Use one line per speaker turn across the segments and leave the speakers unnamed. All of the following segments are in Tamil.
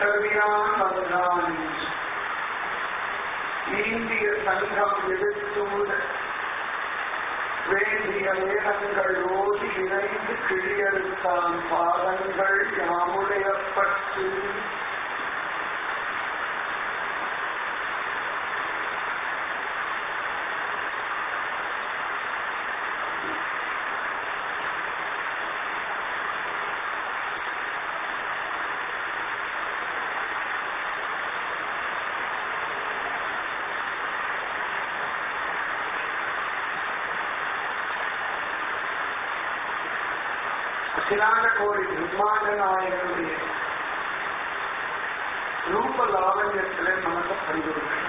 பட்டவியான் வந்தான் இந்திய சங்கம் எதிர்த்தூட வேண்டிய வேதங்கள் ஓதி இணைந்து கிழியறுத்தான் பாதங்கள் யாமுடையப்பட்டு அகிலாண்ட கோடி பிரம்மாண்ட நாயகனுடைய ரூப லாவண்யத்திலே மனசை பறிகொடுக்கணும்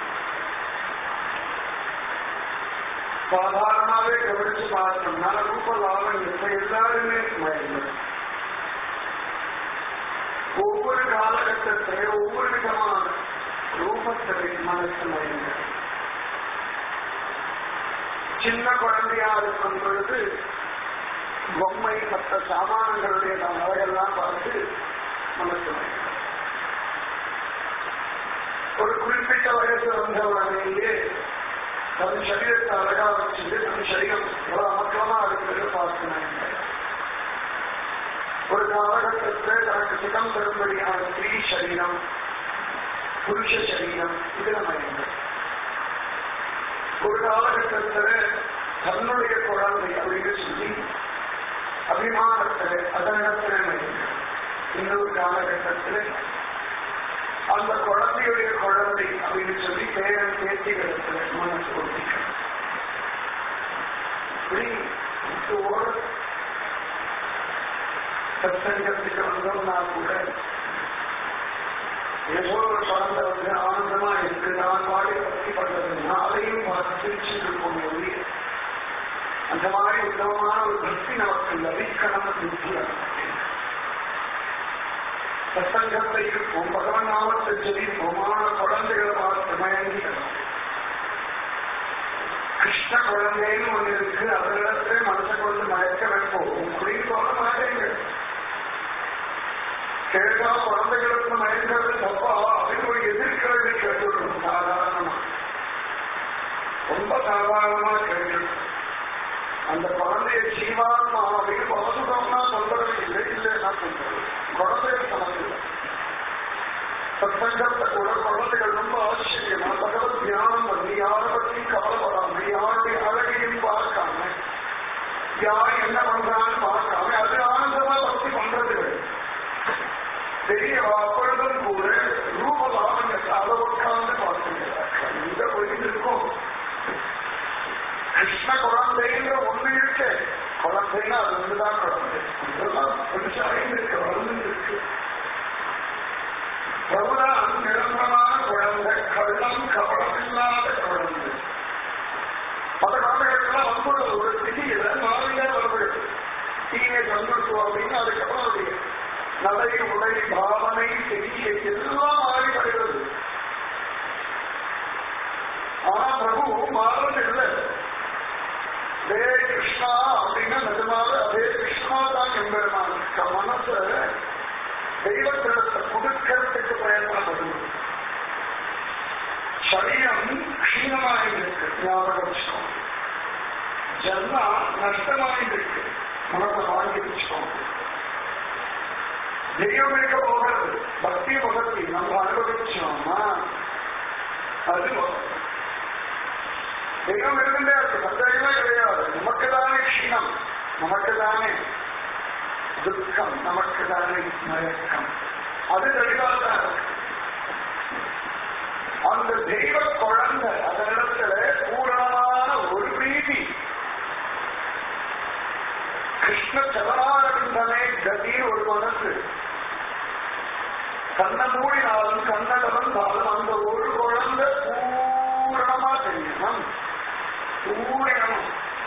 சாதாரணமாவே கவனிச்சு பார்த்தோம்னா ரூப லாவண்யத்தை எல்லாருமே மயங்கும் ஒவ்வொரு காலகட்டத்திலே ஒவ்வொரு விதமான ரூபத்திலே மனசு மயங்கும் சின்ன குழந்தையா இருக்கும் பொழுது பொம்மை மற்ற சாமான்களுடைய அழகெல்லாம் பார்த்து மனசு மயங்கும். ஒரு குறிப்பிட்ட வயசு வந்தவனையே தன் சரீரத்தை அழகா வச்சுட்டு தன் சரீரம் எவ்வளவு அமக்கலமா இருக்கிறது பார்க்கிறாங்க ஒரு காலகட்டத்தில் தனக்கு சுகம் தரும்படியான ஸ்திரீ சரீரம் புருஷ சரீரம் இதுல மயங்கள் ஒரு காலகட்டத்தில் தன்னுடைய குழந்தை அப்படின்னு சொல்லி அபிமானத்தில் அதனிடத்திலே மயங்கள் இன்னொரு காலகட்டத்தில் அந்த குழந்தையுடைய குழந்தை அப்படின்னு சொல்லி பேரன் பேத்திகளிடத்துல மனசு ஒட்டிக்கணும் இப்படி இதோட சத்சங்கத்துக்கு வந்தோம்னா கூட ஏதோ ஒரு குழந்தை வந்து ஆனந்தமா இருக்கு நான் பாடி பக்தி பண்றதுன்னா அதையும் பார்த்து சிரிச்சுட்டு இருக்கோம் ஒழிய அந்த மாதிரி உத்தமமான ஒரு பக்தி நமக்கு லபிக்கணும் புத்தி சத்சங்கத்தை இருக்கும் பகவன் நாமத்தை ஜெபிப்போமான குழந்தைகளை பார்த்து மயங்கிக்கணும் கிருஷ்ண குழந்தைன்னு ஒண்ணு இருக்கு அதனிடத்தை மனசை கொண்டு மயக்க வைப்போம் அப்படின்னு சொல்ல மாட்டேங்க கேட்டா குழந்தைகளுக்கு மயங்கிறது தப்பா அப்படின்னு ஒரு எதிர்கேள்வி கேட்டுவிடும் சாதாரணமா ரொம்ப சாதாரணமா கேட்டு அந்த குழந்தைய ஜீவாத்மா அப்படின்னு பலசுதம்னா சொல்றது இல்லை இல்லைன்னா சொல்றது குழந்தைய சமத்துல சத்சங்கத்தை கூட குழந்தைகள் ரொம்ப ஆச்சரியமா பகவத் தியானம் பண்ணி யாரை பற்றியும் கவலைப்படாம யாருடைய அழகையும் பார்க்காம யார் என்ன பண்றான்னு பார்க்காம அது ஆனந்தமா பக்தி பண்றது பெரிய அப்பொழுதும் கூட ரூப லாபங்கத்தை அதை உட்கார்ந்து பார்த்துக்கிறார்கள் இந்த பொழுது இருக்கும் கிருஷ்ண குழந்தைன்ற ஒண்ணு இருக்கு குழந்தைன்னா அது ஒண்ணுதான் குழந்தை இதெல்லாம் பெருசாக இருக்கு வளர்ந்து இருக்கு பிரபுதான் நிரந்தரமான குழந்தை கள்ளம் கவனம் இல்லாத குழந்தை பல குழந்தைகளுக்கெல்லாம் வந்து ஒரு திடீர மாதிரியா வருவது டீனேஜ் வந்துருச்சு அப்படின்னு அதுக்கப்புறம் அவருடைய நடை உடை பாவனை செய்ய எல்லாம் மாறி வருகிறது ஆனா பிரபு மாறுறது இல்லை ஹே கிருஷ்ணா அப்படின்னா நிஜமாவே அதே கிருஷ்ணா தான் எம்பெருமான் மனச தெய்வத்திடத்தை கொடுக்கறதுக்கு பிரயத்தனப்படுது சரீரம் க்ஷீணமாயிருக்கு ஞாபகம் வச்சுக்கோங்க ஜன்மா நஷ்டமாயிருக்கு மனத்தை வாங்கி வச்சுக்கோங்க தெய்வம் இருக்க போகிறது பக்தி பகத்தி நம்ம அனுபவிச்சோம்னா அது தெய்வம் இருந்துட்டே இருக்கு சந்தேகமே கிடையாது நமக்கு தானே க்ஷீணம் நமக்கு தானே துக்கம் நமக்கு தானே மயக்கம் அது தெளிவாக இருக்கு அந்த தெய்வ குழந்தை அதனிடத்துல பூரணமான ஒரு பிரீதி கிருஷ்ண சரணாரவிந்தமே கதி ஒரு மனசு கண்ண மூடினாலும் கண்ணடவந்தாலும் அந்த ஒரு குழந்தை பூரணமா தெரியணும் பூரணம்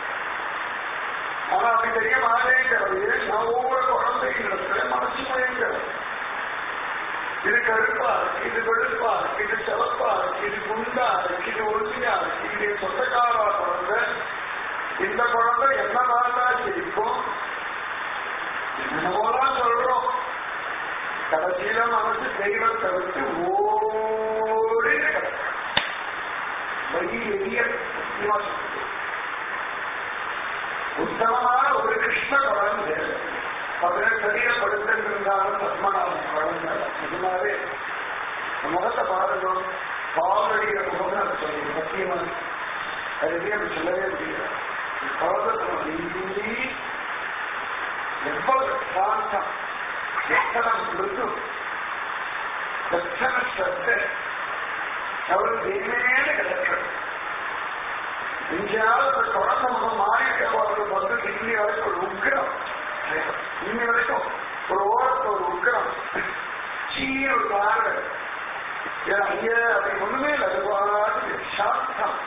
ஆனா அப்படி தெரிய மாட்டேங்கிறது நான் ஒவ்வொரு குழந்தைகளிடத்துல மனசு மயங்கிறது இது கருப்பா இருக்கு இது வெளுப்பா இருக்கு இது சிவப்பா இருக்கு இது குண்டா இருக்கு இது ஒழுங்கா இருக்கு இது சொந்தக்காரா குழந்தை இந்த குழந்தை என்ன பார்த்தா சிரிக்கும் என்னமோலாம் சொல்றோம் கடைசியில நமக்கு தெய்வத்தை விட்டு ஓடி கிடக்கும். வழி எளிய சத்தியமா சொல்றது. உத்தமமான ஒரு கிருஷ்ண குழந்தை பதினெட்டு அடியில் படுத்திருந்தாலும் பத்மநாபன் குழந்தை இதனாலே முகத்தை பாருங்க பாவடிய முகம் அது சொல்லுங்க சத்தியமா அதுவே அப்படி சொல்லவே முடியல குழந்தை எவ்வளவு சாந்தம் எத்தனை மிருது எத்தனை ஸ்ரத்த அவள் தேவையான கிடக்கிறது எங்கேயாவது ஒரு குழந்தை முகம் மாறிக்கிறவர்கள் வந்து இன்னி வரைக்கும் ஒரு உக்கிரம் இன்னி வரைக்கும் ஒரு ஓரத்து ஒரு உக்கிரம் சீன ஒரு பார்வை ஐயா அப்படி ஒண்ணுமே இல்லை அது பாட்டு சாந்தம்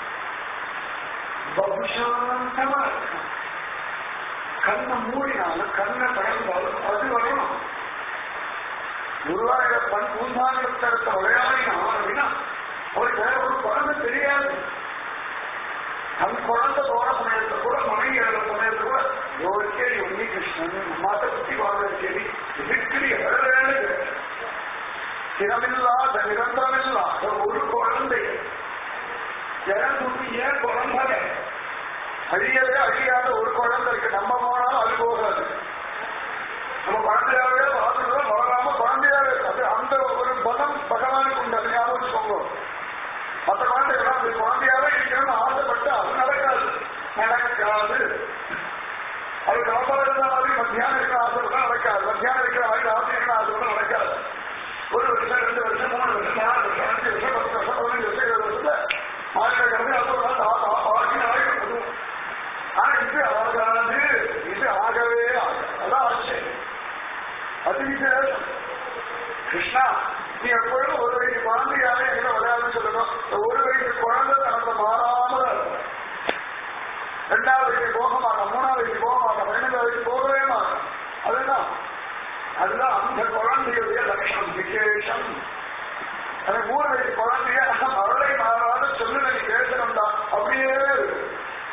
பகுசாந்தமா இருக்கும் கண்ணை மூடினாலும் கண்ணை திறந்தாலும் அது வரணும் குருவாயூரப்பன் பூந்தானத்தை விளையாடினான் அப்படின்னா அவருக்கு வேற ஒரு குழந்தை தெரியாது தன் குழந்தை போற சமயத்தை கூட மனைவி எழுத சமயத்தை கூட யோகேரி உன்னி கிருஷ்ணன் மாத குட்டி வாழ்க்கேரி இதுக்கு எவ்வளவு ஸ்திரமில்லாத நிரந்தரமில்லாத ஒரு குழந்தை ஜனதுக்கு ஏன் குழந்தை அழியவே அழியாத ஒரு குழந்தை இருக்கு நம்ம போனாலும் அது போகாது நம்ம குழந்தையாவே பார்த்துட்டு வளராம குழந்தையாவே அது அந்த ஒரு பலம் பகவானுக்கு உண்டு அது ஞாபகம் வச்சுக்கோங்க மற்ற குழந்தைகள்லாம் அது குழந்தையாவே இருக்கணும்னு ஆசைப்பட்டு அது நடக்காது நடக்காது அது காப்பாடு இருந்த மாதிரி மத்தியானம் இருக்கிற ஆசைப்பட்டா நடக்காது மத்தியானம் இருக்கிற மாதிரி ஆசை இருக்கிற ஆசைப்பட்டா நடக்காது ஒரு வருஷம் ரெண்டு வருஷம் மூணு வருஷம் நாலு வருஷம் அஞ்சு வருஷம் பத்து வருஷம் பதினஞ்சு வருஷம் இருபது வருஷத்துல ஆயிரம் கிடந்து அது ஆகி ஆகிடும் ஆனா இது ஆகாது இது ஆகவே ஆகாது அதான் ஆச்சரியம் அது விசேஷம் கிருஷ்ணா நீ எப்பொழுதும் ஒரு வயசு குழந்தையாவே எங்களை விளையாடு சொல்லணும் இந்த ஒரு வயசு குழந்தை தனக்கு மாறாமல் இருக்கும் ரெண்டாவது வயசு போக மாட்டான் மூணாவது வயசு போக மாட்டான் பதினஞ்சாவது வயசு போகவே மாட்டான் அதுதான் அதுதான் அந்த குழந்தையுடைய லட்சணம் விசேஷம் அந்த மூணு வயசு குழந்தைய மழை மாறாத சொல்லு நீ பேசணும் தான் அப்படியே இருக்கு.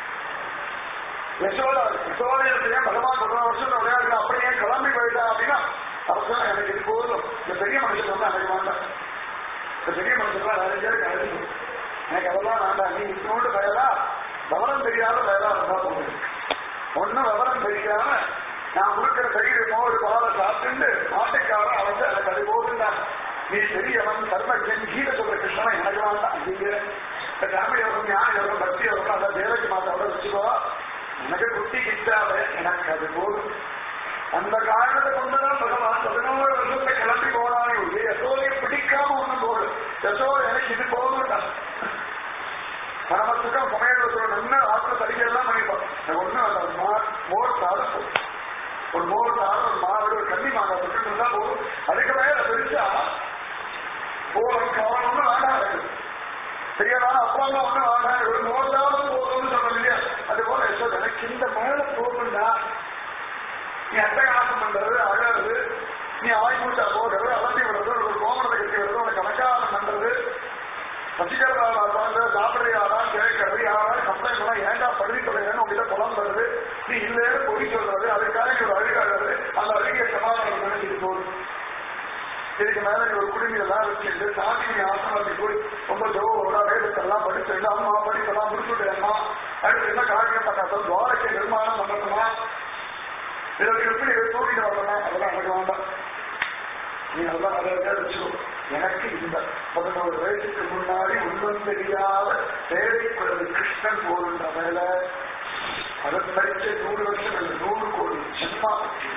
யசோதா யசோதைய பகவான் பதினோரு வருஷம் விளையாடுற அப்படியே கிளம்பி போயிட்டா அப்படின்னா அவசரம் எனக்கு இது போதும் இந்த பெரிய மனுஷன் வந்து எனக்கு வேண்டாம் இந்த பெரிய மனுஷன்லாம் நிறைய பேருக்கு அழைக்கும் எனக்கு அதெல்லாம் வேண்டாம் நீ இன்னொன்று வயதா விவரம் தெரியாத வயதா இருந்தா போகுது ஒன்னும் விவரம் தெரியாம நான் கொடுக்கிற தயிர் மோர் பாலை சாப்பிட்டு மாட்டுக்காரன் அவன் எனக்கு அது போதுந்தான் நீ பெரியவன் தர்மஜன் கீழே சொல்ற கிருஷ்ணன் எனக்கு வேண்டாம் அப்படிங்கிற இந்த காமெடி யோகம் ஞான யோகம் பக்தி யோகம் அதை தேவகி மாதாவோட வச்சுக்கோ எனக்கு குட்டி கிட்டாத எனக்கு அது போதும் அந்த காரணத்தை கொண்டுதான் பகவான் பதினோரு வருஷத்தை கிளம்பி போனானே ஒழிய யசோதை பிடிக்காம ஒண்ணும் போடு யசோதை எனக்கு இது போதும்ட்டான் பரமத்துக்கும் சமையல் நின்று ஆத்துல தடிக்கலாம் பண்ணிப்போம் எனக்கு ஒண்ணும் அந்த மா- மோர் சாதம் போதும். ஒரு மோர் சாதம் ஒரு மாடு ஒரு கன்னி மாங்காய் விட்டு இருந்தா போதும் அதுக்கு மேல பெருசா போதும் கவனம் வேண்டாம் எனக்கு சரியான அப்பா அம்மா ஒண்ணு வேண்டாம் ஒரு மோர் சாதம் போதும்னு சொன்னோம் இல்லையா அது போல யசோதை எனக்கு இந்த மேல போகும்டா நீ அட்டகாசம் பண்றது அழறது நீ ஆய்மூட்டா போடுறது அலட்டி விடுறது ஒரு கோமணத்தை கட்டி விடுறது உனக்கு கணக்காரம் பண்றது பசிக்கிறதா பார்த்து சாப்பிடுறியாரா கேட்கறது யாரா கம்ப்ளைண்ட் பண்ணா ஏன்டா படுதி தொலைன்னு உங்ககிட்ட குளம் வருது நீ இல்லைன்னு பொய் சொல்றது அதுக்காக நீ ஒரு அழுகாடுறது அந்த அழுகிய சமாதானம் நினைச்சிட்டு போகுது இதுக்கு மேல நீ ஒரு குடிநீரெல்லாம் வச்சுட்டு சாமி நீ ஆசிரமத்துக்கு போய் ரொம்ப ஜோரோட வேதத்தெல்லாம் படிச்சுட்டு அம்மா படிப்பெல்லாம் முடிச்சுட்டேம்மா அடுத்து என்ன காரியம் பண்ணாத துவாரத்தை நிர்மாணம் பண்ணணுமா இதற்கு எப்படி இதை தூக்கிட்டு வரலாம் அதெல்லாம் எனக்கு வேண்டாம் நீ அதெல்லாம் நிறைய வச்சுக்கோ எனக்கு இந்த பதினோரு வயசுக்கு முன்னாடி ஒன்றும் தெரியாத தேவைப்படுறது கிருஷ்ணன் போகின்ற மேல அதை படிச்ச நூறு வருஷம் இல்லை நூறு கோடி ஜென்மா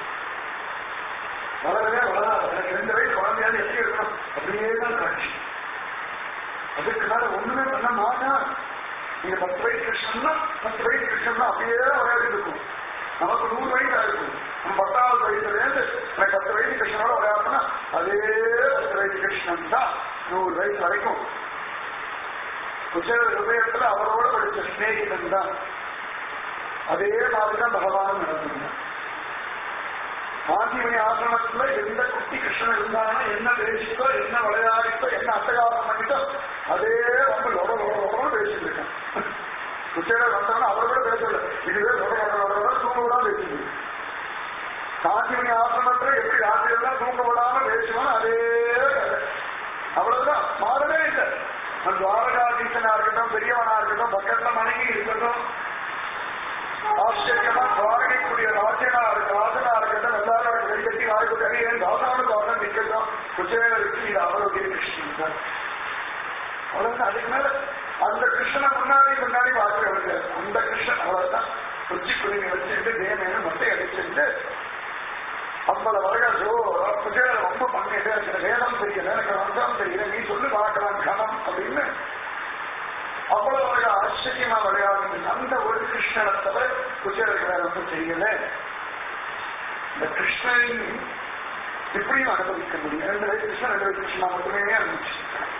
வளரவே வளராது எனக்கு ரெண்டு வயசு குழந்தையாவது எப்படி இருக்கணும் அப்படியே தான் காட்சி அதுக்கு மேல ஒண்ணுமே பண்ண மாட்டான் நீங்க பத்து வயசு கிருஷ்ணன்னா பத்து வயசு கிருஷ்ணன்னா அப்படியே விளையாடி இருக்கும் நமக்கு நூறு வயசு ஆயிருக்கும் நம்ம பத்தாவது வயசுல இருந்து எனக்கு பத்து வயசு கிருஷ்ணனோட விளையாடுனா அதே பத்து வயசு கிருஷ்ணன் தான் நூறு வயசு வரைக்கும் குச்சேர ஹிருதயத்துல அவரோட படிச்ச சிநேகிதன் தான் அதே மாதிரிதான் பகவானும் நடந்தாங்க காந்திமணி ஆசிரமத்துல எந்த குட்டி கிருஷ்ணன் இருந்தானோ என்ன பேசிட்டோ என்ன விளையாடிட்டோ என்ன அட்டகாரம் பண்ணிட்டோ அதே ரொம்ப லொட லொட லொடன்னு பேசிட்டு இருக்கான் குச்சேரர் வந்தாலும் அவர் கூட பேசல இதுவே லொட லொட லொட லொட தூங்குதான் பேசுது காந்திமணி ஆசிரமத்துல எப்படி ராத்திரியெல்லாம் தூக்க விடாம பேசுவான் அதே கதை. அவ்வளவுதான் மாறவே இல்லை அந்த துவாரகாதீசனா இருக்கட்டும் பெரியவனா இருக்கட்டும் பக்கத்துல மனைவி இருக்கட்டும் ஆச்சரியமா துவாரகைக்குரிய ராஜனா இருக்கு ராஜனா இருக்கட்டும் எல்லாரும் கை கட்டி வாழ்க்கை கரியன் தாசானு தாசன் நிக்கட்டும் குச்சேலருக்கு இது அவருடைய கிருஷ்ணன் தான் அவ்வளவுதான் அதுக்கு மேல அந்த கிருஷ்ணனை முன்னாடி முன்னாடி பார்க்கிறவங்க அந்த கிருஷ்ணன் அவ்வளவுதான் உச்சி குருவி வச்சுட்டு தேமேனு மட்டை அடிச்சுட்டு ஐம்பது வருஷோ குஜேல ரொம்ப பண்ணிட்டு எனக்கு வேதம் தெரியல எனக்கு ரந்தம் தெரியல நீ சொல்லி பார்க்கலாம் கணம் அப்படின்னு அவ்வளவு அழகா ஆச்சரியமா விளையாடுங்க அந்த ஒரு கிருஷ்ணனை தவிர குஜேலுக்கு வேற ஒன்றும் தெரியல இந்த கிருஷ்ணன் இப்படியும் அனுபவிக்க முடியும் ரெண்டு வயசு கிருஷ்ணன் ரெண்டு வயசு கிருஷ்ணா மட்டுமே அனுபவிச்சு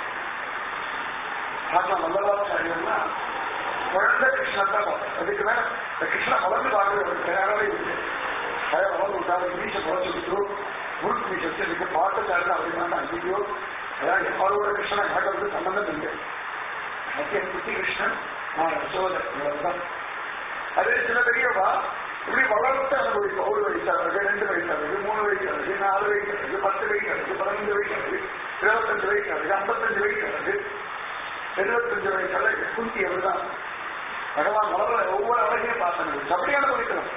ராஜா வல்லபாச்சாரியம்னா குழந்தை கிருஷ்ணன் தான் பார்ப்போம். அதுக்கு மேல இந்த கிருஷ்ணன் வளர்ந்து பார்க்கறது ஒரு தயாராகவே இருக்கு பய வளர்ந்து விட்டாரு மீச குறைச்சு விட்டு முழுக்கு மீச வச்சு இதுக்கு பாட்டு தாருன்னு அப்படின்னா ஐயோ அதான் எப்பாரோட கிருஷ்ணனை காட்டுறது சம்பந்தம் இல்லை சத்தியன் குட்டி கிருஷ்ணன் நான் யசோதர் இவ்வளவுதான் அதே சில பெரியவா இப்படி வளர்த்து அனுபவிக்கும் ஒரு வயசு அழகு ரெண்டு வயசு அழகு மூணு வயசு அழகு நாலு வயசு அழகு பத்து வயசு அழகு பதினஞ்சு வயசு அழகு இருபத்தஞ்சு வயசு அழகு ஐம்பத்தஞ்சு வயசு அழகு எழுபத்தஞ்சு வயசு அழகு குந்தி அவர்தான் பகவான் வளர ஒவ்வொரு அழகையும் பார்த்து அப்படி அனுபவிக்கலாம்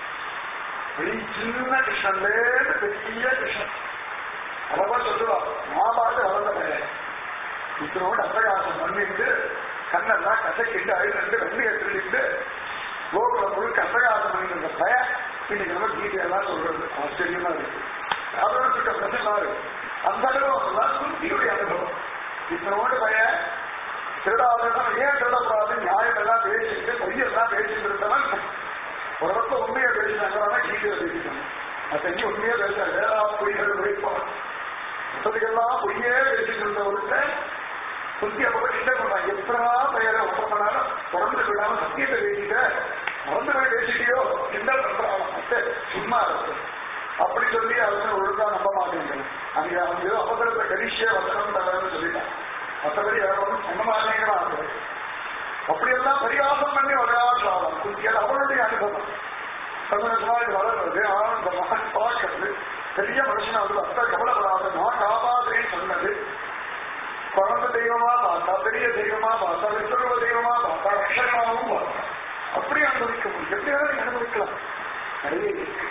வெளி சின்ன கிருஷ்ணன்லேருந்து பெரிய கிருஷ்ணன் அளவா சொல்லுவா நான் பார்த்து வளர்ந்த பையன் இத்தனோடு அட்டகாசம் பண்ணிட்டு கண்ணெல்லாம் கசக்கிட்டு அழுதுட்டு வெள்ளி எடுத்துட்டு கோகுலம் முழுக்க அட்டகாசம் பண்ணிட்டு பையன் இன்னைக்கு நம்ம கீதையெல்லாம் சொல்றது ஆச்சரியமா இருக்கு அவர்களுக்கு பிரச்சனை இருக்கு அந்த அனுபவம் தான் குந்தியுடைய அனுபவம் இத்தனோடு பையன் திருடாதான் ஏன் திருடக்கூடாது நியாயம் எல்லாம் பேசிட்டு பொய்யெல்லாம் பேசிட்டு இருந்தவன் ஒரு பக்கம் உண்மையை பேசினாங்க கீதையை பேசிட்டாங்க அத்தஞ்சு உண்மையே பேசுறாங்க வேறா பொய்கள் உழைப்பான் மற்றதுக்கெல்லாம் பொய்யே பேசிட்டு இருந்தவருக்கு புத்தி அப்ப கிட்ட கொண்டாங்க எத்தனா பெயரை ஒப்பனாலும் தொடர்ந்து விடாம சத்தியத்தை பேசிட்ட மறந்து போய் பேசிட்டியோ கிண்டல் பண்றாங்க அத்தை சும்மா இருக்கு அப்படி சொல்லி அவங்க ஒழுங்கா நம்ப மாட்டேங்கிறேன் அங்க அவங்க ஏதோ அபகரத்தை கரிசிய வசனம் தரன்னு சொல்லிட்டான் மற்றபடி வேற ஒன்றும் சொன்ன மாட்டேங்கிறாங்க அப்படியெல்லாம் பரிகாசம் பண்ணி விளையாடுறாங்க குந்தியால் அவளுடைய அனுபவம் சமயமாக வளர்றது ஆனந்தமாக பார்க்கறது பெரிய மனுஷனா வந்து அத்தை கவலைப்படாத நான் காப்பாதுன்னு சொன்னது குழந்தை தெய்வமா பார்த்தா பெரிய தெய்வமா பார்த்தா விஸ்வரூப தெய்வமா பார்த்தா லட்சணமாகவும் பார்த்தா அப்படி அனுபவிக்க முடியும் எப்படி வேணாலும் அனுபவிக்கலாம் நிறைய இருக்கு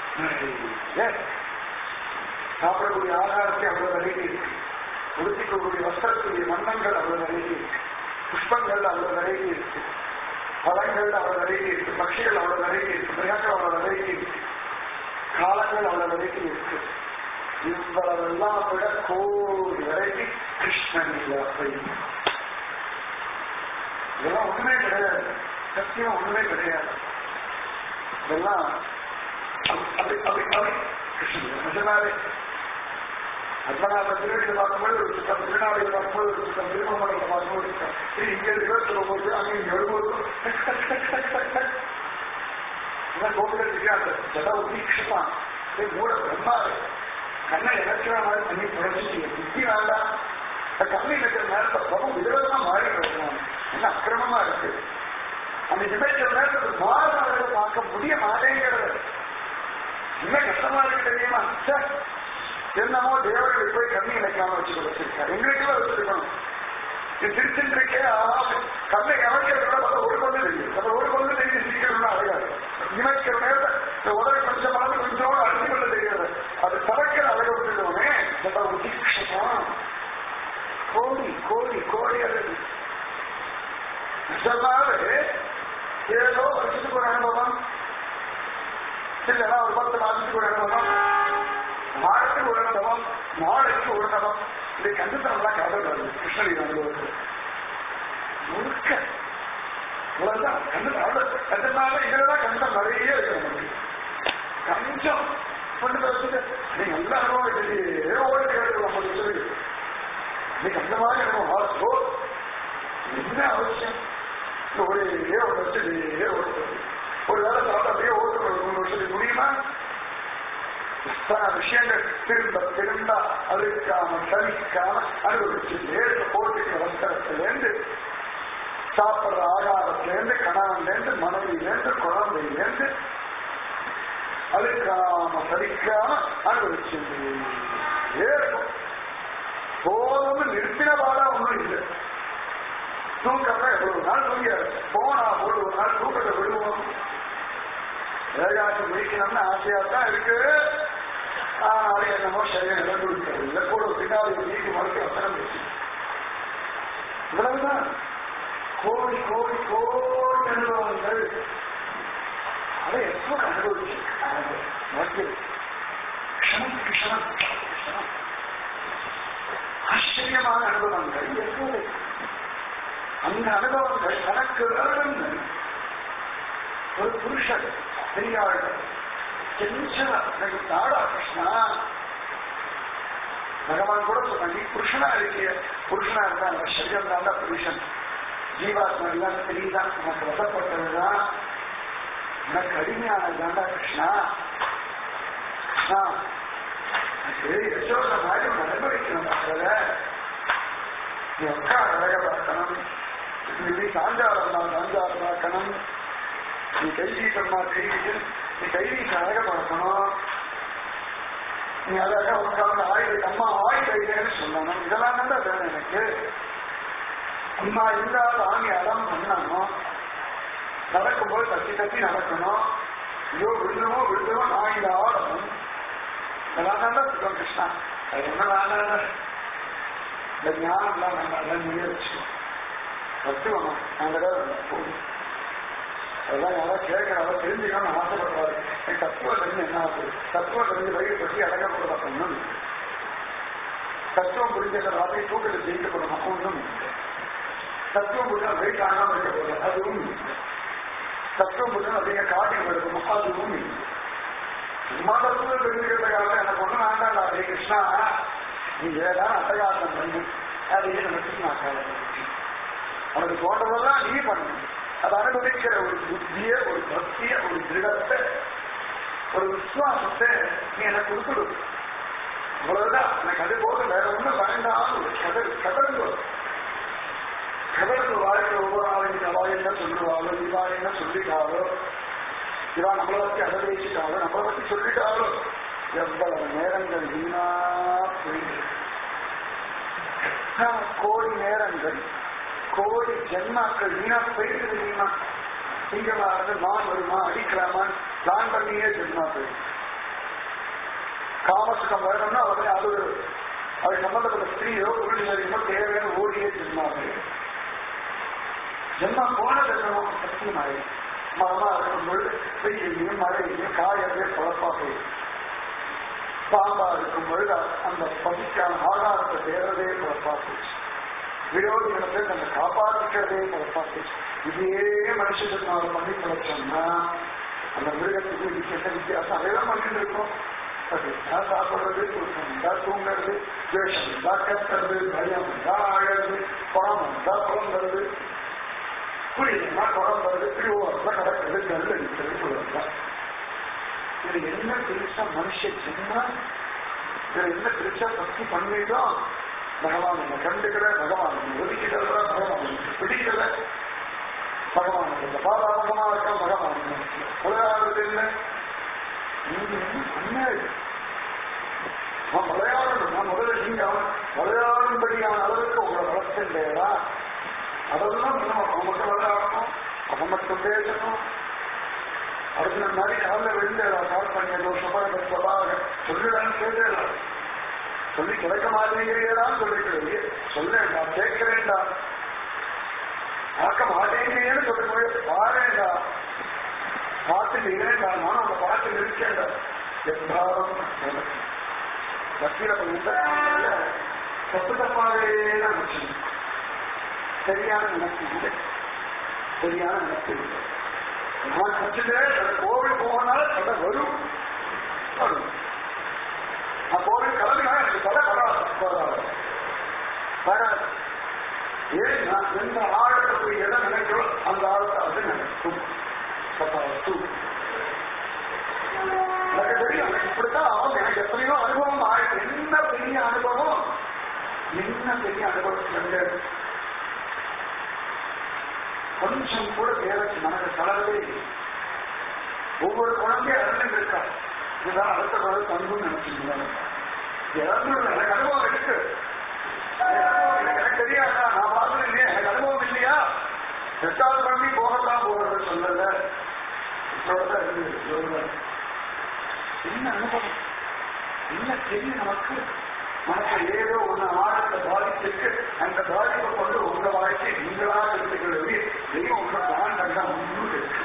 நிறைய சாப்பிடக்கூடிய ஆகாரத்தை அவ்வளவு நிறைய இருக்கு உடுத்திக்கக்கூடிய வஸ்திரத்துடைய வண்ணங்கள் அவ்வளவு நிறைய இருக்கு புஷ்பங்கள் அவ்வளவு நிறைய இருக்கு பழங்கள் அவ்வளவு நிறைய இருக்கு பட்சிகள் அவ்வளவு நிறைய இருக்கு மிருகங்கள் அவ்வளவு நிறைய இருக்கு காலங்கள் அவ்வளவு நிறைய இருக்கு இவ்வளவெல்லாம் விட கோடி வரைக்கும் கிருஷ்ணன் இல்லை அப்படின்னு இதெல்லாம் ஒண்ணுமே கிடையாது சத்தியம் ஒண்ணுமே கிடையாது இதெல்லாம் அப்படி அப்படி அப்படி கிருஷ்ணன் நிஜமாவே அத்மநாப திருவடியில் பார்க்கும்போது ஒரு சுத்தம் திருநாளையில் பார்க்கும்போது ஒரு சுத்தம் திருமணத்தில் பார்க்கும்போது ஒரு சுத்தம் இது இங்கே இருபத்தி ஒன்பது அங்கே இங்கே எழுபது கோகுல வித்தியாசம் ஜட உதீட்சதான் மூட பிரம்மாவே கண்ணை இறக்கிற மாதிரி பண்ணி புழைச்சிட்டீங்க புத்தி வேண்டாம் கண்ணை இருக்கிற நேரத்தை பகம் விதவிதமா மாறி போயிருந்தாங்க என்ன அக்கிரமமா இருக்கு அந்த நிமிஷம் நேரத்துக்கு மாறுறதை பார்க்க முடிய மாட்டேங்கிறது என்ன கஷ்டமா இருக்கு தெரியுமா ச்சே, என்னமோ தேவர்களை போய் கண்ணி இணைக்காம வச்சு வச்சிருக்காரு எங்களுக்குள்ள வச்சிருக்கணும் இது திருச்சிட்டு இருக்கே ஆஹா கண்ணை இணைக்கிறதுல ஒரு கொண்டு தெரியும் அந்த ஒரு கொண்டு தெரிஞ்சு சீக்கிரம் அழகாது இணைக்கிற நேரத்தை இந்த உதவி கொஞ்சம் மனது கொஞ்சம் அடிச்சு கொள்ள தெரியாது அது திறக்கிற அழக விட்டுட்டோமே உதீட்சமா கோடி கோடி கோடி அழகு நிஜமாவே ஏதோ வருஷத்துக்கு ஒரு அனுபவம் இல்லைன்னா ஒரு பத்து மாசத்துக்கு ஒரு அனுபவம் வாரத்துக்கு ஒரு அனுபவம் நாளைக்கு ஒரு அனுபவம் இந்த கண்டுத்தனம்லாம் கதை வருது கிருஷ்ணகிரி அனுபவத்தில் முழுக்க இவ்வளவுதான் கண்டு அவ்வளவு கண்டனால இதுலதான் கண்டம் நிறைய இருக்கு நமக்கு கஞ்சம் கொண்டு வச்சுட்டு நீங்க நல்ல அனுபவம் இல்லையே ஓடி கேட்டு நம்ம சொல்லி நீங்க அந்த மாதிரி அனுபவம் ஆசோ என்ன அவசியம் இந்த ஒரு ஏ ஒரு வச்சு ஓட்டு ஒரு வேலை சாப்பிட்டு அப்படியே ஓட்டு மூணு வருஷத்துக்கு முடியுமா இத்தனை விஷயங்கள் திரும்ப திரும்ப அழுக்காம சலிக்காம அனுபவிச்சு நேரத்தை போட்டுக்கிற வஸ்திரத்திலேருந்து சாப்பிடுற ஆகாரத்திலேருந்து கணவன்லேருந்து மனைவியிலேருந்து குழந்தையிலேருந்து அழுக்காம சலிக்காம அனுபவிச்சுட்டே இருக்கும் போதும்னு நிறுத்தின பாடா ஒண்ணும் இல்லை தூக்கம்னா எவ்வளவு நாள் தூங்கியாரு போனா ஒரு நாள் தூக்கத்தை விடுவோம் ஏழாச்சு முடிக்கணும்னு ஆசையா தான் இருக்கு அது என்னமோ சரியா நடந்துருக்காது இல்லை கூட பின்னாடி நீதி மறுக்க வசனம் இருக்கு இவ்வளவுதான் கோடி கோடி கோடி அனுபவங்கள் அதை எப்போ அனுபவிச்சு க்ஷணம் க்ஷணம் க்ஷணம் ஆச்சரியமான அனுபவங்கள் எப்போது அந்த அனுபவங்கள் தனக்கு வேணும்னு ஒரு புருஷன் பெரியாள் கெஞ்சலா எனக்கு தாடா கிருஷ்ணா பகவான் கூட சொன்ன நீ புருஷனா இருக்கிய புருஷனா இருந்தா அந்த சரீரம் தான் புருஷன் ஜீவாத்மா எல்லாம் ஸ்திரீதான் உனக்கு வசப்பட்டதுதான் எனக்கு அடிமையானதுதான்டா கிருஷ்ணா கிருஷ்ணா எனக்கு யசோத மாதிரி அனுபவிக்கணும் அதில் நீ அக்கா அழக பார்க்கணும் நீ சாஞ்சாரம்னா சாஞ்சாரம் பார்க்கணும் நீ கைவீசம்னா கைவீசம் நீ கைவீச அழக பார்க்கணும் நீ அழகா உட்கார்ந்து ஆயுத அம்மா ஆய் கைதேன்னு சொல்லணும் இதெல்லாம் தான் வேணும் எனக்கு அம்மா இல்லாத ஆணி அறம் பண்ணணும் நடக்கும்போது தத்தி தத்தி நடக்கணும் ஐயோ விழுந்தமோ விழுந்தமோ நான் இந்த ஆடணும் இதெல்லாம் தான் சுத்தம் கிருஷ்ணா அது என்ன வேண்டாம் இந்த ஞானம் தான் நம்ம எல்லாம் நீங்க வச்சுக்கணும் தத்துவம் அந்த போதும் அதெல்லாம் யாராவது கேட்கறாங்க தெரிஞ்சுக்கணும்னு ஆசைப்படுறாரு என் தத்துவம் தெரிஞ்சு என்ன ஆகுது தத்துவம் தெரிஞ்சு வயிறு பற்றி அடக்கப்படுறதா ஒன்றும் தத்துவம் புரிஞ்ச ராத்தை தூக்கத்தை ஜெயிக்கப்படும் ஒன்றும் தத்துவம் புரிஞ்சா வெயிட் ஆகாம இருக்க போதும் அதுவும் தத்துவம் புரிஞ்சா அதிக காட்டில் எடுக்கணும் அதுவும் சும்மா தத்துவம் தெரிஞ்சுக்கிறதுக்காக எனக்கு ஒண்ணு வேண்டாம் ஹரே கிருஷ்ணா நீ ஏதாவது அட்டகாசம் பண்ணு அதையே நமக்கு நான் காலம் உனக்கு தோன்றதெல்லாம் நீ பண்ணணும் அதை அனுபவிக்கிற ஒரு புத்திய ஒரு பக்திய ஒரு திருடத்தை ஒரு விசுவாசத்தை நீ எனக்கு கொடுத்துடு அவ்வளவுதான் எனக்கு அது போதும் வேற ஒண்ணும் வேண்டாம் ஒரு கதல் கடந்து கடந்து வாழ்க்கை ஒவ்வொரு நாளைக்கு அவா என்ன சொல்லுவாளோ இவா என்ன சொல்லிட்டாலோ இவா நம்மளை பத்தி அனுபவிச்சுட்டாலோ நம்மளை பத்தி சொல்லிட்டாலோ எவ்வளவு நேரங்கள் வீணா போயிட்டு கோடி நேரங்கள் கோடி ஜென்மாக்கள் வீணா போயிட்டு தெரியுமா சிங்கமா இருந்து மான் வருமா அடிக்கலாமான்னு பிளான் பண்ணியே ஜென்மா போயிடும் காமசுகம் வரணும்னா அவரை அது அது சம்பந்தப்பட்ட ஸ்திரீயோ உருளினரையோ தேவையான ஓடியே ஜென்மா போயிடும் ஜென்மா போன ஜென்மம் சத்தியமாயிடும் மரமா இருக்கும்போது வெயிலையும் மழையிலையும் காயவே குழப்பா போயிடும் பாம்பா இருக்கும் பொழுது அந்த பசிக்கான ஆகாரத்தை தேடுறதே குழப்பா போயிடுச்சு விரோதிகளை நம்ம காப்பாற்றிக்கிறதே குழப்பாச்சு இதே மனுஷத்துக்கு நாம பண்ணி பழச்சோம்னா அந்த மிருகத்துக்கு வித்தியாச வித்தியாசம் அதெல்லாம் பண்ணிட்டு இருக்கோம் அது தான் சாப்பிடுறது தூக்கம் தான் தூங்குறது துவேஷம் தான் கத்துறது பயம் தான் ஆகிறது பணம் தான் புலம்புறது புரியலன்னா குழம்புறது திருவோரத்தை கடக்கிறது கல் அடிக்கிறது சொல்லுவாங்க இது என்ன பெருசா மனுஷ சின்ன இதுல என்ன பெருசா பக்தி பண்ணிட்டோம் பகவான் நம்ம கண்டுக்கிற பகவான் நம்ம ஒதுக்கிக்கிறத பகவான் நமக்கு பிடிக்கல பகவான் நம்ம பாதாபகமா இருக்கான் பகவான் உலகாவது இல்லை நீங்க அண்ணாடி நான் விளையாடணும் நான் முதல்ல நீங்க அவன் விளையாடும்படியான அளவுக்கு உங்களை வளர்ச்சில்லையா அதெல்லாம் பண்ணணும் அவன் மட்டும் விளையாடணும் அவன் மட்டும் பேசணும் அடுத்த மாதிரி காலில் வெளியில கால் பண்ணி தோஷமா சொல்லாத சொல்லிடான்னு கேட்கலாம் சொல்லி கிடைக்க மாட்டேங்கிறீங்களான்னு சொல்லிக்கிறது சொல்ல நான் கேட்கிறேன்டா பார்க்க மாட்டேங்கிறீங்கன்னு சொல்லி போய் பாருடா பார்த்து இல்லைடா நான் அந்த பார்த்து இருக்கேன்டா எத்தாரும் பக்தியில கொஞ்சம் தப்பு தப்பாவே நினைச்சு சரியான நினைச்சு இல்லை சரியான நினைச்சு இல்லை நான் நினைச்சுட்டேன் கோவில் போனால் கதை வரும் வரும் நான் கோவில் கிளம்பினா எனக்கு தலை வராது வராது வராது ஏன் நான் எந்த ஆழத்தை போய் எதை நினைக்கிறோம் அந்த ஆழத்தை அது நினைக்கும் தப்பாவது எனக்கு தெரியும் இப்படித்தான் ஆகும் எனக்கு எத்தனையோ அனுபவம் ஆயிடுச்சு என்ன பெரிய அனுபவம் என்ன பெரிய அனுபவம் கண்டது கொஞ்சம் கூட தேவைக்கு மனது கலரவே இல்லை ஒவ்வொரு குழந்தையும் இறந்து இருக்கா இதுதான் அடுத்த குழந்தை தங்குன்னு நினைச்சிருந்தாங்க இறந்து எனக்கு அனுபவம் இருக்கு எனக்கு தெரியாதா நான் பார்த்தது இல்லையா எனக்கு அனுபவம் இல்லையா ரெண்டாவது பண்ணி போகலாம் போறது சொல்லல இப்பதான் இருந்து சொல்லுவேன். என்ன அனுபவம் என்ன தெரியும் நமக்கு மனசு ஏதோ ஒண்ணு ஆழத்தை பாதிச்சிருக்கு அந்த பாதிப்பை கொண்டு உங்க வாழ்க்கை நீங்களா எடுத்துக்கிறது தெய்வம் உங்க பிராண்டா ஒன்றும் இருக்கு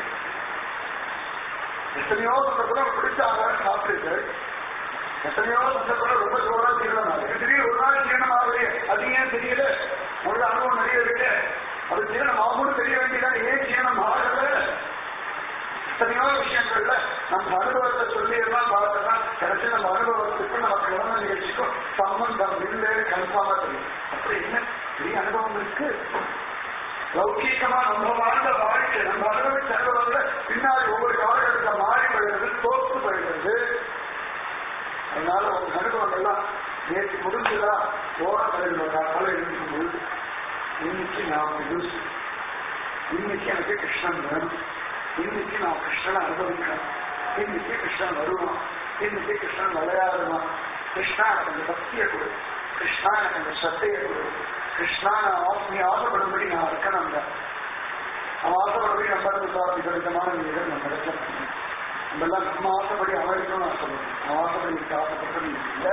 எத்தனையோ சந்தர்ப்பம் பிடிச்சாங்க சாப்பிட்டு எத்தனையோ சந்தர்ப்பம் ரொம்ப ஜோரா தீரணும் அதுக்கு திடீர் ஒரு நாள் ஜீரணம் ஆகலையே அது ஏன் தெரியல ஒரு அனுபவம் நிறைய இருக்கு அது ஜீரணம் ஆகும்னு தெரிய வேண்டியதா ஏன் ஜீரணம் ஆகல எத்தனையோ விஷயங்கள்ல நம்ம அனுபவத்தை சொல்லி எல்லாம் பார்த்தோம்னா கடைசி நம்ம அனுபவத்துக்கும் நம்ம கிழமை நிகழ்ச்சிக்கும் சம்பந்தம் இல்லை கன்ஃபார்மா தெரியும் அப்படி என்ன பெரிய அனுபவம் இருக்கு லௌகீகமா நம்ம வாழ்ந்த வாழ்க்கை நம்ம அனுபவிச்ச அனுபவங்களை பின்னாடி ஒவ்வொரு காலகட்டத்தை மாறி போயிடுறது தோற்று போயிடுறது அதனால உங்க அனுபவம் எல்லாம் நேற்று முடிஞ்சதா போன தலைவர் காலை இருக்கும்போது இன்னைக்கு நான் யூஸ் இன்னைக்கு எனக்கு கிருஷ்ணன் வேணும் இன்னைக்கு நான் கிருஷ்ணனை அனுபவிக்கிறேன் இன்னைக்கு கிருஷ்ணன் வருவான் இன்னைக்கு கிருஷ்ணன் விளையாடுவான் கிருஷ்ணா எனக்கு அந்த பக்தியை கொடு கிருஷ்ணா எனக்கு அந்த சத்தையை கொடு கிருஷ்ணா நான் ஆசை- நீ ஆசைப்படும்படி நான் இருக்கணும் அவன் ஆசைப்படும்படி நம்ம இருந்தால் விதவிதமான நிலைகள் நம்ம இடத்துல நம்ம எல்லாம் நம்ம ஆசைப்படி அவனுக்கும் நான் சொல்லுவேன் அவன் ஆசைப்படி ஆசைப்பட்டது இல்லை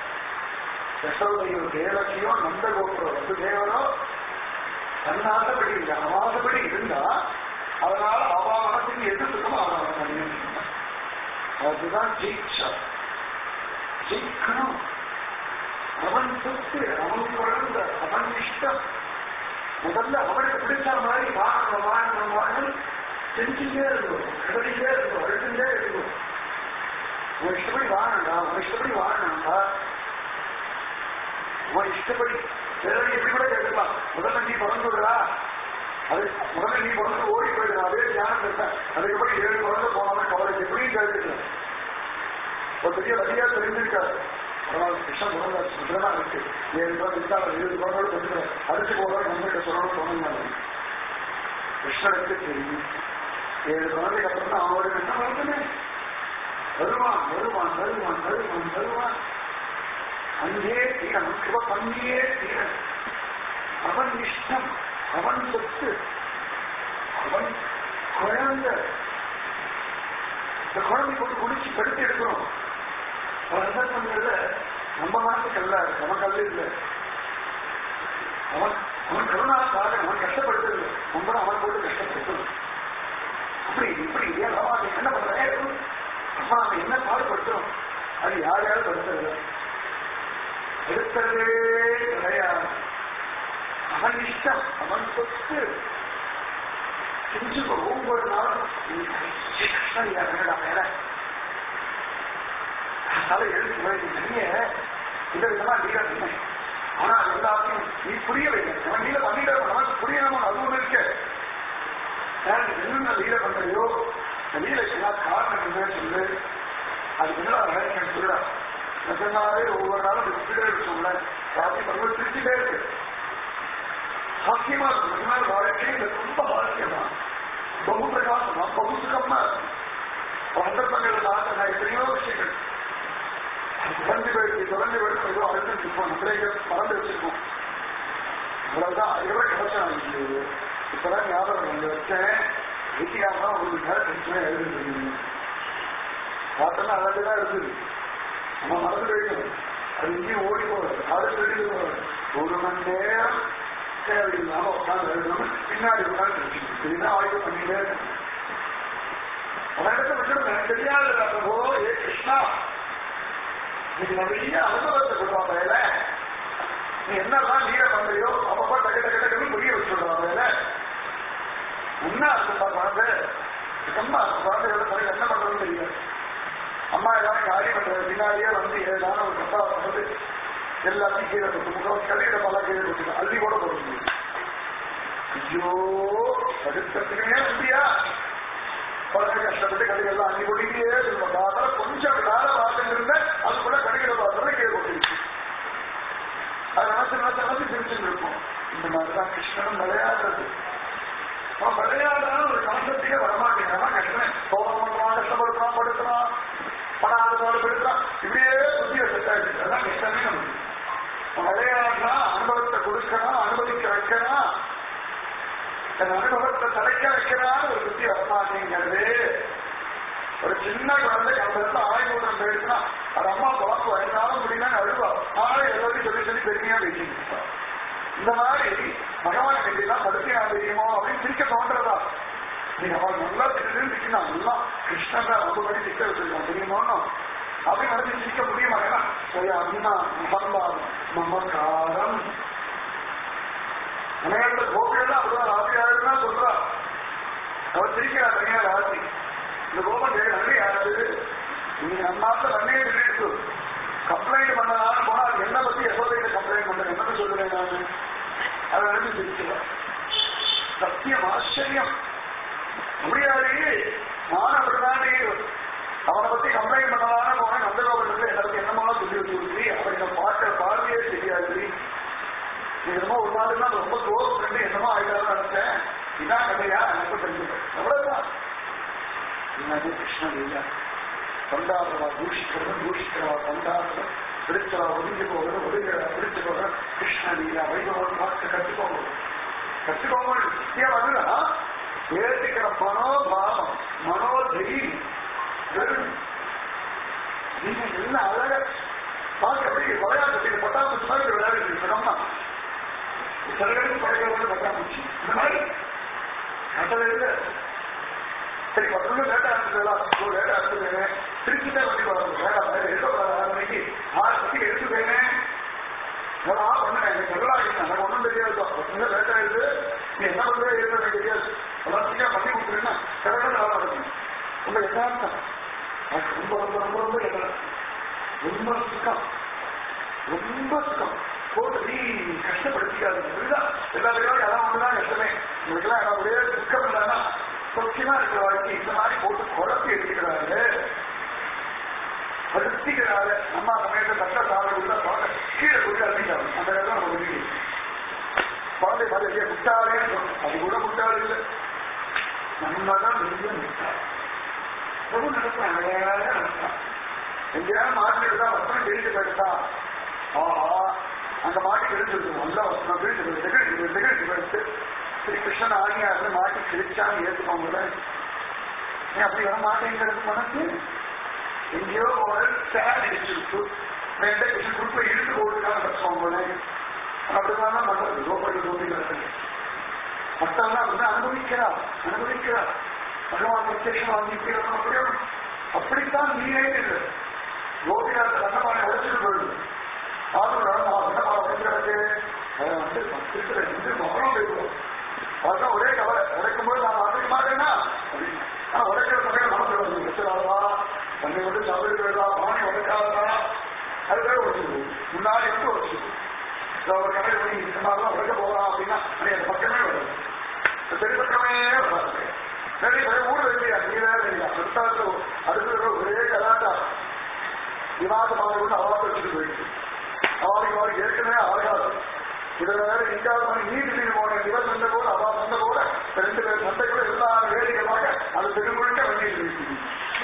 யசோதையோ தேவகியோ நந்தகோபுரோ வந்து தேவனோ தன் ஆசைப்படி இல்லை அவன் ஆசைப்படி இருந்தா அதனால அவ மனசுக்கு எது சுத்தமோ அவன் பண்ணியும் அதுதான் ஜெயிச்சா ஜெயிக்கணும் அவன் சொத்து அவன் குழந்த அவன் இஷ்டம் முதல்ல அவனுக்கு பிடிச்ச மாதிரி வாழணும் வாழணும் வாழணும் செஞ்சுட்டே இருக்கும் கடலிலே இருக்கும் அழுதுட்டே இருக்கும் உன் இஷ்டப்படி வாழணும்டா உன் இஷ்டப்படி வாழணும்டா உன் இஷ்டப்படி வேற எப்படி கூட கேட்கலாம் முதல்ல நீ பிறந்துடுறா அது முதல்ல நீ பிறந்து ஓடி போயிடுறா அதே ஞானம் இருப்பேன் அதுக்கப்புறம் ஏழு குழந்தை போனாலும் கவலை எப்படியும் கேட்டுக்கலாம் ஒரு பெரிய வழியா தெரிஞ்சிருக்காரு அதனால கிருஷ்ணன் குழந்தை சுத்தமா இருக்கு ஏழு குழந்தை இருந்தாலும் ஏழு குழந்தை கொஞ்சம் அடிச்சு போகிறோம் நம்மகிட்ட சொல்லணும்னு சொன்னாங்க கிருஷ்ணனுக்கு தெரியும் ஏழு குழந்தைக்கு அப்புறம் தான் அவனோட என்ன வருதுன்னு வருவான் வருவான் வருவான் வருவான் வருவான் அங்கே தீரன் கிருப பண்ணியே தீரன் அவன் இஷ்டம் அவன் சொத்து அவன் குழந்தை இந்த குழந்தை கொண்டு குடிச்சு படுத்து எடுக்கணும் பல சந்தர்ப்பங்கள்ல நம்ம மனசுக்கு அல்ல நமக்கு அல்ல இல்லை அவன் அவன் கருணாக்காக அவன் கஷ்டப்படுத்தது நம்ம தான் அவன் போட்டு கஷ்டப்படுத்தணும் அப்படி இப்படி ஏன் அவன் என்ன பண்றேன் அப்ப நாம என்ன பாடுபடுத்தோம் அது யார் யாரும் படுத்துறது எடுத்ததே கிடையாது அவன் இஷ்டம் அவன் சொத்து செஞ்சுக்கோ ஒவ்வொரு நாளும் நீ கிருஷ்ணன் யாருடா மேல அதனால எழுத்து நீ நிறைய இந்த விதமா நீங்க சொன்னேன் ஆனா அது எல்லாத்தையும் நீ புரிய வைக்க அவன் நீல பண்ணிட நமக்கு புரியணும் அதுவும் இருக்கு எனக்கு என்னென்ன லீல பண்றையோ இந்த லீலைக்கெல்லாம் காரணம் என்ன சொல்லு அதுக்கு என்ன வேலைக்கு சொல்ல நிஜமாவே ஒவ்வொரு நாளும் விட்டுட்டே இருக்கும்ல ராசி பருவம் திருச்சிட்டே இருக்கு சாத்தியமா இருக்கும் நிஜமான வாழ்க்கை இந்த ரொம்ப வாழ்க்கையமா பகு பிரகாசமா பகு சுகமா இருக்கும் சந்தர்ப்பங்கள் நான் எத்தனையோ விஷயங்கள் தொடர்ந்து போயிடுச்சு தொடர்ந்து போயிட்டு ஏதோ அழுத்தம் இருப்போம் நம்மளே மறந்து வச்சிருக்கோம் அவ்வளவுதான் அதுக்கப்புறம் கிடைச்சா இப்பதான் ஞாபகம் வந்து வச்சேன் வீட்டியாம ஒரு நேரம் டென்ஷனே எழுதுறீங்க பார்த்தோம்னா அழகுதான் இருந்தது நம்ம மறந்து போயிடும் அது இங்கேயும் ஓடி போறது அது சொல்லி போறது ஒரு மணி நேரம் தேவையில்லாம உட்காந்து எழுதணும் பின்னாடி உட்காந்து இதுதான் ஆய்வு பண்ணிட்டே இருக்கணும் உலகத்தை விட்டு எனக்கு தெரியாது ஓ ஏ கிருஷ்ணா இன்னைக்கு நிறைய அனுபவத்தை கொடுப்பாங்க வேலை நீ என்னதான் நீர பண்றியோ அப்பப்போ டக்கு டக்கு டக்குன்னு புரிய வச்சுடுறாங்க வேலை என்ன இருக்குப்பா குழந்தை அம்மா குழந்தையோட பிறகு என்ன பண்றதுன்னு தெரியல அம்மா ஏதாவது காரியம் பண்றது பின்னாடியே வந்து ஏதாவது ஒரு கப்பா வந்து எல்லாத்தையும் கீழே கொட்டு முகம் கல்லிட பல கீழே கொட்டு அள்ளி கூட போட முடியும் ஐயோ தடுக்கிறதுக்குமே முடியா குழந்தை கஷ்டப்பட்டு கடைகள்லாம் அள்ளி கொட்டிட்டே இருக்கும் அதனால கொஞ்சம் வேலை பார்த்துட்டு இருந்தேன் அதுக்குள்ள கடைகளை பார்த்தோம்னா கீழே கொட்டிருச்சு அது நினைச்சு நினைச்சு நினைச்சு பிரிச்சுட்டு இருக்கும் இந்த மாதிரிதான் கிருஷ்ணனும் விளையாடுறது அவன் விளையாடுறான்னு ஒரு கான்செப்டே வரமாட்டேங்கிறான் கிருஷ்ணன் சோகம் பண்றான் வைக்கிறான் தன் அனுபவத்தை தலைக்க வைக்கிறான் ஒரு புத்தி வரமாட்டேங்கிறது ஒரு சின்ன குழந்தை அந்த இடத்துல ஆய்வுடன் போயிருந்தா அது அம்மா பார்க்க வயதாலும் முடியல அழுவா நாளை எல்லாத்தையும் சொல்லி சொல்லி பெருமையா பேசிட்டு இந்த மாதிரி பகவான் எப்படிலாம் படுத்தினா தெரியுமோ அப்படின்னு சிரிக்க தோன்றதா நீங்க அவள் நல்லா தெரிஞ்சுக்கணும் நல்லா கிருஷ்ணன் தான் ரொம்ப பண்ணி சிக்க வச்சிருக்கான் தெரியுமோன்னு அப்படின்னு நினைச்சு சிரிக்க முடியுமா ஏன்னா சரி அண்ணா மகந்தாரம் மமக்காரம் அனைவரது கோபிகள் அப்படிதான் ராசியாருன்னா சொல்றா அவர் சிரிக்கிறா தனியா ராசி இந்த கோபம் கேட்க நன்றி யாரு நீங்க அண்ணாத்த நன்மையை சொல்லிட்டு கம்ப்ளைண்ட் பண்ணனாலும் போனா அது என்ன பத்தி யசோதையில கம்ப்ளைண்ட் பண்றேன் என்ன சொல்லுறேன் நான் அதை நினைச்சு சிரிக்கிறேன் சத்தியம் ஆச்சரியம் முடியாது நான் அப்படிதான் அவனை பத்தி கம்ப்ளைண்ட் பண்ணலான்னு போனேன் நந்தகோபுரத்துல எல்லாருக்கும் என்னமான சொல்லி வச்சு அவன் இந்த பாட்டை பாடவே தெரியாது நீ என்னமோ ஒரு நாள் தான் ரொம்ப க்ளோஸ் ஃப்ரெண்டு என்னமோ ஆயிட்டாலும் நினைச்சேன் இதான் கதையா எனக்கு தெரிஞ்சுப்பேன் அவ்வளவுதான் என்னது கிருஷ்ணன் இல்ல கொண்டாடுறவா தூஷிக்கிறவா தூஷிக்கிறவா கொண்டாடுறவா பிடிச்சவா ஒதுங்கி போகிறது ஒதுங்கிறவா பிடிச்சு போகிற கிருஷ்ண லீலா வைபவம் பார்த்து கற்றுக்கோங்க கற்றுக்கோங்க ஏன் வந்துடா ஏற்றுக்கிற மனோபாவம் மனோதைரியம் நீங்க என்ன அழக பார்க்க அப்படி விளையாட்டு பட்டாம்பூச்சி மாதிரி விளையாடுறீங்க சொன்னா சிலருக்கு படைக்கிறவங்க பட்டாம்பூச்சி இந்த மாதிரி கட்டளை இல்லை சரி பத்து லேட்டா இருந்ததுலாம் லேட்டா இருந்தது திருச்சிட்டே வண்டி வரும் வேண்டாம் வேற எடுக்கப்படாத ஆறு மணிக்கு ஆறு மணிக்கு எடுத்துக்கேங்க நான் பண்ணேன் எனக்கு நல்லா இருக்கு எனக்கு ஒன்றும் தெரியாது பத்து லேட்டா இருக்கு நீ என்ன பண்றது இருக்கு எனக்கு தெரியாது எல்லாம் சீக்கிரம் பண்ணி கொடுத்துருன்னா கரெக்டாக நல்லா நடக்கும் உங்க என்ன எனக்கு ரொம்ப ரொம்ப ரொம்ப ரொம்ப என்ன ரொம்ப சுத்தம் ரொம்ப சுத்தம் போட்டு நீ கஷ்டப்படுத்திக்காது இதுதான் எல்லா பேரும் எல்லாம் ஒண்ணுதான் கஷ்டமே உங்களுக்கெல்லாம் என்ன ஒரே துக்கம் இல்லைன்னா சொச்சமா இருக்கிற வாழ்க்கை இந்த மாதிரி போட்டு குழப்பி எடுத்துக்கிறாரு படுத்திக்கிறாரு நம்ம சமயத்தை தட்ட சாலை உள்ள பாட கீழே போட்டு அடிக்கிறாங்க அந்த நேரம் நம்ம முடியும் குழந்தை மாதிரி முட்டாளே அது கூட முட்டாள் இல்லை நம்ம தான் பெரிய முட்டாள் ரொம்ப நடக்கும் அழகாக நடக்கும் எங்கேயாவது மாட்டிட்டு தான் வசனம் தெரிஞ்சு போயிட்டா ஆஹா அந்த மாட்டி தெரிஞ்சிருக்கு நல்ல வசனம் தெரிஞ்சு போயிட்டு திகழ்ச்சி போயிட்டு ஸ்ரீ கிருஷ்ணன் ஆகியாரு மாட்டி கிழிச்சான்னு ஏற்றுக்கோங்க நீ அப்படி வர மாட்டேங்கிறது மனசு எங்கேயோ ஒரு சேட் இடிச்சிருக்கு ரெண்டே கிருஷ்ணன் குறுப்பை இழுத்து போட்டுக்கான வச்சுக்கோங்களே அப்படிதான் பண்றது கோபாலி கோபிக்கிறது மற்றவங்க வந்து அனுபவிக்கிறா அனுபவிக்கிறா பகவான் பிரத்யட்சம் வாங்கிக்கிறோம் அப்படியே அப்படித்தான் நீரே இல்லை கோபிநாத் கண்ணமான உழைச்சிட்டு போயிடுது ஆறு கண்ணமான உழைக்கிறது அதை வந்து இருக்கிற இந்து மகனும் போயிடுவோம் அதுதான் ஒரே கவலை உடைக்கும் போது நான் மாற்றிக்க மாட்டேன்னா ஆனா உடைக்கிற சமயம் நமக்கு வந்து வச்சிடாதா தன்னை வந்து தவறு போயிடா பாணி உடைக்காதா அதுவே உடைச்சிடுவோம் முன்னாடி வந்து உடைச்சிடுவோம் ஒரு கடை பண்ணி இந்த மாதிரிலாம் உடைக்க போகலாம் அப்படின்னா அந்த பக்கமே வரும் தெரி பக்கமே வராது சரி சரி ஊர் இல்லையா நீரே இல்லையா அடுத்த அடுத்த ஒரே கலாட்டா விவாதமாக கொண்டு அவாத வச்சுட்டு போயிடுச்சு அவளுக்கு அவளுக்கு ஏற்கனவே ஆகாது இதுல வேற எங்காவது மணி நீதி நீதி போன இவ சண்டை கூட அவா சண்டை கூட ரெண்டு பேர் சண்டை கூட எல்லா வேடிக்கைமாக அது தெருமுழுக்க வண்டியில் இருக்குது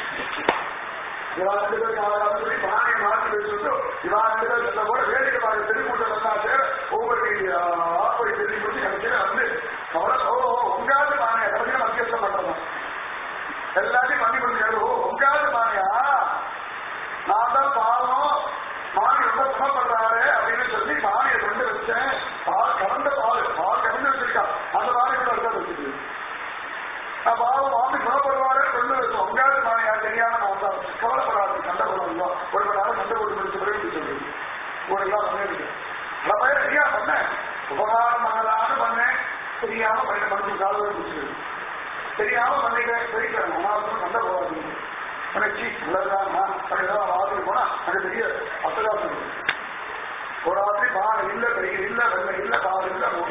இவா ரெண்டு பேருக்கு ஆகாது சொல்லி பானை மாற்றி வச்சுட்டு இவா ரெண்டு பேர் சண்டை கூட வேடிக்கை பார்க்க தெருக்கூட்டம் வந்தாச்சு ஒவ்வொரு ஆப்பை தெரிஞ்சு கொடுத்து கடைசியில வந்து அவளை ஓ உங்காவது பானை கடைசியில மத்தியஸ்தம் பண்றதான் எல்லாத்தையும் பண்ணி கொடுத்து ஓ உங்காவது பானையா நான் தான் பாவம் மாமி ரொம்ப சுமப்படுறாரு அப்படின்னு சொல்லி மாமியை கொண்டு வச்சேன் பால் கலந்த பால் பால் கலந்து வச்சிருக்கா அந்த மாமி கூட இருக்க வச்சுட்டு நான் பாவம் மாமி குணப்படுவாரு கொண்டு வச்சோம் உங்காவது மாமியா தெரியாம நான் வந்தா கவலைப்படாது சண்டை போடுவாங்க ஒரு மணி நேரம் சண்டை போட்டு முடிச்ச பிறகு சொல்லுது ஒரு எல்லாம் பண்ணிருக்கு பல பேர் சரியா பண்ணேன் உபகாரம் பண்ணலான்னு பண்ணேன் தெரியாம பண்ண மனசு காலவே முடிச்சிருக்கு தெரியாம பண்ணிட்டேன் தெரிவிக்கிறேன் அனாவசம் சண்டை போடாதீங்க உனக்கு உள்ளதான் ஏதாவது ஆதரவு போனா அங்க பெரிய அசகாசம் ஒரு ராத்திரி பானை இல்ல பெரிய இல்ல வெள்ளை இல்ல கால் இல்ல மூடி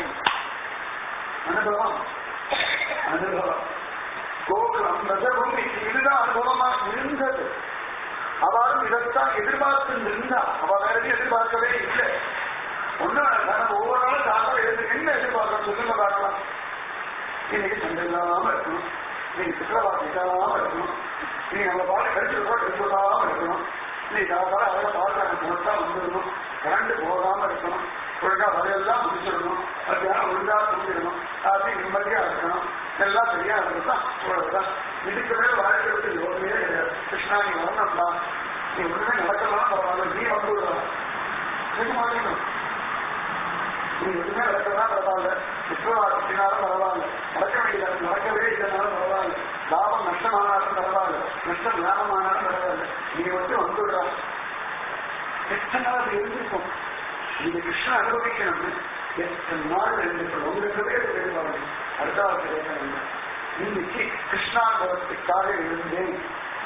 அனுபவம் அனுபவம் கோகுலம் ரசபூமி இதுதான் அனுபவமா இருந்தது அவளும் இதைத்தான் எதிர்பார்த்து இருந்தா அவ வேற எதையும் எதிர்பார்க்கவே இல்லை ஒண்ணு நம்ம ஒவ்வொரு நாளும் சாப்பிட எது என்ன எதிர்பார்க்கணும் சொல்லுங்க பார்க்கலாம் இன்னைக்கு சண்டை இல்லாம இருக்கணும் இன்னைக்கு சுற்றவாசி இல்லாம இருக்கணும் நீ நம்ம பாட்டு கழிச்சு கூட கழிச்சுடாம இருக்கணும் நீ காப்பால அவரை பாடுறாங்க குணத்தா வந்துடணும் கரண்ட் போகாம இருக்கணும் ஒழுங்கா வரையெல்லாம் முடிச்சிடணும் மத்தியானம் ஒழுங்கா தூங்கிடணும் ராத்திரி நிம்மதியா இருக்கணும் எல்லாம் சரியா இருந்துதான் இவ்வளவுதான் இதுக்கு மேல வாழ்க்கைக்கு யோகமே கிடையாது கிருஷ்ணா நீ வரணும்டா நீ ஒண்ணுமே நடக்கலாம் பரவாயில்ல நீ வந்து கேட்க மாட்டேங்கணும் நீ எதுவுமே நடக்கலாம் பரவாயில்ல விஸ்வவாதத்தினாலும் பரவாயில்ல நடக்க வேண்டியது நடக்கவே இல்லைனாலும் பரவாயில்ல லாபம் நஷ்டமானாலும் பரவாயில்ல நஷ்டம் லாபமானாலும் பரவாயில்ல நீ வந்து வந்துடுறா எத்தனை நாள் அது இருந்திருக்கும் நீங்க கிருஷ்ணன் அனுபவிக்கணும்னு எத்தனை நாள் இருந்திருக்கும் உங்களுக்கு வேறுபாடு அடுத்தாவது கேட்கணும் இன்னைக்கு கிருஷ்ணானுபவத்துக்காக இருந்தேன்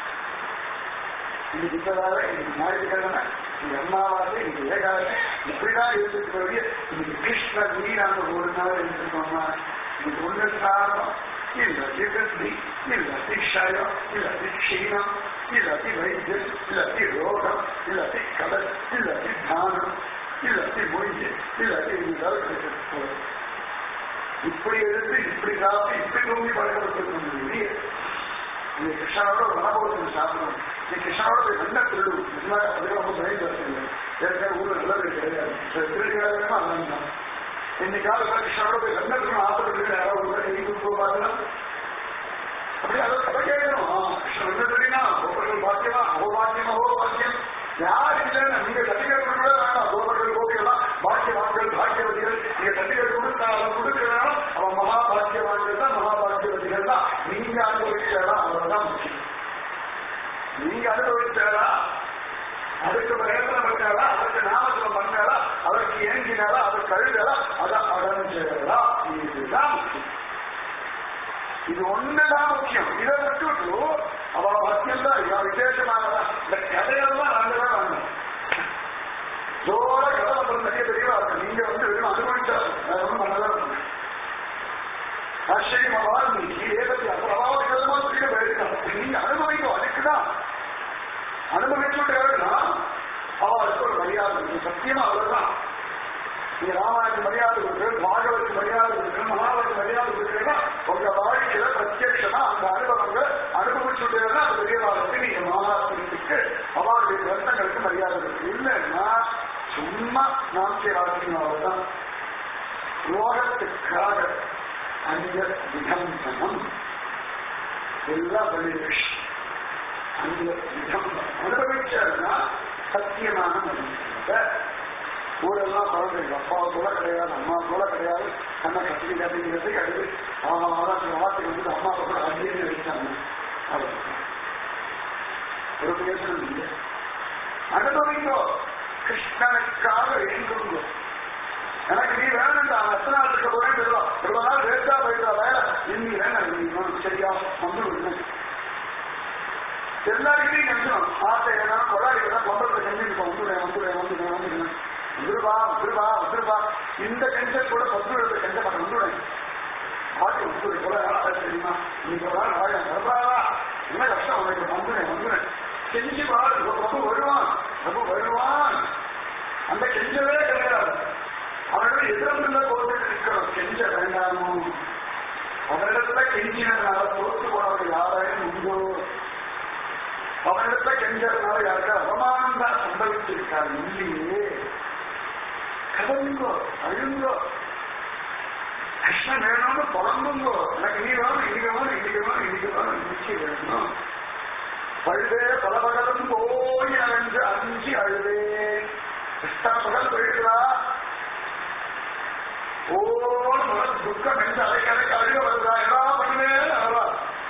இன்னைக்கு இப்பதால இன்னைக்கு ஞாயிற்றுக்கிழமை இன்னைக்கு அம்மாவாசை இன்னைக்கு ஏகாதசி இப்படிதான் இருந்துட்டு வழிய இன்னைக்கு கிருஷ்ண நீரான ஒரு நாள் இருந்திருக்கோம்னா இன்னைக்கு ஒண்ணு காரணம் இல்லாட்டி கல்வி இல்லாட்டி க்ஷயம் இல்லாட்டி க்ஷீணம் இல்லாட்டி வைத்தியம் இல்லாட்டி ரோகம் இல்லாட்டி கடல் இல்லாட்டி தானம் இல்லாட்டி மொழி இல்லாட்டி இருந்தால் கிடைக்கிறது இப்படி எடுத்து இப்படி சாப்பிட்டு இப்படி தூங்கி பழக்கப்பட்டிருக்கணும் இல்லையே நீ கிருஷ்ணனோட மனபோதனை சாப்பிடணும் நீ கிருஷ்ணனோட போய் என்ன திருடு நிஜமாக அதே ரொம்ப பயந்து வச்சுங்க ஏற்கனவே ஊர்ல நல்லது கிடையாது திருடுகிறதுமா அண்ணன் தான் இன்னைக்காவது கிருஷ்ணனோட போய் என்ன திரும்ப ஆசைப்பட்டு யாராவது ஒரு கை கொடுத்து பார்க்கலாம் அப்படி அதை கதை கேட்கணும் கிருஷ்ணன் என்ன தெரியுமா கோபர்கள் பாக்கியமா ஓ பாக்கியம் ஓ பாக்கியம் யார் இல்லைன்னு நீங்க சர்டிபிகேட் கூட வேண்டாம் கோபர்கள் கோபிகள்லாம் பாக்கியவான்கள் பாக்கியவதிகள் நீங்க சர்டிபிகேட் கொடுத்தாலும் கொடுக்கலாம் அவன் மகா பாக்கியவான்கள் தான் மகா பாக்கியவதிகள் தான் நீங்க அனுபவிச்சாரா அவர்தான் முக்கியம் நீங்க அனுபவிச்சாரா அதுக்கு பிரயத்தனம் பண்ணாரா அதற்கு நாமத்தில் பண்ணாரா அதற்கு ஏங்கினாரா அதற்கு அழுதாரா அதை அடைஞ்சாரா இதுதான் முக்கியம் இது ஒண்ணுதான் முக்கியம் இதை விட்டுட்டு அவ பத்தியம் தான் இவ விசேஷமானதா இந்த கதையெல்லாம் நாங்கதான் வாங்கணும் ஜோர கதை பண்றது நிறைய தெரியவா இருக்கு நீங்க வந்து வெறும் அனுபவிச்சா வேற ஒன்றும் பண்ணதான் ஆச்சரியமா நீங்க ஏகத்தி அப்புறம் விதமா தெரிய போயிருக்காங்க நீங்க அனுபவிக்கும் அதுக்குதான் அனுபவிச்சுட்டா அவளுக்கு ஒரு மரியாதை இருக்கு சத்தியமா அவர்தான் நீங்க ராமாயணத்துக்கு மரியாதை கொடுக்குறது பாகவத்துக்கு மரியாதை கொடுக்குறது மகாபாரத மரியாதை கொடுக்குறீங்கன்னா உங்க வாழ்க்கையில பிரத்யட்சமா அந்த அனுபவங்கள் அனுபவிச்சுட்டேன்னா அது பெரியவாளுக்கு நீங்க மகாத்மத்துக்கு அவளுடைய கிரந்தங்களுக்கு மரியாதை இருக்கு இல்லைன்னா சும்மா நாட்டிய வாழ்க்கையும் தான் லோகத்துக்காக அந்த விதம்பனம் எல்லாம் வெளியிஷ் அந்த விதம்பனம் அனுபவிச்சதுன்னா சத்தியமான மனித ஊரெல்லாம் குழந்தைங்க அப்பா கூட கிடையாது அம்மா கூட கிடையாது கண்ணை கட்டி கட்டிங்கிறது கிடையாது அவன் வார்த்தை வந்து அம்மா கூட அடியே வச்சாங்க ஒரு பேசணும் இல்லை அனுபவிங்கோ கிருஷ்ணனுக்காக வேண்டுங்கோ எனக்கு நீ வேணும்டா எத்தனை நாள் இருக்க போறேன் சொல்லுவா இவ்வளவு நாள் வேஸ்டா போயிட்டா வேலை இன்னி வேணும் நீ சரியா வந்து விடுங்க எல்லாருக்கிட்டையும் கெஞ்சணும் ஆசை ஏன்னா கொடாடிக்கலாம் கொம்பத்தை கெஞ்சிருக்கோம் வந்துடுறேன் வந்துடுறேன் வந்துடுறேன் வந்துடுறேன் வந்துருவா வந்துருவா வந்துருவா இந்த கெஞ்சல் கூட பத்து கெஞ்ச மாட்டேன் வந்துடுறேன் பாட்டு வந்து கூட தெரியுமா நீங்க ஒரு நாள் வாழ வரப்பாரா என்ன கஷ்டம் உனக்கு வந்துடுறேன் வந்துடுறேன் கெஞ்சி வாழ் ரொம்ப வருவான் ரொம்ப வருவான் அந்த கெஞ்சவே கிடையாது அவனோட எதிர்ப்புல போட்டு இருக்கணும் கெஞ்ச வேண்டாமோ அவனிடத்துல கெஞ்சினதுனால தோற்று போனவர்கள் யாராயும் உண்டோ அவனிடத்துல கெஞ்சதுனால யாருக்கு அவமானம் தான் சம்பவிச்சிருக்காரு இல்லையே கதவுங்கோ அழுங்கோ கிருஷ்ணன் வேணும்னு புலம்புங்கோ எனக்கு நீ வேணும் இன்னைக்கு வேணும் இன்னைக்கு வேணும் இன்னைக்கு வேணும் இன்னைக்கு வேணும் பழுதே பல பகலும் போய் அலைஞ்சு அஞ்சு அழுதே கிருஷ்ணா பகல் போயிடுதா ஓன் மனம் துக்கம் என்று அலை கலைக்கு அழுக வருதா எல்லாம் பண்ணுவே அழவா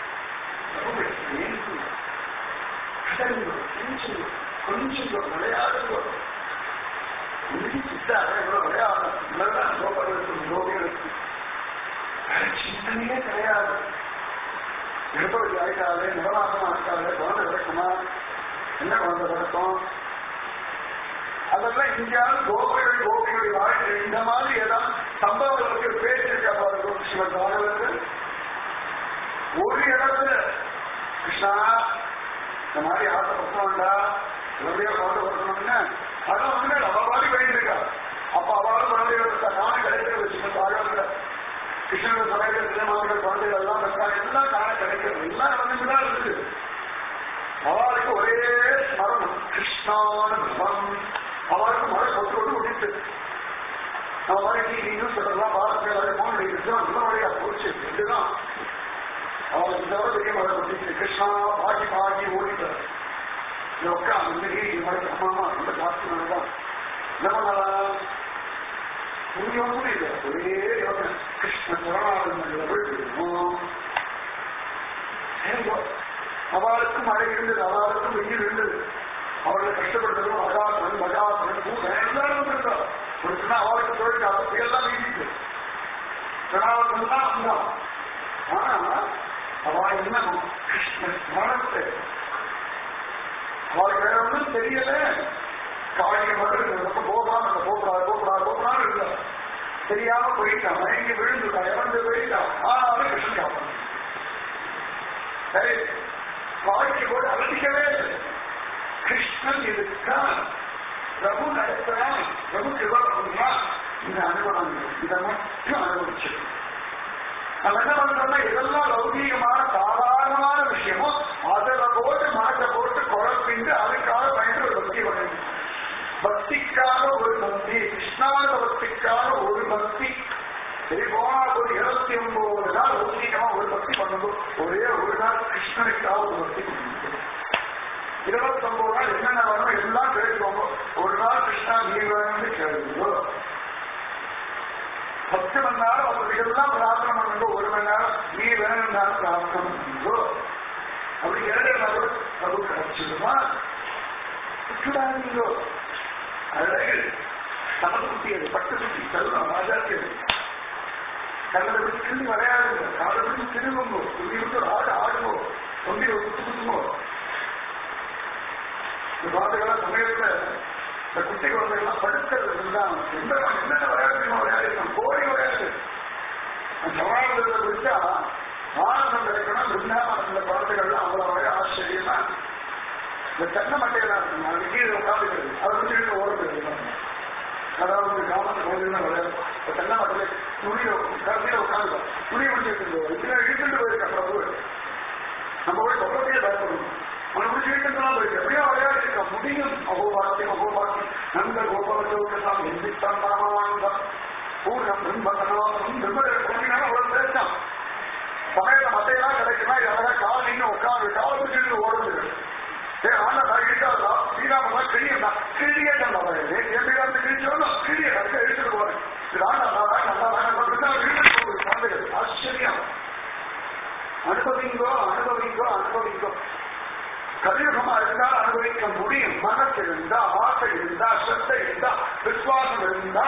கொஞ்சம் விளையாடுங்கோ இன்னைக்கு சித்தார எவ்வளவு விளையாடணும் இவ்வளவுதான் சோபர்களுக்கும் யோகிகளுக்கும் சிந்தனையே கிடையாது எடுப்பவழி ஆயிட்டாலே நிலவாசமா இருக்காது குழந்தை கிடைக்குமா என்ன குழந்தை கிடைக்கும் அதெல்லாம் இங்கேயாவது கோபிகள் கோபிகளுடைய வாழ்க்கை இந்த மாதிரி ஏதாவது சம்பவங்களுக்கு பேசியிருக்கா பாருங்க சிவன் பாகவத்தில் ஒரு இடத்துல கிருஷ்ணா இந்த மாதிரி ஆசைப்பட்டோம்டா நல்லபடியா குழந்தை வரணும்னு அதான் வந்து அவ மாதிரி வேண்டியிருக்கா அப்ப அவளும் குழந்தைகள் இருக்கா நானும் கிடைக்கிறது சிவன் பாகவத்தில் கிருஷ்ணன் சமயத்தில் சினிமாக்கள் குழந்தைகள் எல்லாம் இருக்கா எல்லாம் காண கிடைக்கிறது எல்லாம் நடந்துதான் இருக்குது அவளுக்கு ஒரே ஸ்மரணம் கிருஷ்ணானுபவம் அவளுக்கு மழை கொண்டு கொண்டு முடித்து நம்ம மாதிரி நீ நியூஸ் பேப்பர்லாம் பார்த்து வரை போன் அடிக்கிறோம் இந்த வழியா போச்சு இதுதான் அவளுக்கு இந்த விட பெரிய மழை பற்றி கிருஷ்ணா பாக்கி பாக்கி ஓடிட்டார் இந்த உட்காந்து இன்னைக்கு இது மாதிரி அம்மா ரொம்ப ஜாஸ்தி மழைதான் என்ன பண்ணலாம் புரியும் புரியல ஒரே யோசனை கிருஷ்ண சரணாகணும் அவளுக்கும் மழை இருந்தது அவளுக்கும் வெயில் இருந்தது அவர்களை கஷ்டப்படுத்ததும் மகாசன் மகாசன் பூசன் எல்லாரும் இருந்தார் ஒரு சின்ன அவளுக்கு தொழில் எல்லாம் வீதிக்கு சரணாகனம் தான் வந்தான் ஆனா அவ என்ன கிருஷ்ண ஸ்மரணத்தை அவளுக்கு வேற ஒன்றும் தெரியல காரியம் வந்து போகலாம் நம்ம போகக்கூடாது போகக்கூடாது போகலாம் இல்லை தெரியாம போயிட்டான் மயங்கி விழுந்துட்டான் இறந்து போயிட்டான் ஆனாலும் கிருஷ்ணன் காப்பான் சரி வாழ்க்கை கூட அலட்டிக்கவே இல்லை கிருஷ்ணன் இதுக்கான் பிரபு நடத்துறான் பிரபு கிருபா பண்ணுறான் இந்த அனுபவம் இதை மட்டும் அனுபவிச்சு நம்ம என்ன பண்றோம்னா இதெல்லாம் லௌகீகமான சாதாரணமான விஷயமோ அதுல போட்டு மனத்தை போட்டு குழப்பிண்டு அதுக்காக பயந்து ஒரு பக்தி பண்ணணும் பக்திக்காக ஒரு பக்தி கிருஷ்ணானந்த பக்திக்காக ஒரு பக்தி சரி போனா ஒரு இருபத்தி ஒன்பது நாள் லௌகீகமா ஒரு பக்தி பண்ணணும் ஒரே ஒரு நாள் கிருஷ்ணனுக்காக ஒரு பக்தி பண்ணணும் இருபத்தி ஒன்பது நாள் என்னென்ன வரணும் எல்லாம் கேட்டுக்கோங்க ஒரு நாள் கிருஷ்ணா நீ வேணும்னு கேளுங்க பத்து மணி நேரம் உங்களுக்கு எல்லாம் பிரார்த்தனை பண்ணுங்க ஒரு மணி நேரம் நீ வேணும்னாலும் பிரார்த்தனை பண்ணுங்க அப்படி இரண்டு நாள் பிரபு கிடைச்சிடுமா விட்டுடாதீங்கோ அழகு சமக்குட்டியது பட்டு குட்டி செல்வம் ராஜாத்தியது கண்ணை விட்டு கிள்ளி விளையாடுங்க காலை விட்டு திரும்புங்கோ துணி விட்டு ஆடு ஆடுங்கோ தொண்டி குத்து குத்துங்கோ இந்த பாட்டுகள சமயத்துல இந்த குட்டி குழந்தைகள்லாம் படுக்கிறது இருந்தான் எந்த என்னென்ன விளையாட்டு விளையாடிருக்கான் கோடி விளையாட்டு சமாளத்தை குறிச்சா ஆனந்தம் கிடைக்கணும் பிருந்தாவனத்துல குழந்தைகள்லாம் அவ்வளவு வரை ஆச்சரியமா இந்த தென்னை மட்டையில அதுக்கு கீழே உட்காந்துக்கிறது அது வந்து ஓடுறது அதாவது கிராமத்து குழந்தைகள் விளையாடும் இப்போ தென்னை மட்டையில துணியை கடைசியில உட்காந்துக்கலாம் துணியை முடிச்சுட்டு இருந்தோம் இதுல இழுத்துட்டு போயிருக்க பிரபு நம்ம போய் சொல்றதே பயப்படணும் அவனை முடிச்சு இழுத்துலாம் போயிருக்கு எப்படியோ விளையாடி இருக்க முடியும் அகோபாக்கியம் அகோபாக்கியம் நந்த கோபாலோகெல்லாம் எந்தித்தான் ராமானந்தம் பூர்ணம் பிரம்மகனம் பிரம்மதேவ குழந்தைனால அவ்வளவு பேசான் சமயத்துல மத்தையெல்லாம் கிடைக்குமா இதெல்லாம் கால் நின்று உட்காந்து கால் பிடிச்சிட்டு ஓடுது ஏ ஆனா தகிட்டாதா ஸ்ரீராமன் கிழியா கிழியே என் வீடாந்து கிழிச்சோம் கிழிய கடைக்க இழுத்துட்டு போறேன் இது ஆனா நல்லா நல்லா இழுத்துட்டு போகுது குழந்தைகள் ஆச்சரியம் அனுபவிங்கோ அனுபவிங்கோ அனுபவிங்கோ கலியுகமா இருந்தால் அனுபவிக்க முடியும் மனசு இருந்தா ஆசை இருந்தா ஸ்ரத்தை இருந்தா விசுவாசம் இருந்தா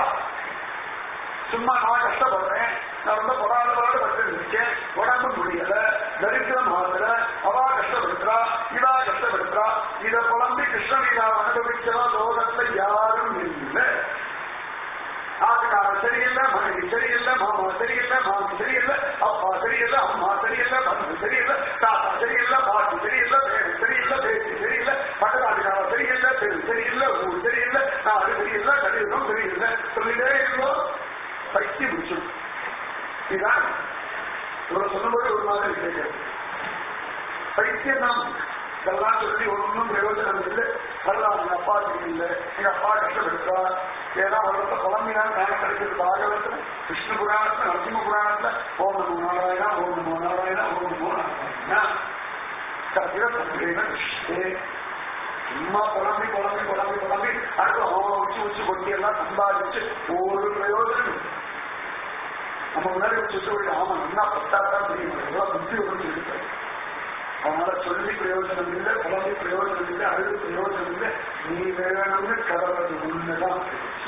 சும்மா நான் கஷ்டப்படுறேன் நான் ரொம்ப பொறாதபாடு பட்டு இருக்கேன் உடம்பு முடியல தரித்திரம் ஆகல அவா கஷ்டப்படுத்துறா இவா கஷ்டப்படுத்துறா இத குழம்பி கிருஷ்ணலீலா அனுபவிக்கிறா லோகத்துல யாரும் இல்லை ஆட்டுக்காரன் சரியில்லை மனைவி சரியில்லை மாமா சரியில்லை மாமி சரியில்லை அப்பா சரியில்லை அம்மா சரியில்லை மருந்து சரியில்லை தாத்தா சரியில்லை பாட்டி சரியில்லை பேரு சரியில்லை பேச்சு சரியில்லை பட்டநாட்டுக்காரன் சரியில்லை தெரு சரியில்லை ஊர் சரியில்லை நாடு சரியில்லை கலியுகம் சரியில்லை சொல்லிட்டே இருக்கோம் பைத்தி பிடிச்சிடும் இதுதான் இவ்வளவு சொன்னபோது ஒரு மாதிரி கேட்கிறது பைத்தியம் தான் இதெல்லாம் சொல்லி ஒன்றும் பிரயோஜனம் இல்லை அதெல்லாம் எங்க அப்பா இல்லை எங்க அப்பா கஷ்டப்படுத்தா ஏன்னா அவர்கிட்ட குழம்பினாலும் ஞானம் கிடைக்கிறது பாகவத்துல விஷ்ணு புராணத்துல நரசிம்ம புராணத்துல ஓம் நமோ நாராயணா ஓம் நமோ நாராயணா ஓம் நமோ நாராயணா கதிர சந்திரேன கிருஷ்ணே சும்மா குழம்பி குழம்பி குழம்பி குழம்பி அடுத்து அவன் உச்சி உச்சி கொட்டி எல்லாம் சம்பாதிச்சு ஒரு பிரயோஜனம் இல்லை. நம்ம முன்னாடி ஒரு சுட்டு விட்டு ஆமா என்ன பத்தாத்தான் தெரியும் எவ்வளவு புத்தி ஒன்று இருக்கு அதனால சொல்லி பிரயோஜனம் இல்லை குழந்தை பிரயோஜனம் இல்லை அழுது பிரயோஜனம் இல்லை நீ வேணும்னு கடவுள் உண்மைதான்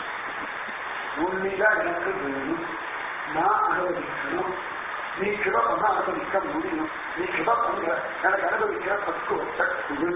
உண்மைதான் எனக்கு வேணும் நான் அனுபவிக்கணும் நீ கிருப பண்ண அனுபவிக்க முடியும் நீ கிருப பண்ற எனக்கு அனுபவிக்கிற பக்குவத்தை குழு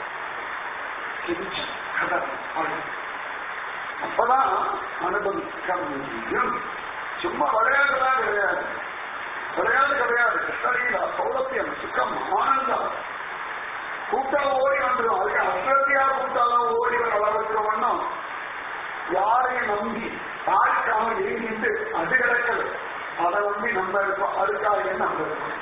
சிரிச்சு கதை அப்பதான் அனுபவிக்க முடியும் சும்மா விளையாடுதான் கிடையாது விளையாடு கிடையாது கிருஷ்ணலீலா சௌலத்தியம் சுக்கம் ஆனந்தம் கூட்டம் ஓடி வந்துடும் அதுக்கு அஸ்ரத்தியா கூட்டாலும் ஓடி வர அளவுக்கு வண்ணம் யாரையும் நம்பி தாய்க்காம ஏங்கிட்டு அது கிடக்கல அதை நம்பி நம்ம இருப்போம் அதுக்காக என்ன நம்ம இருக்கோம்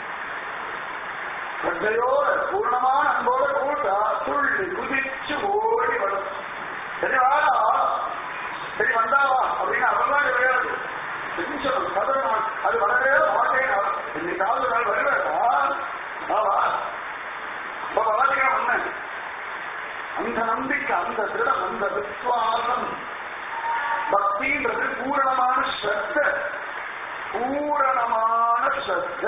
ஸ்ரத்தையோட பூர்ணமான அன்போட கூட்டா துள்ளி குதிச்சு ஓடி வரும் சரி வாடா சரி வந்தாவா அப்படின்னு அதெல்லாம் கிடையாது டென்ஷன் கதறணும் அது வரவே மாட்டேன் இன்னைக்காவது நான் வருவேடா ஆவா அப்ப வராதுங்க வந்தேன் அந்த நம்பிக்கை அந்த திருடம் அந்த விசுவாசம் பக்தின்றது பூரணமான ஸ்ரத்த பூரணமான ஸ்ரத்த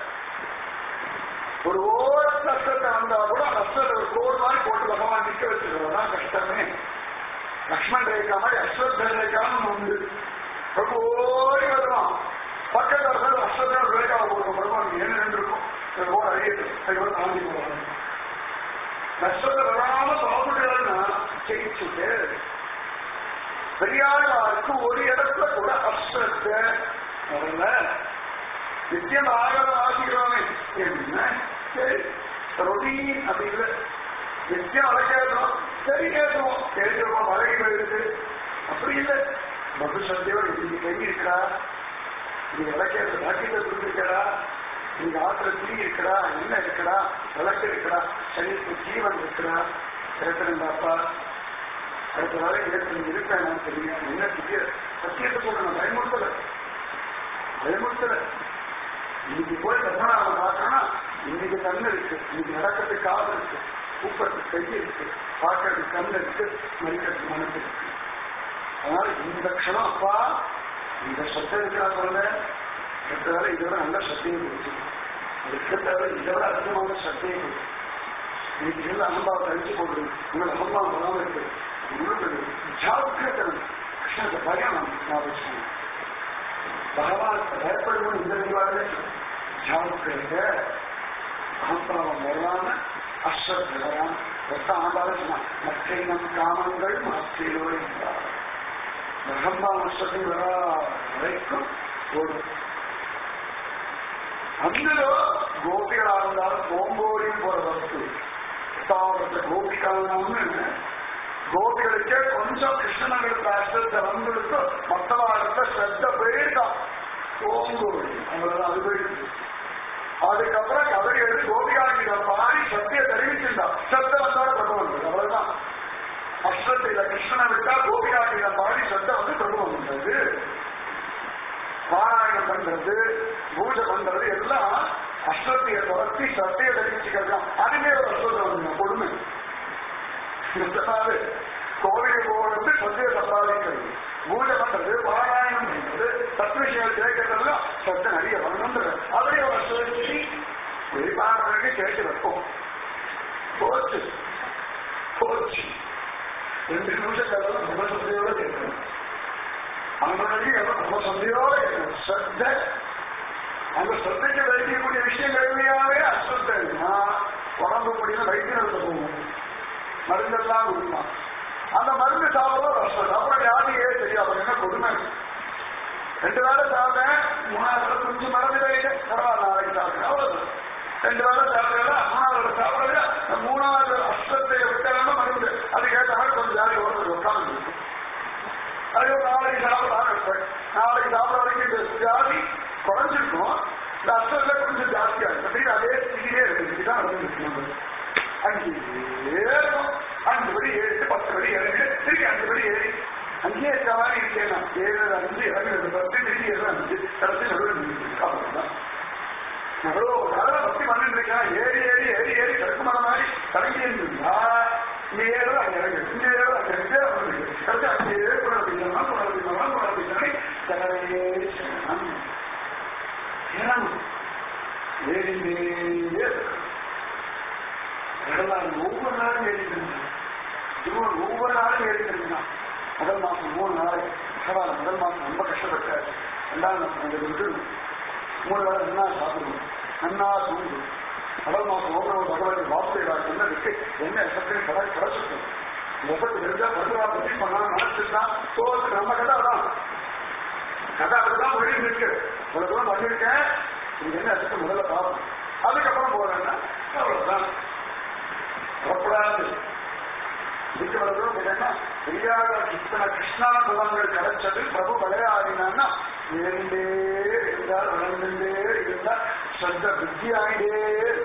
ஒரு ஓர கஷ்டத்தை வந்தா கூட கஷ்டத்தை ஒரு கோடு மாதிரி போட்டு பகவான் நிக்க வச்சுக்கிறதான் கஷ்டமே லக்ஷ்மண் ரேகா மாதிரி அஸ்வத்த ரேகான்னு உண்டு ரொம்ப ஓடி வருவான் பக்கத்துல இருக்கிறது அஸ்வத்த ரேகாவை போட்டு பகவான் என்ன நின்றுருக்கும் ஓட அழியது அதுக்கப்புறம் தாண்டி போவாங்க நஷ்டத்தை வராம சாப்பிடுறதுன்னா ஜெயிச்சுட்டு பெரியாருக்கு ஒரு இடத்துல கூட அஸ்வத்த வரல நித்தியம் ஆகவம் ஆகிறோமே என்ன சரி ரொட்டீன் அப்படி இல்லை நித்தியம் அதை கேட்கிறோம் சரி கேட்கிறோம் கேட்கிறோம் மழை போயிடுது அப்படி இல்லை மது சந்தையோடு இன்னைக்கு கை இருக்கா நீ விளக்கேற்ற பாக்கியத்தை கொடுத்துருக்கடா நீங்க ஆத்திர தீ இருக்கடா என்ன இருக்கடா விளக்கு இருக்கடா சரீரத்துக்கு ஜீவன் இருக்கடா கேட்கிறேன்டாப்பா அடுத்த நாளை இடத்துல இருப்பேன் நான் தெரியும் என்ன புதிய சத்தியத்தை கூட நான் பயமுறுத்தல பயமுறுத்தல இன்னைக்கு போய் பத்மநாபம் பார்த்தோம்னா இன்னைக்கு கண்ணு இருக்கு இன்னைக்கு நடக்கிறதுக்கு காது இருக்கு கூப்பிடுறதுக்கு கை இருக்கு பார்க்கறதுக்கு கண் இருக்கு மறிக்கிறதுக்கு மனசு இருக்கு அதனால இந்த க்ஷணம் அப்பா இந்த சத்தம் இருக்கிறா சொல்ல இருக்கிறதால இதோட நல்ல சத்தையும் கொடுத்து இருக்கிறதால இதோட அதிகமான சத்தையும் கொடுத்து இன்னைக்கு இருந்த அனுபவத்தை அழிச்சு போடுறது உங்கள் அனுபவம் வராமல் இருக்கு உங்களுக்கு ஜாக்கிரதம் கிருஷ்ணத்தை பயம் ஞாபகம் பகவான் பயப்படுவோம் இந்த நிவாரண ஜாக்கிரத அனுபவம் வராம அஸ்வத் வராம ஒத்த ஆண்டாலும் மற்ற நம் காமங்கள் மாற்றிலோ என்றார் பிரம்ம அஸ்வத்தை வரா வரைக்கும் ஓடும் అందులో గోపికలు ఆనందాలు కోంబోడి వస్తు తావత గోపికాలను கோபிகளுக்கே கொஞ்சம் கிருஷ்ணனுக்கு அஷ்டத்தை வந்துடுத்து மற்றவாழ்த்த ஸ்ரத்த போயிருக்கான் ஓங்கோடி அவங்களோட அது போயிடுச்சு அதுக்கப்புறம் கபடி எடுத்து கோபிகாங்கிற பாடி சத்திய தெரிவிச்சிருந்தா சத்த வந்தாலும் பிரபு வந்தது அவ்வளவுதான் அஷ்டத்தில கிருஷ்ணனை விட்டா கோபிகாங்கிற பாடி சத்த வந்து பிரபு வந்தது பாராயணம் பண்றது பூஜை பண்றது எல்லாம் அஸ்வத்திய துரத்தி சத்திய தெரிவிச்சுக்கலாம் அதுவே ஒரு அஸ்வதம் வந்து கொடுமை கோவிலுக்கு போகிறது சத்திய சம்பாதிக்கிறது பூஜை பண்றது பாராயணம் பண்றது சத் விஷயம் கேட்கறதுலாம் சத்த நிறைய வரணுன்றது அவரே ஒரு அஸ்வதி வெளிப்பாடுறதுக்கு கேட்டு வைப்போம் போச்சு போச்சு ரெண்டு நிமிஷம் ரொம்ப சந்தையோட கேட்கணும் அவங்களுக்கு ரொம்ப சந்தையோட கேட்கணும் சத்த அந்த சத்தைக்கு வைக்கக்கூடிய விஷயங்கள் எளிமையாவே அஸ்வத்தா உடம்பு முடியல வைத்தியத்தை போகும் மருந்தெல்லாம் கொடுப்பான் அந்த மருந்து சாப்பிட ரசம் அப்புறம் யாரையே தெரியாது என்ன கொடுமை ரெண்டு வேலை சாப்பிட்டேன் மூணாவது கொஞ்சம் மறந்துடுறீங்க பரவாயில்ல நாளைக்கு சாப்பிட்டேன் அவ்வளவுதான் ரெண்டு வேலை சாப்பிடல மூணாவது சாப்பிடல மூணாவது அஷ்டத்தை விட்டாலும் மருந்து அதுக்கேற்ற மாதிரி கொஞ்சம் ஜாலி ஓடுறது உட்காந்து அது நாளைக்கு சாப்பிடலாம் இருப்பேன் நாளைக்கு சாப்பிட வரைக்கும் இந்த ஜாதி குறைஞ்சிருக்கும் இந்த அஷ்டத்துல கொஞ்சம் ஜாஸ்தியா இருக்கு அதே ஸ்திதியிலே இருக்கு இதுதான் நடந்துருக்கு அஞ்சு ஏறும் அஞ்சு படி ஏறிட்டு பத்து படி இறங்கி திருப்பி அஞ்சு படி ஏறி அங்கேயே இருக்க மாதிரி இருக்கேன் நான் ஏழு அஞ்சு இறங்குறது பத்து திருப்பி ஏழு அஞ்சு கடைசி நடுவில் அவ்வளவுதான் எவ்வளோ காலம் பக்தி பண்ணிட்டு இருக்கேன் ஏறி ஏறி ஏறி ஏறி கருக்கு மரம் மாதிரி கலங்கி இருந்தா இங்க ஏழு அங்க இறங்கு இங்க ஏழு அங்க இறங்கு கடைசி அஞ்சு ஏழு குணப்பிக்கணும் குணப்பிக்கணும் குணப்பிக்கணும் ஜனரே சரணம் ஏறாங்க ஏறிண்டே கடலாறு ஒவ்வொரு நாளும் ஏறிட்டு இருந்தான் இவன் ஒவ்வொரு நாளும் ஏறிட்டு இருந்தான் முதல் மாசம் மூணு நாள் பரவாயில்ல முதல் மாசம் ரொம்ப கஷ்டப்பட்டாரு ரெண்டாவது மாசம் கொஞ்சம் விட்டு மூணு வேலை நல்லா சாப்பிடணும் நன்னா தூங்கும் கடல் மாசம் ஒவ்வொரு பகவதி வார்த்தை என்ன இருக்கு என்ன எசத்தையும் கடை கிடைச்சிருக்கும் எசத்து தெரிஞ்சா பருவா பற்றி பண்ணா நினைச்சிருந்தான் சோத்து நம்ம கதை அதான் கதை அப்படிதான் போயிட்டு இருக்கு இவ்வளவு தூரம் பண்ணிருக்கேன் இது என்ன எசத்து முதல்ல பார்க்கணும் அதுக்கப்புறம் போறேன்னா அவ்வளவுதான் வரக்கூடாது இதுக்கு வரதும் என்னன்னா பெரியார இத்தனை கிருஷ்ணா குலங்கள் கிடைச்சது பிரபு விளையாடினான்னா இரண்டே இருந்தால் வளர்ந்துட்டே இருந்தால் சத்த புத்தி ஆகிட்டே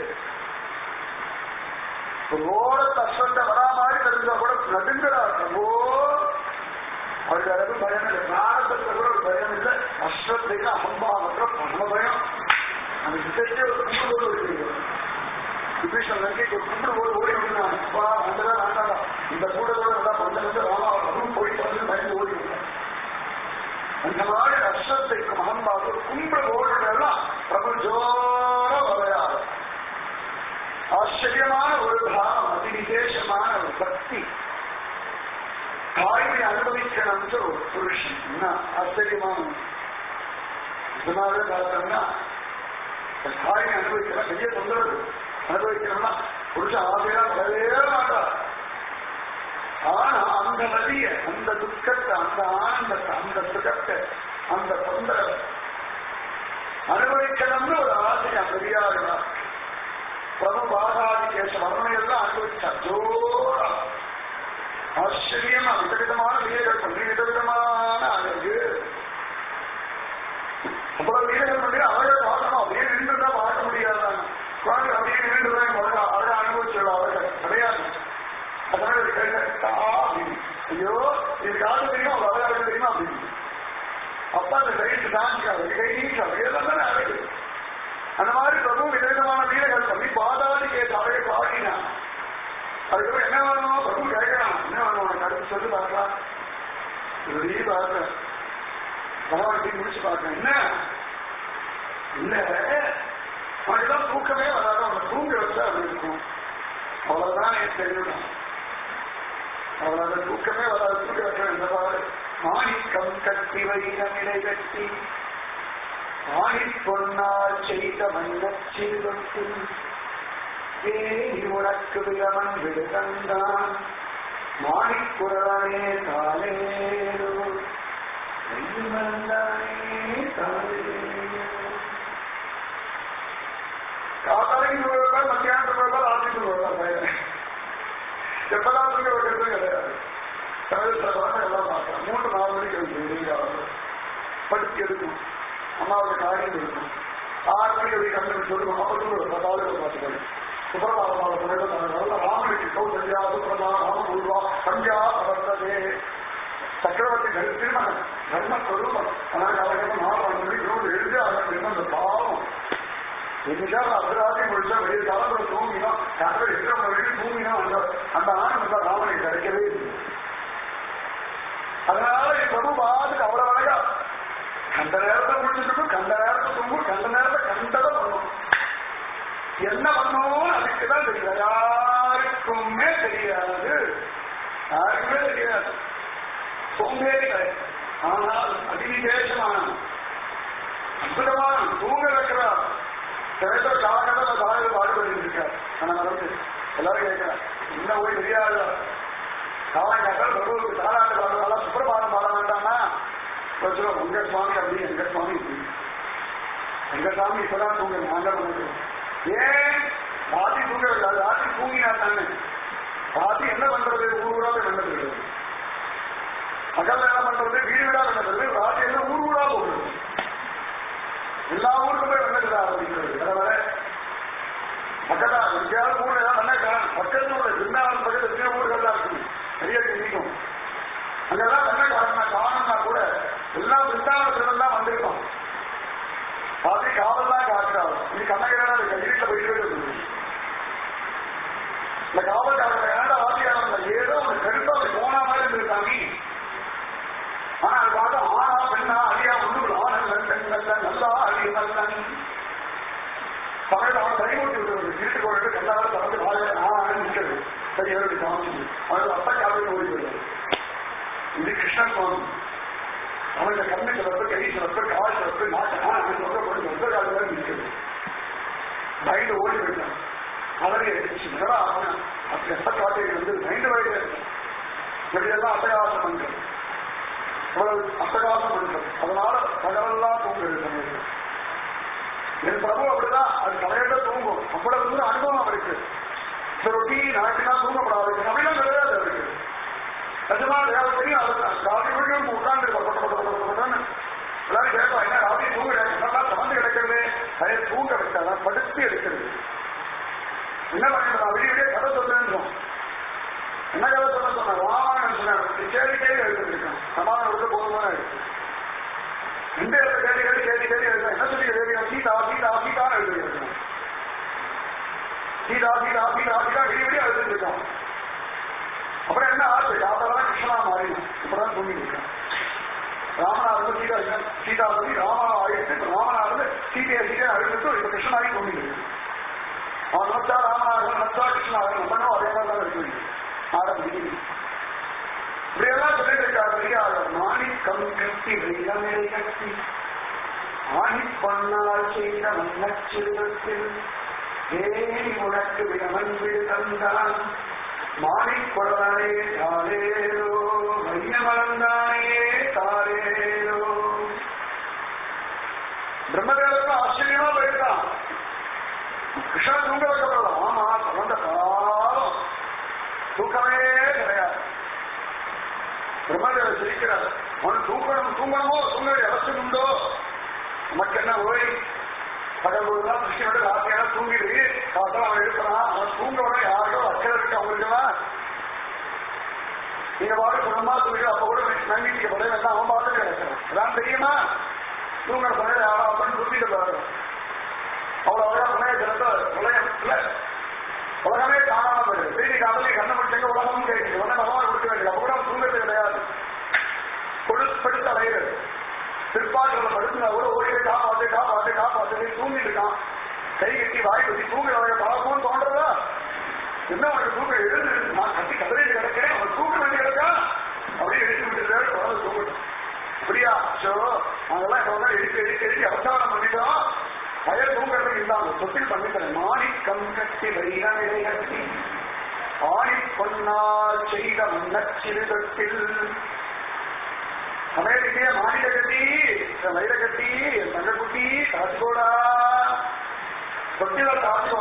ஓட தஸ்வத்த வரா மாதிரி தெரிஞ்சா கூட நடுங்கிறா பிரபோ அவருக்கு அளவு பயம் இல்லை பிராரத்தத்துல கூட ஒரு பயம் இல்லை அஸ்வத்தைக்கு அகம்பாவற்ற பரமபயம் அந்த யுத்தத்தை ஒரு கும்பிடு இருக்கு விபீஷன் லங்கைக்கு ஒரு கும்பிடு போது ஓடி விடுறான் அப்பா வந்ததா வேண்டாம் இந்த கூடத்தோட நல்லா பஞ்சம் வந்து ராமா அதுவும் போயிட்டு வந்து பயந்து ஓடி விட்டான் அந்த மாதிரி அஸ்வத்தைக்கு மகம்பாவு கும்பிடு ஓடுறதெல்லாம் பிரபு ஜோர வரையாது ஆச்சரியமான ஒரு பாவம் அதி விசேஷமான ஒரு பக்தி தாய்மை அனுபவிக்கணும்னு ஒரு புருஷன் என்ன ஆச்சரியமான இதனால பார்த்தோம்னா தாய்மை அனுபவிக்கலாம் பெரிய தொந்தரவு அனுபவிக்கணும்னா புருஷன் ஆசையா வரவே மாட்டார் ஆனா அந்த நதிய அந்த துக்கத்தை அந்த ஆனந்தத்தை அந்த சுகத்தை அந்த தொந்தரவை அனுபவிக்கணும்னு ஒரு ஆசையா பெரியாருனா பிரபு பாதாதி கேச வர்ணனையெல்லாம் அனுபவிச்சா ஜோரா ஆச்சரியமா விதவிதமான வீரர்கள் பண்ணி விதவிதமான அழகு அப்புறம் வீரர்கள் பண்ணி அழகை பார்க்கணும் அப்படியே நின்றுதான் பார்க்க முடியாதான் குழந்தை அப்படியே நின்றுதான் முதல்ல அழகை அனுபவிச்சிடும் அவர்கள் கிடையாது அதனால இது கேட்டா அப்படின்னு ஐயோ இது காது தெரியும் அவர் அழகாக தெரியுமா அப்படின்னு அப்பா அந்த கைட்டு தாங்கிக்காது கை நீக்காது இதெல்லாம் தானே அழகு அந்த மாதிரி பிரபு விதவிதமான வீரர்கள் பண்ணி பாதாதி கேட்டு அழகை பாடினான் அதுக்கப்புறம் என்ன வேணுமோ பிரபு கேட்கலாம் என்ன வேணும் உனக்கு அடுத்து சொல்லி பார்க்கலாம் இப்படி பார்க்கிறேன் பகவான் முடிச்சு பார்க்கிறேன் என்ன இல்ல அவனுக்குதான் தூக்கமே வராது அவனை தூங்க வச்சா அப்படி இருக்கும் அவ்வளவுதான் எனக்கு தெரியும் அவ்வளவு தூக்கமே வராது தூக்க வைக்க இந்த பாரு மாணிக்கம் கட்டி வைரமிடை கட்டி ஆணி பொன்னால் செய்த வண்ணச் செல்வத்தில் தேனி உனக்கு விலமன் விடுதந்தான் மாணிக்குரவனே தாலேரோ காத்தாலைக்கு வருவார் மத்தியானத்துக்கு வருவார் ராத்திரிக்கு வருவார் பையன் எப்பதான் தூங்க வைக்கிறது கிடையாது கடைசியில் வந்து எல்லாம் பார்க்கலாம் மூன்று நாலு மணிக்கு வந்து படுத்து எடுக்கும் அம்மாவோட காரியம் இருக்கும் ஆறு மணிக்கு அப்படி கண்டு சொல்லுவோம் அப்ப தூங்க காலையில் பார்த்துக்கணும் சுப்பிரபாதமாக சொல்லிட்டு ராமனுக்கு கௌசல்யா சுப்பிரமா ராம உருவா சந்தியா பவர்த்ததே சக்கரவர்த்தி திருமணம் தர்ம ஸ்வரூபம் ஆனால் அவர்கள் மாதம் சொல்லி எழுதி அவர்கள் அந்த பாவம் என்னைக்காவது அர்த்தராஜி முடிச்சா வெளிய காலத்துல தூங்கினோம் யாரோ எத்தனை வரைக்கும் தூங்கினோம் அந்த அந்த ஆனந்தம் ராமனுக்கு கிடைக்கவே இல்லை அதனால என் பிரபு பாதுக்கு அவ்வளவு அழகா கண்ட நேரத்தை முடிச்சுட்டு கண்ட நேரத்தை தூங்கும் கண்ட நேரத்தை கண்டதை பண்ணும் என்ன பண்ணுவோம் அதுக்கு தான் தெரியாது யாருக்குமே தெரியாது யாருக்குமே தெரியாது சோம்பேறி கிடையாது ஆனால் அதிவிசேஷமான அற்புதமான தூங்க வைக்கிறார் கிடைத்த காலகட்டத்தில் தலைவர் பாடுபட்டு இருக்கார் ஆனா வந்து எல்லாரும் கேட்கிறார் என்ன போய் தெரியாது காலம் கேட்டால் பிரபுவுக்கு தாராட்டு பாடுறதால சுப்பிரபாதம் பாட வேண்டாமா சொல்லுவோம் உங்க சுவாமி அப்படி எங்க சுவாமி இப்படி எங்க சாமி இப்பதான் தூங்க நாங்க பண்ணுறோம் ஏன் ராத்தி தூங்க வைக்காது ராத்தி தூங்கினா தானே ராத்தி என்ன பண்றது ஊர் ஊரா போய் நடந்துருக்கு பகல்ல என்ன பண்றது வீடு வீடா நடந்தது ராத்தி என்ன ஊர் ஊரா போகுது எல்லா ஊருக்கும் போய் நடக்குதா அப்படிங்கிறது வர வர பக்கத்தா எங்கேயாவது ஊர்ல ஏதாவது நடக்கலாம் பக்கத்துல உள்ள ஜின்னாவன் பக்கத்துல எத்தனை ஊர்கள்லாம் இருக்கு நிறைய தெரியும் அங்கெல்லாம் என்ன காரணம் காரணம்னா கூட எல்லாம் பிருந்தாவனத்துல தான் வந்திருக்கோம் ராத்திரி காவல் தான் காக்கிறாங்க இது கண்ணகிரா இருக்கு வீட்டுல போயிட்டு இருக்கு இந்த காவல்காரங்க ஏன்டா வாத்தியாரங்க ஏதோ ஒரு கருத்தா அப்படி போனா மாதிரி இருந்திருக்காங்க ஆனா அது பார்த்தா ஆனா பெண்ணா அழியா ஒன்று ஆனந்தன் பெண்கள் நல்லா அழிய நல்லன் தமிழ் அவன் கைகூட்டி விடுறது வீட்டுக்கு போயிட்டு எல்லாரும் தொடர்ந்து வாழ நான் நிற்கிறது சரி எப்படி காமிச்சு அவனுக்கு அப்பா காவல் ஓடி போயிடுவார் இது கிருஷ்ணன் சுவாமி அவனுக்கு கண்ணு சிறப்பு கை சிறப்பு கால் சிறப்பு நாட்டு அவன் சொல்ற பொழுது சொந்த காலம் நிற்கிறது பயந்து ஓடி போயிட்டான் அவரே சின்னதா அவன் அப்படி காட்டைகள் வந்து பயந்து வயது இப்படியெல்லாம் அட்டகாசம் பண்றது இவ்வளவு அட்டகாசம் பண்றது அதனால பகலெல்லாம் தூங்குறது சமயத்தில் என் பிரபு அப்படிதான் அது தலையில தூங்கும் அவ்வளவு தூரம் அனுபவம் அவருக்கு இந்த ரொட்டி நாட்டினா தூங்கப்படாது அப்படிலாம் கிடையாது அவருக்கு நிஜமா தேவத்தையும் அதுதான் ராத்திரி முழுக்க உட்கார்ந்து எல்லாரும் கேட்பா என்ன ராத்திரி தூங்க என்னெல்லாம் சமந்து கிடக்கிறது அதை தூங்க வச்சாதான் படுத்து எடுக்கிறது என்ன பண்ணிட்டு வெளியே கதை சொல்லுன்றோம் என்ன கதை சொல்ல சொன்ன ராமாயணம் சொன்னாங்க கேள்வி கேள்வி எழுதிருக்கான் சமாதானம் விட்டு போதுமான இருக்கு ரெண்டு இடத்துல கேள்வி கேள்வி கேள்வி கேள்வி எழுதுறேன் என்ன சொல்லி எழுதுறீங்க சீதா சீதா சீதான்னு எழுதுறீங்க சீதா சீதா சீதா சீதா விடி விடி எழுதிட்டு இருக்கான் அப்புறம் என்ன ஆச்சு காதலாம் கிருஷ்ணா மாறிடும் இப்பதான் தூங்கிட்டு இருக்கேன் ராமனாருந்து சீதா சீதா பத்தி ராமா ஆயிடுச்சு இப்ப ராமனாருந்து சீதையை சீதையை அழிச்சுட்டு இப்ப கிருஷ்ணாகி தூங்கிட்டு இருக்கு அவன் நினைச்சா ராமனாக நினைச்சா கிருஷ்ணாக நம்மளும் அதே மாதிரி தான் இருக்கு ஆரம்பிக்குது இப்படியெல்லாம் சொல்லிட்டு இருக்காரு இல்லையா மாணிக்கம் கட்டி வெள்ளமே கட்டி ஆணி பண்ணால் செய்த மன்னச்சிறுவத்தில் ஏனி உனக்கு விடமன் விடு தந்தான் மாணிக்கொடவனே தாரேரோ மையமலந்தானே தாரேரோ பிரம்மதேவருக்கு ஆச்சரியமா போயிருக்கான் கிருஷ்ணா தூங்க வைக்கப்படலாம் ஆமா குழந்த காலம் தூக்கமே கிடையாது பிரம்மதேவர் சிரிக்கிறார் அவன் தூக்கணும் தூங்கணுமோ தூங்க வேண்டிய அவசியம் உண்டோ நமக்கு என்ன ஓய் பகல் பொழுதுதான் கிருஷ்ணனோட ராத்திரியெல்லாம் தூங்கிடு காசெல்லாம் அவன் எழுப்புறான் அவன் தூங்க விட யாரோ அக்கறை இருக்கு அவங்களுக்கெல்லாம் நீங்க பாடு குணமா தூங்கி அப்ப கூட நம்பிக்கை படம் எல்லாம் அவன் பாட்டு கிடக்கிறான் அதான் தெரியுமா தூங்குற சமயம் யாரோ அப்படின்னு தூக்கிட்டு பாரு அவ்வளவு அழகா சமய தினத்தை உலகம் இல்ல உலகமே காணாம போயிடுது செய்தி காதலி கண்ண முடிச்சங்க உலகமும் கேட்குது உடனே பகவான் கொடுக்க வேண்டியது அப்ப கூட தூங்குறது கிடையாது கொடுப்படுத்த அலையிறது பிற்பாடுகளை படுத்துனா கூட ஓடி காப்பாத்து காப்பாத்து காப்பாத்து தூங்கிட்டு இருக்கான் கை கட்டி வாய் கட்டி தூங்குறவங்க பார்க்கணும்னு தோன்றதா என்ன அவனுக்கு தூக்க எழுது நான் கட்டி கதறிட்டு கிடக்கிறேன் அவன் தூக்க வேண்டி கிடக்கா அப்படியே எடுத்து விட்டுறாரு குழந்தை தூங்கட்டும் அப்படியா சோ அதெல்லாம் இப்ப எடுத்து எடுத்து எடுத்து அவசானம் பண்ணிட்டோம் பயர் தூங்குறதுக்கு இல்லாம தொட்டில் பண்ணித்தரேன் மாணிக்கம் கட்டி வைரநிலை கட்டி ஆணி பொன்னால் செய்த மன்னச்சிறுதத்தில் சமயத்துக்கே மாநில கட்டி வயிற கட்டி தங்க குட்டி காசுகோடா தொட்டில காசு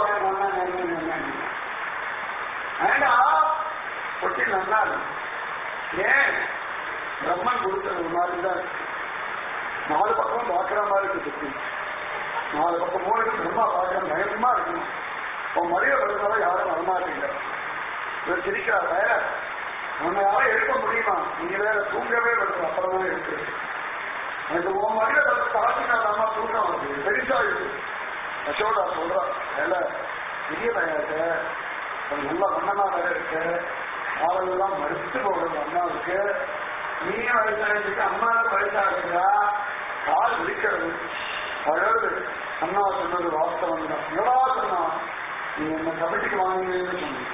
வேண்டா தொட்டில் நல்லா ஏன் பிரம்மன் கொடுத்தது மாதிரி தான் இருக்கு. நாலு பக்கம் பார்க்கிற மாதிரி இருக்கு தொட்டி நாலு பக்கம் மூணு பிரம்மா பார்க்கிற பயமா இருக்கணும் உன் மடிய வருகிறவ யாரும் வரமாட்டீங்க இவர் சிரிக்கிறார உன்னை யாரும் எழுப்ப முடியுமா நீங்க வேற தூங்கவே வருது அப்புறம் தான் இருக்கு எனக்கு உன் மடியில பத்து தாசினா தூக்கம் வருது பெருசா இருக்கு யசோதா சொல்றா வேலை பெரிய பையன் ஒரு நல்ல வண்ணமா வேற இருக்கு ஆளெல்லாம் மறுத்து போடுறது அண்ணாவுக்கு நீயும் வயசாகிட்டு அம்மாவுக்கு வயசாகுதா கால் விழிக்கிறது அதாவது அண்ணா சொன்னது வாஸ்தவம் தான் எவ்வளோ சொன்னா நீ என்ன கமிட்டிக்கு வாங்கினீங்கன்னு சொன்னீங்க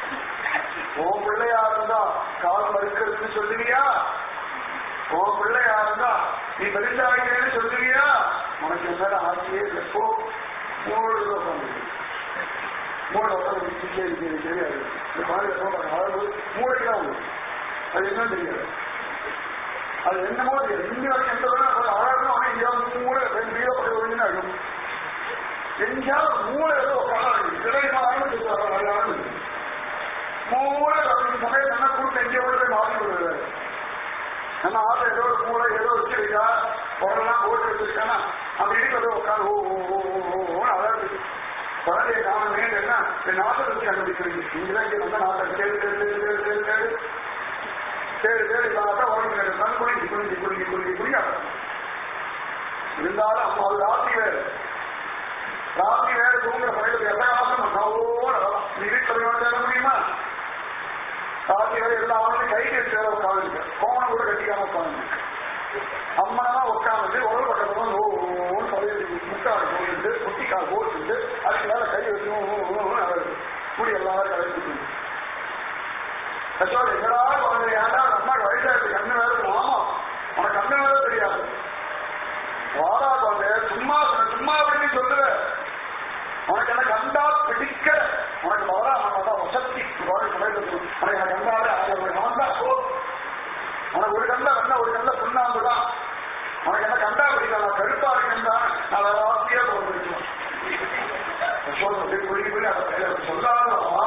உன் பிள்ளையா இருந்தா கால் மறுக்கிறதுன்னு சொல்லுவியா உன் பிள்ளையா இருந்தா நீ பெருசாகிறேன்னு சொல்லுவியா உனக்கு என்ன ஆசையே இல்லை போ மூணு உட்காந்து மூணு உட்காந்து சரி சரி தெரியாது இந்த மாதிரி அதாவது மூளைக்கு தான் உண்டு அது என்ன தெரியாது அது என்னமோ தெரியாது இங்க வரைக்கும் எந்த வரைக்கும் அழகும் ஆனால் எங்கேயாவது மூளை ரெண்டு வீரோ பக்கம் ஒழுங்குன்னு ஆகும் எங்கேயாவது மூளை ஏதோ உட்காந்து சிலைமான்னு சொல்லுவாங்க மூளை அப்படின்னு சமயம் என்ன கூட்டு எங்கே உள்ள மாறி விடுவாரு நம்ம ஆசை ஏதோ ஒரு மூளை ஏதோ வச்சிருக்கா உடலாம் போட்டு வச்சிருக்கானா அப்படி இருக்கிறத உட்காந்து ஓ ஓ ஓ ஓ ஓ அதாவது குழந்தைய காண வேண்டும்னா இந்த நாட்டை வச்சு கண்டுபிடிக்கிறீங்க நீங்களாம் இங்கே வந்த நாட்டை தேடு தேடு தேடு தேடு தேடு தேடு தேடு தேடு இல்லாத உடம்பு கண் குளிஞ்சு குளிஞ்சு குளிஞ்சு குளிஞ்சு குளியாது இருந்தாலும் அம்மா அது ராத்திரி வேறு ராத்திரி வேறு தூங்குற பணிகள் எந்த காலம் நவோட நீ வீட்டில் தேட முடியுமா ராத்திரி வேறு எல்லா ஆளுமே கைக்கு தேட உட்காந்துருக்கு கோணம் கூட கட்டிக்காம உட்காந்துருக்கு அம்மா உட்காந்து ஒரு பக்கத்துல ஓன்னு தலையில் முட்டாடு போட்டு குட்டிக்கால் போட்டு அதுக்கு மேல கை வச்சு கூடி எல்லாரும் கலைச்சிட்டு கச்சோட எங்கடா குழந்தை ஏன்டா அம்மா வயசாயிருக்கு கண்ணு வேற ஆமா உனக்கு கண்ணு வேற தெரியாது வாடா குழந்தை சும்மா சும்மா அப்படி சொல்லுவ உனக்கு என்ன கண்டா பிடிக்க உனக்கு வரா அவன் வசதி உனக்கு எனக்கு கண்டாலே அவன் போ உனக்கு ஒரு கண்டா வேணா ஒரு கண்டா சுண்ணாம்பு தான் உனக்கு என்ன கண்டா பிடிக்கலாம் கருப்பா இருக்கா நான் வேற வார்த்தையே போட்டுருக்கேன் புள்ளி புள்ளி அதை சொல்லாதவா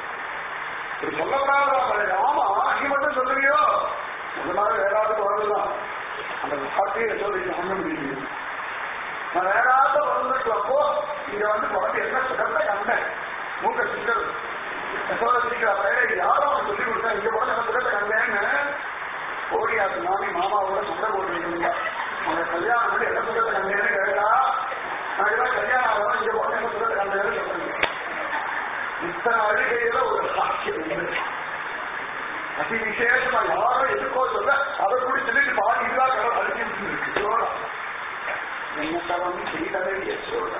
இது சொல்லப்படாத ஆமா நீ மட்டும் சொல்லுவியோ அந்த மாதிரி வேற ஆளுக்கு வரலாம் அந்த வார்த்தையை சொல்லி பண்ண முடியும் நான் வேற ஆளுக்கு வந்துட்டப்போ இங்க வந்து குழந்தை என்ன சுகத்தை கண்டேன் மூக்க சிக்கல் சொல்ல சிரிக்கிறார் யாரும் அவன் சொல்லி கொடுத்தா இங்க கூட நான் சுகத்தை கண்டேன்னு ஓடியாச்சு நானே மாமாவோட சண்டை போட்டுருக்கீங்க உங்க கல்யாணம் பண்ணி என்ன சொல்றது கண்டேன்னு கேட்டா நான் கல்யாணம் ஆகணும் இங்க போன என்ன சொல்றது கண்டேன்னு சொல்றீங்க இத்தனை அழுகையில ஒரு சாட்சியம் உண்டு அதி விசேஷமா யாரும் எதுக்கோ சொல்ல அதை கூட சொல்லிட்டு பாதி இதா கடல் அழுத்தி இருக்கு சோழா என்ன தவம் செய்ததை சோழா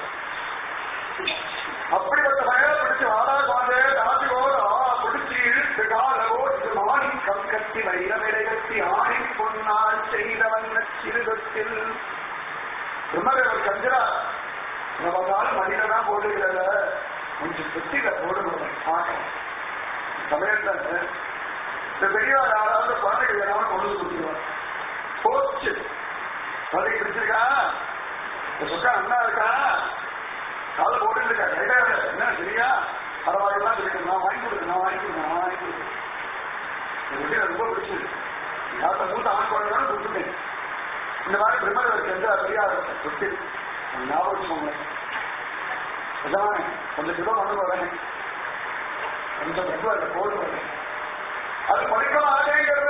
அப்படிப்பட்ட வயலை பிடிச்சு வாடா பாண்டே தாத்தியோட ஆ பிடிச்சி இழுத்து காலவோ இது மாணிக்கம் கட்டி வைரவிடை கட்டி ஆணி பொன்னால் செய்தவன் சிறுகத்தில் பிரம்மதேவர் கஞ்சரா நமக்கால் மனிதனா போடுகிறத கொஞ்சம் சுத்தில போடுங்க பார்க்கலாம் சமயத்துல இந்த பெரியவர் யாராவது குழந்தைகள் யாராவது கொண்டு வந்து கொடுத்துருவார் போச்சு குழந்தைக்கு பிடிச்சிருக்கா இந்த சொக்கா நல்லா இருக்கா கால போட்டு இருக்கா கைடா என்ன சரியா பரவாயில்லாம் இருக்கு நான் வாங்கி கொடுக்கு நான் வாங்கி கொடுக்கு நான் வாங்கி கொடுக்கு இந்த விஷயம் ரொம்ப பிடிச்சது யார்த்த மூத்த ஆண் குழந்தைகளும் கொடுத்துட்டேன் இந்த மாதிரி பிரம்மதேவருக்கு எந்த பெரியார் சொத்து ஞாபகம் வச்சுக்கோங்க அதான் கொஞ்சம் கிலோ வந்து வரேன் கொஞ்சம் ரொம்ப அந்த போடு வரேன் அது படிக்க மாட்டேங்கிறது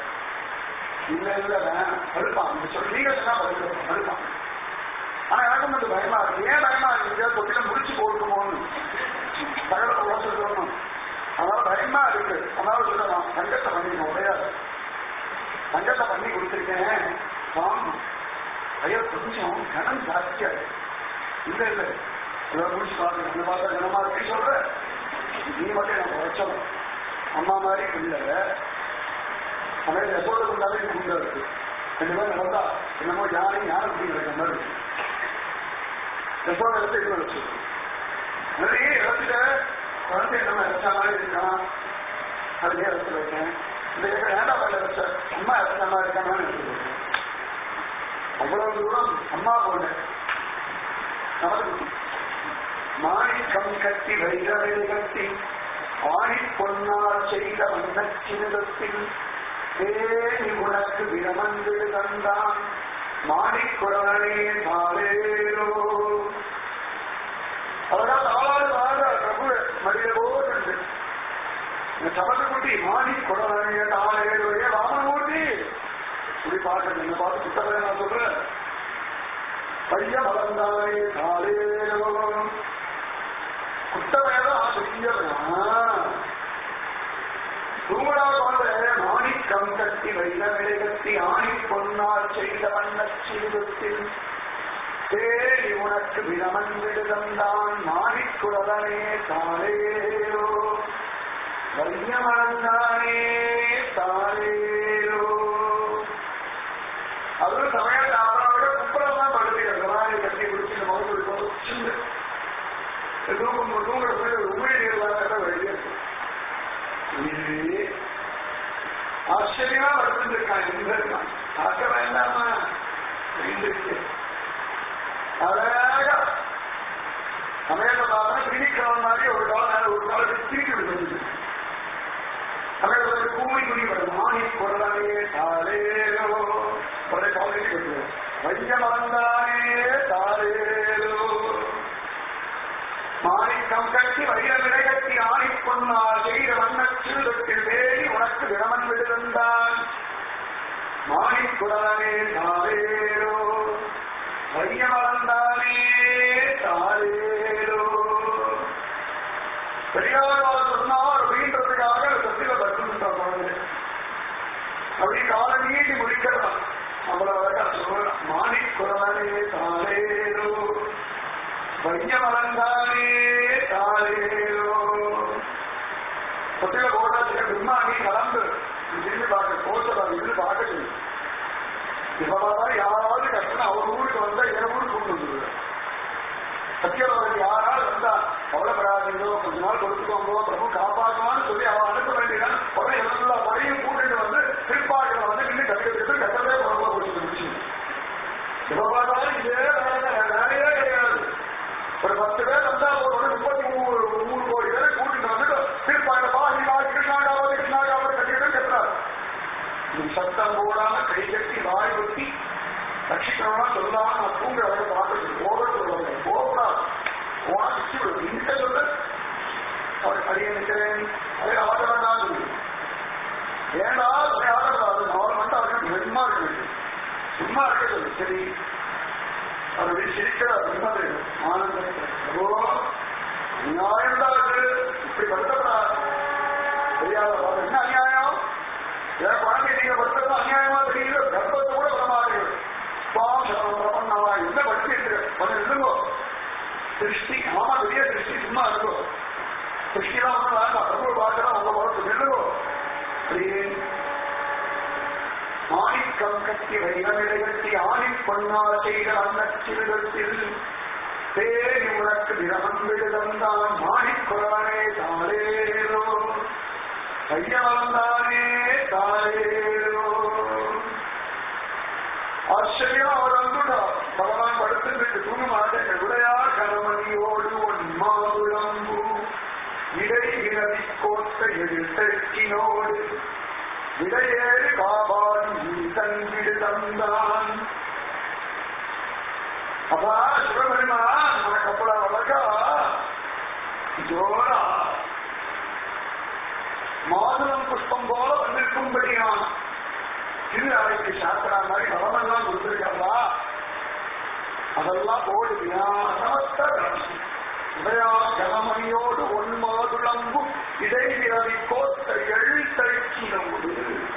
இல்ல இல்ல படுப்பான் இந்த சொல்லி நீங்க சொன்னா படிக்க படுப்பான் ஆனா எனக்கும் கொஞ்சம் பயமா இருக்கு ஏன் பயமா இருக்கு தொட்டில முடிச்சு போட்டுமோன்னு தகவலை உடச்சு சொல்லணும் அதனால பயமா இருக்கு அதனால சொல்லலாம் தங்கத்தை பண்ணிக்கணும் உடையாது தங்கத்தை பண்ணி கொடுத்துருக்கேன் சுவாமி ஐயா கொஞ்சம் கனம் ஜாஸ்தியா இருக்கு இல்ல இல்ல எல்லாம் முடிச்சு பாருங்க என்ன பார்த்தா கனமா இருக்கு சொல்ற நீ மட்டும் எனக்கு வச்சோம் அம்மா மாதிரி இல்ல சமயம் யசோட கொண்டாலே குண்டா இருக்கு ரெண்டு பேரும் நடந்தா என்னமோ யாரையும் யாரும் அப்படிங்கிற மாதிரி இருக்கு யசோட இடத்த இது வச்சு நிறைய இடத்துல குழந்தை நம்ம இறச்சா மாதிரி இருக்கான் அதுலயே இடத்துல இருக்கேன் இந்த இடத்துல ஏண்டா வரல வச்ச அம்மா இறச்ச மாதிரி இருக்காங்கன்னு எடுத்து அவ்வளவு தூரம் அம்மா போன மாணிக்கம் கட்டி வைரவை கட்டி ஆணி பொன்னால் செய்த வண்ணச்சிறுதத்தில் தேனி உனக்கு விரமந்து தந்தான் மாணிக்குடனே தாளேரோ அவர்தான் தாளாடு வாழ பிரபு மடியவோ கண்டு இந்த சமத்துக்குட்டி மாணி குடனே தாளேரோ ஏ ராமமூர்த்தி இப்படி பார்க்க என்ன பார்த்து புத்தகத்தை நான் சொல்றேன் பைய மலர்ந்தானே தாளேரோ குட்டமையதான் பெரியவன் தூங்கடா பாட மாணிக்கம் கட்டி வைர கட்டி ஆணி பொன்னால் செய்த வண்ண சிறுதத்தில் தேடி உனக்கு விரமன் விடுதந்தான் மாணிக்குடலனே தாரேரோ வையமளந்தானே தாரேரோ அது சமயத்தை அவரோட குப்பரம் படுத்துக்கிறது கட்டி குடிச்சு இந்த முகத்து தூக்கம் தூங்குற போய் உண்மையை இல்லாத வெளியே இது ஆச்சரியமா வளர்ந்துருக்கான் எங்க இருக்கான் பார்க்க வேண்டாமா இருக்கு அழகா சமயத்தை பார்த்தா திணிக்கிறவன் மாதிரி ஒரு காலம் ஒரு காலத்துக்கு திருப்பி விடுறது சமயத்தில் கூமி துணி வரும் மாணி குரலானே தாரேரோ உடனே காலேஜ் கட்டுவோம் வைய மறந்தானே தாரேரோ மாணிக்கம் கட்டி வைர விடைகட்டி ஆணி பொன்னால் செய்த வண்ணச் சிறுதத்தில் வேடி உனக்கு விரமன் விடுதந்தான் மாணிக்குடனே தாரேரோ வைய மறந்தானே தாரேரோ பெரியார் சொன்னார் அப்படின்றதுக்காக சத்தில பட்டு அப்படி கால நீட்டி முடிக்கலாம் அவ்வளவு அழகா சொல்லலாம் மாணிக்குடனே தாரேரோ வைய மலர்ந்தானே தாரேரோ சத்தில போட்டாச்சு பிரம்மாணி கலந்து இருந்து பார்க்க போட்டதா இருந்து பார்க்க சொல்லு இப்ப பார்த்தா யாராவது கஷ்டம் அவர் ஊருக்கு வந்தா என் ஊருக்கு கொண்டு வந்துருவாரு சத்தியவர்கள் யாரால் வந்தா கவலைப்படாதீங்களோ கொஞ்ச நாள் கொடுத்துக்கோங்க பிரபு காப்பாற்றுவான்னு சொல்லி அவன் அனுப்ப வேண்டியதான் உடனே எல்லா படையும் கூட்டிட்டு வந்து பிற்பாட்டில் வந்து நின்று கட்டிட்டு கட்டவே குழம்பு கொடுத்து இப்ப பார்த்தாலும் இதே வேலை வேலையே கிடையாது ஒரு பத்து பேர் வந்தா ஒரு முப்பத்தி மூணு மூணு கோடி பேரை கூட்டிட்டு வந்துட்டு பிற்பாடு பாகிலா கிருஷ்ணாகாவது கிருஷ்ணாகாவது கட்டிட்டு கட்டுறாரு இது சத்தம் போடாம கை கட்டி வாய் வெட்டி ரட்சிக்கணும்னா சொல்லாம நான் தூங்க வர பார்த்து போக சொல்லுவாங்க போகக்கூடாது வாசிச்சு விடு இந்த சொல்ல அவர் அடிய நிற்கிறேன் அதை ஆட வேண்டாம் ஏன்னா அதை ஆடக்கூடாது அவர் மட்டும் அவருக்கு வெண்மா இருக்கு சும்மா இருக்க சொல்லு சரி அப்படி சிரிக்கிற நிம்மதி ஆனந்தத்தை ஓ நியாயம் தான் அது இப்படி வருத்தப்படாது தெரியாத பாரு. என்ன அநியாயம் என் குழந்தை நீங்க வருத்தம் அநியாயமா தெரியல கர்ப்பத்தை கூட வரமாட்டீங்க பிரபண்ணவா என்ன படிச்சிட்டு கொஞ்சம் இருங்கோ சிருஷ்டி ஆமா பெரிய சிருஷ்டி சும்மா இருக்கோ சிருஷ்டிலாம் ஒண்ணு வேண்டாம் பிரபு பார்க்கலாம் உங்க பார்த்து நில்லுங்கோ அப்படியே ஆணிக்கம் கட்டி வைரமிடகட்டி ஆணிப் பொன்னால் செய்த அன்னச்சிறுகத்தில் தேடி உனக்கு திரகம் விடுதந்தான் மாணிக் குரவனே தாளேரோ கையாந்தானே தாளேரோ ஆச்சரியம் அவர் வந்துடா பகவான் படுத்துட்டு தூங்க மாட்டேன் உடையா கணமணியோடு ஒன் மாதுளம்பு இடை விரவி கோத்த எழுத்தோடு விடையேறு காபான் ஈசன் விடு தந்தான் அப்பா சிவபெருமா உனக்கு அப்படா வழக்கா ஜோரா மாதுளம் புஷ்பம் போல வந்திருக்கும்படியான் திரு அறைக்கு சாஸ்திரா மாதிரி நலமெல்லாம் கொடுத்திருக்காங்களா அதெல்லாம் ஓடுவியா சமஸ்த உதயா கனமணியோடு ஒன் மாதுளம்பு இடைவிரவி கோத்த எழுத்தழிச்சி நம்புது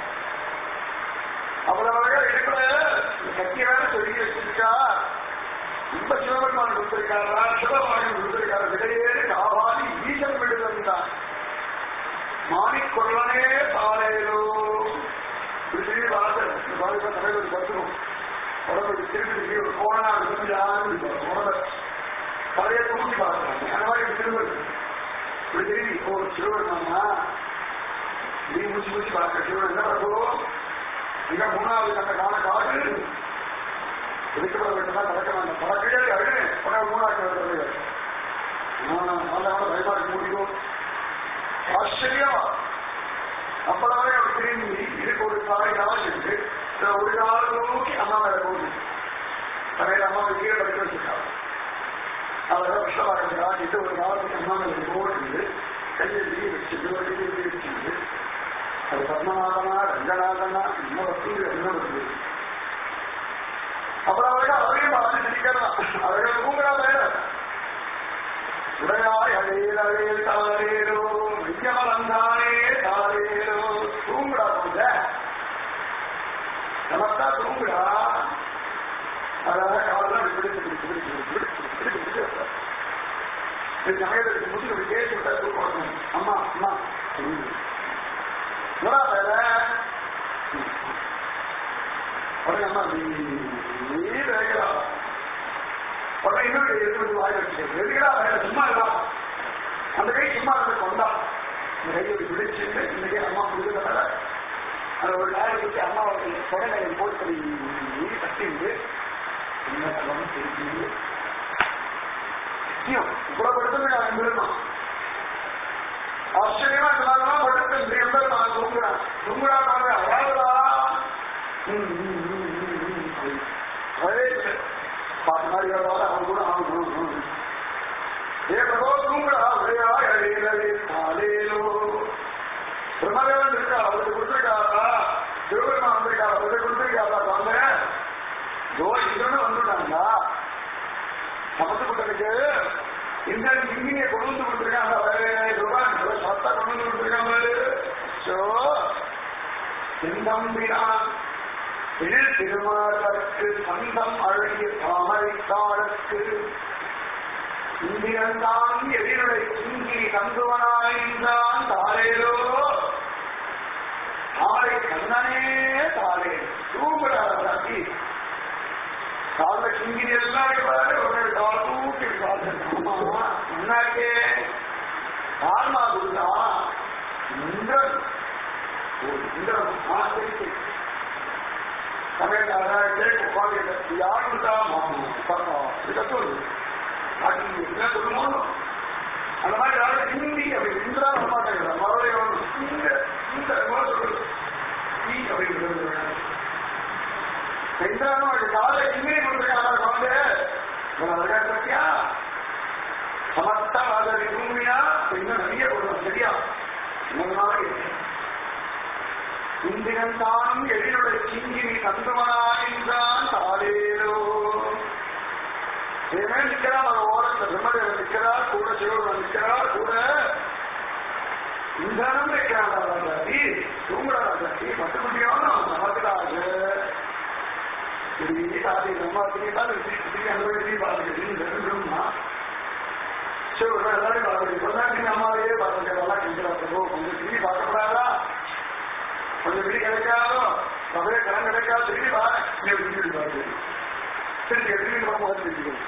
அவ்வளவு இருக்கிற சத்தியான சொல்லி வச்சிருக்கா ரொம்ப சிவபெருமான் கொடுத்திருக்காரா சிவபெருமான் கொடுத்திருக்காரு விடையேறு காவாதி ஈசன் விடுதல் மாணிக் கொள்ளனே தாளேலோ திரும்பி வாசல் இந்த பாதிப்பா தலைவர் கத்துரும் உடம்பு திரும்பி திரும்பி ஒரு கோணனா இருந்து யாரும் உடம்பு பழைய தூக்கி பார்க்கறாங்க அந்த மாதிரி திரும்ப இப்படி திரும்பி இப்போ ஒரு சிறுவர்மாமா நீ முடிச்சு முடிச்சு பார்க்க சிறுவன் என்ன பண்ணுவோம் மிக மூணாவது அந்த கால காடு இருக்கப்பட வேண்டுமா நடக்க அந்த பழக்கையே அழுது உடனே மூணாவது வருது நல்ல பயமாடி முடியும் ஆச்சரியம் அப்பதானே அவர் திரும்பி இதுக்கு ஒரு காரியாக சென்று ஒரு நாள் நோக்கி அம்மா மேல போகுது தலையில அம்மா கீழே படிக்க வச்சிருக்காங்க அவரை விஷயமாக இது ஒரு நாளுக்கு அம்மா மேல போட்டு கையை வெளியே வச்சுட்டு ஒரு கையை வெளியே வச்சுட்டு அது பத்மநாதனா ரங்கநாதனா இன்னொரு தூண்டு என்ன வருது அப்புறம் அவர்கள் அவரையும் பார்த்து சிரிக்கலாம் அவர்கள் தூங்குறா வேற உடையாய் அழையல் அழையல் தாரேரோ மையமலந்தானே தாரேரோ தூங்குடா கொஞ்ச நமக்கா தூங்குடா அதாவது காலம் பிடிச்சு பிடிச்சு பிடிச்சு பிடிச்சு பிடிச்சு பிடிச்சு வைப்பார். இந்த சமயத்துக்கு முடி ஒரு கேஸ் விட்டா தூக்கம் அம்மா அம்மா என்னடா வேலை உடனே அம்மா நீ நீ வேகிறா உடனே இன்னொரு எதிர்ப்பு வாய் வச்சு எதுக்கடா வேலை சும்மா இல்லா அந்த கை சும்மா இருந்து கொண்டா இந்த கையை பிடிச்சு இந்த கை அம்மா கொடுக்கறதால அந்த ஒரு நாள் வச்சு அம்மா தொடங்க போட்டு நீ தட்டிண்டு என்ன சொல்லணும் தெரிஞ்சு இவ்வளவு படுத்து நான் விரும்பணும் ஆச்சரியமா இருந்தாலும் படுத்து இந்த எண்பது நான் தூங்குறேன் தூங்குறா பாருங்க அவ்வளவுதா பாட்டு மாதிரி எவ்வளவு அவன் கூட ஆகணும் ஏ பிரபோ தூங்குறா ஒரேயா இடையிலே காலேலோ பிரம்மதேவன் இருக்கா அவருக்கு கொடுத்துருக்காரா சிவபெருமான் வந்திருக்காரா அவருக்கு கொடுத்துருக்காரா வாங்க ஜோ இந்திரனும் வந்துட்டாங்களா சமத்து கூட்டத்துக்கு இந்த இங்கினிய கொண்டு வந்து கொடுத்துருக்காங்க ரூபாய் சத்தா கொண்டு வந்து கொடுத்துருக்காங்க சோ செந்தம்பிரான் எழில் திருமாலருக்கு சந்தம் அழகிய தாமரைத்தாளுக்கு இந்திரன்தான் எதிரடை சிங்கி தந்துவனாய்ந்தான் தாரேலோ தாரை கண்ணனே தாரே தூங்குடாதி கால சிங்கிரி எல்லாம் இருப்பாரு ஒரு கால் தூக்கி இருப்பாரு முன்னாடியே கால்மா குருதா இந்திரன் ஒரு இந்திரன் ஆசிரியை தமிழ்நாடு உட்காந்து யாருந்தா சொல்லு அது என்ன சொல்லுமோ அந்த மாதிரி யாரும் ஹிந்தி அப்படி இந்திரா வர மாட்டேங்கிறா மறுபடியும் இந்த இந்த சொல்றது ஈ அப்படின்னு இந்திரானும் அது காலை இந்திரி கொடுத்துருக்காங்க குழந்தை அழகா பத்தியா சமஸ்தா அதை பூமியா இன்னும் நிறைய கொடுக்கணும் சரியா இந்திரன் தான் எதிரோட சிங்கிரி தந்தவனாய்ந்தான் சிவபெருமான் நிற்கிறார் கூட இந்திரனும் நிற்கிறான் ராஜாதி தூங்குடா ராஜாதி மட்டுப்படியான நமக்குதாக திரும்பி தாதி நம்ம திரும்பி தான் திரும்பி அனுபவிச்சு பார்த்துக்கிட்டு சிவபெருமான் எல்லாரும் பார்த்துக்கிட்டு சொன்னாங்க அம்மாவையே பார்த்துக்கலாம் கிஞ்சிராத்தோ கொஞ்சம் திரும்பி பார்க்கப்படாதா கொஞ்சம் விடி கிடைக்காதோ சபையை கடன் கிடைக்காது திரும்பி பாரு நீ திரும்பி பார்த்து திரும்பி திரும்பி நம்ம திரும்பிக்கணும்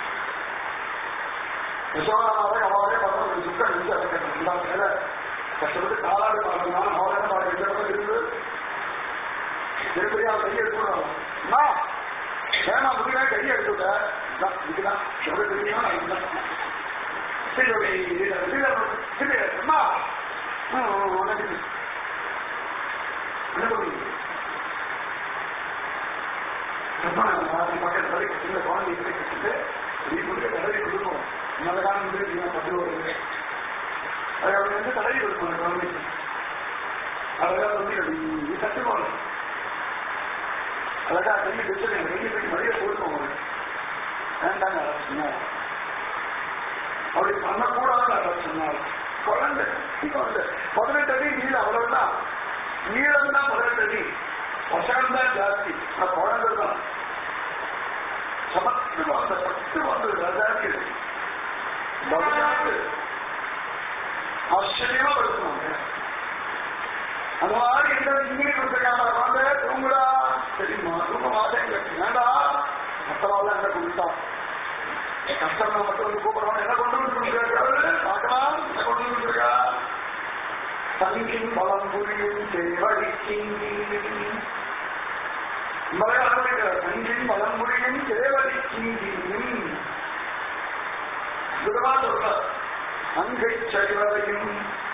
யசோதாவை அவரே பக்கம் சுத்தம் இருந்து அதை கஷ்டப்பட்டு காலாடு பாடணும் அவரே பாட எந்த இருந்து திருப்பதி அவன் கையை எடுத்துடுறாங்க ஏமா முடியல கையை எடுத்துட்ட இதுதான் எவ்வளவு தெரியுமா நான் இதுதான் சரி ஓகே சரி அம்மா உனக்கு அனுபவி அம்மா பக்கத்து வரை சின்ன குழந்தை கட்டிட்டு வீட்டுக்கு தடவி கொடுக்கும் நல்ல காலம் வந்து பத்து வருது அது அவங்க வந்து தடவி கொடுக்கும் அந்த குழந்தைக்கு அதெல்லாம் வந்து அப்படி கற்றுக்கணும் அழகா கையை வச்சு கையை போய் மரியாதை கொடுக்கும் அவங்களுக்கு வேண்டாங்க அதை சொன்னார் அப்படி பண்ணக்கூடாது அதை சொன்னார் குழந்தை குழந்தை பதினெட்டு அடி நீளம் அவ்வளவுதான் நீளம் தான் பதினெட்டு அடி வசனம் தான் ஜாஸ்தி அந்த குழந்தை தான் சமத்து வந்த பத்து வந்தது ரஜாக்கு பகவானுக்கு ஆச்சரியமா படுத்துவாங்க அந்த மாதிரி எந்த இங்கே கொடுத்துருக்காங்க வாங்க தூங்குடா தெரியுமா தூங்க மாட்டேன் வேண்டா மற்றவாள் என்ன கொடுத்தா கஷ்டம் மட்டும் வந்து கூப்பிடுறோம் என்ன கொண்டு வந்து கொடுக்குறாரு பார்க்கலாம் என்ன கொண்டு வந்து இருக்கா தங்கின் பலம் புரியும் தேவடிக்கின் மலையாளத்தில் தங்கின் பலம் புரியும் தேவடிக்கின் விதமா சொல்ற அங்கை சரிவரையும்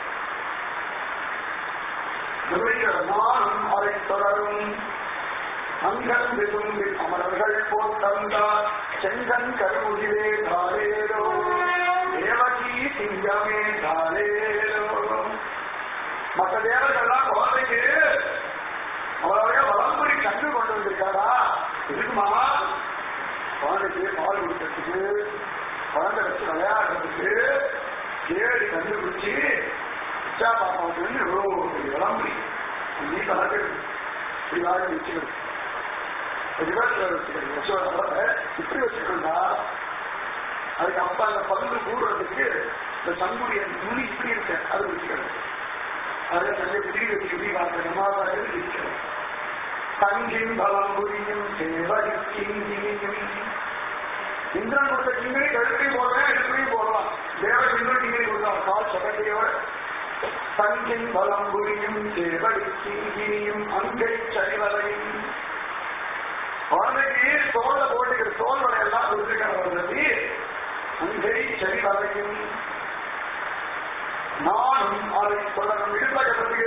நானும் அதை தொடரும் அங்கன் விரும்பி அமரர்கள் போட்டந்தார் செங்கன் கருமுகிலே தாரேரோ தேவகி சிங்கமே தாரேரோ மற்ற தேவர்கள்லாம் குழந்தைக்கு அவருடைய வளம்புரி கண்டு கொண்டு வந்திருக்காரா இருக்குமா குழந்தைக்கு பால் கொடுக்கறதுக்கு குழந்தை வச்சு விளையாடுறதுக்கு தேடி கண்டுபிடிச்சு இச்சா பாப்பாவுக்கு வந்து எவ்வளோ விளம்பரி நீ கலக்கிறது இப்படி வாங்கி வச்சுக்கிறது ரிவர்ஸ்ல வச்சுக்கிறது யசோதாவை இப்படி வச்சுக்கணும்னா அதுக்கு அப்பா அந்த பங்கு கூடுறதுக்கு இந்த சங்குடைய நுனி இப்படி இருக்கு அது வச்சுக்கிறது அதை தன்னை புரிய வச்சு இப்படி பார்க்க நமாவாக இருக்கிறது தங்கின் பலம் புரியும் சேவரிக்கிங்கியும் இந்திரன் கொடுத்த கிங்கரி கழுத்தையும் போடுறேன் எடுக்கையும் போடலாம் தேவ இந்திரன் கிங்கரி கொடுக்கலாம் கால் சொகத்தையோட தங்கின் பலம் புரியும் சேவரிக்கிங்கியும் அங்கை சரிவரையும் குழந்தைக்கு தோல்ல போட்டுக்கிற தோல் வரையெல்லாம் கொடுத்துருக்கிறது அங்கை சரிவரையும் நானும் அதை தொடரும் இடுப்பகத்துக்கு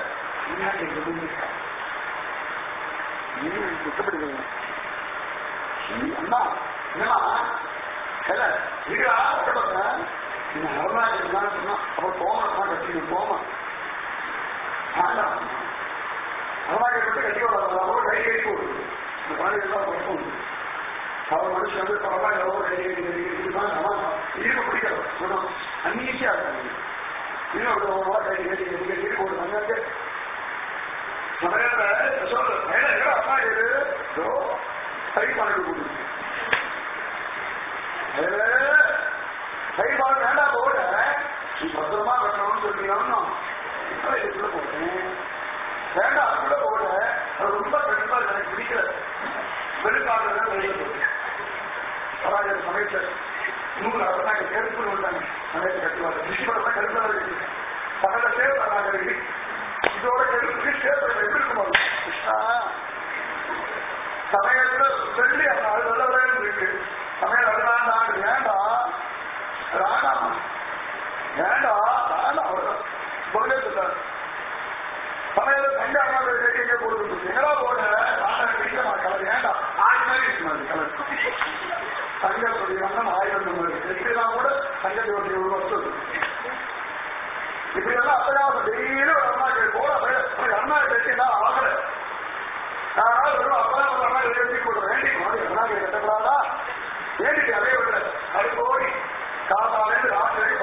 குற்றப்படுகிறேன் அண்ணா என்னமா இல்ல வீடா கட்டப்பட்டேன் நீங்க அருணாச்சல் தான் சொன்னா அப்புறம் போகணும் கட்டி போமா வேண்டாம் அருணாச்சல் கட்டி கட்டி வர கை கட்டி போடுது இந்த குழந்தை தான் படிக்கும் அவர் மனுஷன் வந்து பரவாயில்ல எவ்வளோ கை கட்டி கட்டி கட்டிதான் இருக்க பிடிக்காது சொன்னோம் அன்னீசியா இருக்காங்க இன்னும் ஒரு ரூபா கை கட்டி கட்டி கட்டி போடுறாங்க சமயத்துல சொல்ற மேல அம்மா இது கை பண்ணி கொடுத்து கைபாடு வேண்டாம் போட நீ பத்திரமா கட்டணும்னு சொல்லிக்கணும்னு இதுக்குள்ள போட்டேன் வேண்டாம் அதுக்குள்ள போட அது ரொம்ப கண்டிப்பா எனக்கு பிடிக்கல வெளுக்காடுறத வெளியே போட்டேன் பராஜர் சமைச்சர் நூறு அவர்தான் கேட்டு விட்டாங்க சமையல் கட்டுவாங்க விஷயம் தான் கருத்தாக இருக்கு பக்கத்துல சேவ் பண்ணாங்க இதோட கருத்து சேவ் எப்படி இருக்கும் கிருஷ்ணா சமயத்துல சொல்லி அந்த அது நல்ல இருக்கு சமையல் அதனால நான் வேண்டாம் வேண்டாம் வேண்டாம் வேண்டாம் அவ்வளவுதான் சொல்லவே சொல்றாரு சமையல தங்க அம்மா எங்க கொடுத்துருக்கு எங்கடா போன நான் வீட்டுல நான் கலர் வேண்டாம் ஆறு மாதிரி இருக்கு மாதிரி கலர் தங்கத்துடைய வண்ணம் ஆயிரம் மாதிரி எப்படிலாம் கூட தங்கத்துடைய ஒரு வசூல் இப்படி எல்லாம் அத்தியாவசியம் டெய்லி ஒரு அண்ணா போட அண்ணா கட்டி என்ன ஆகல நான் வெறும் அப்பா அண்ணா எழுதி கொள்ள வேண்டி அண்ணா கட்டக்கூடாதா வேண்டிட்டு அதே விட அது போய் காப்பாடு ராத்திரி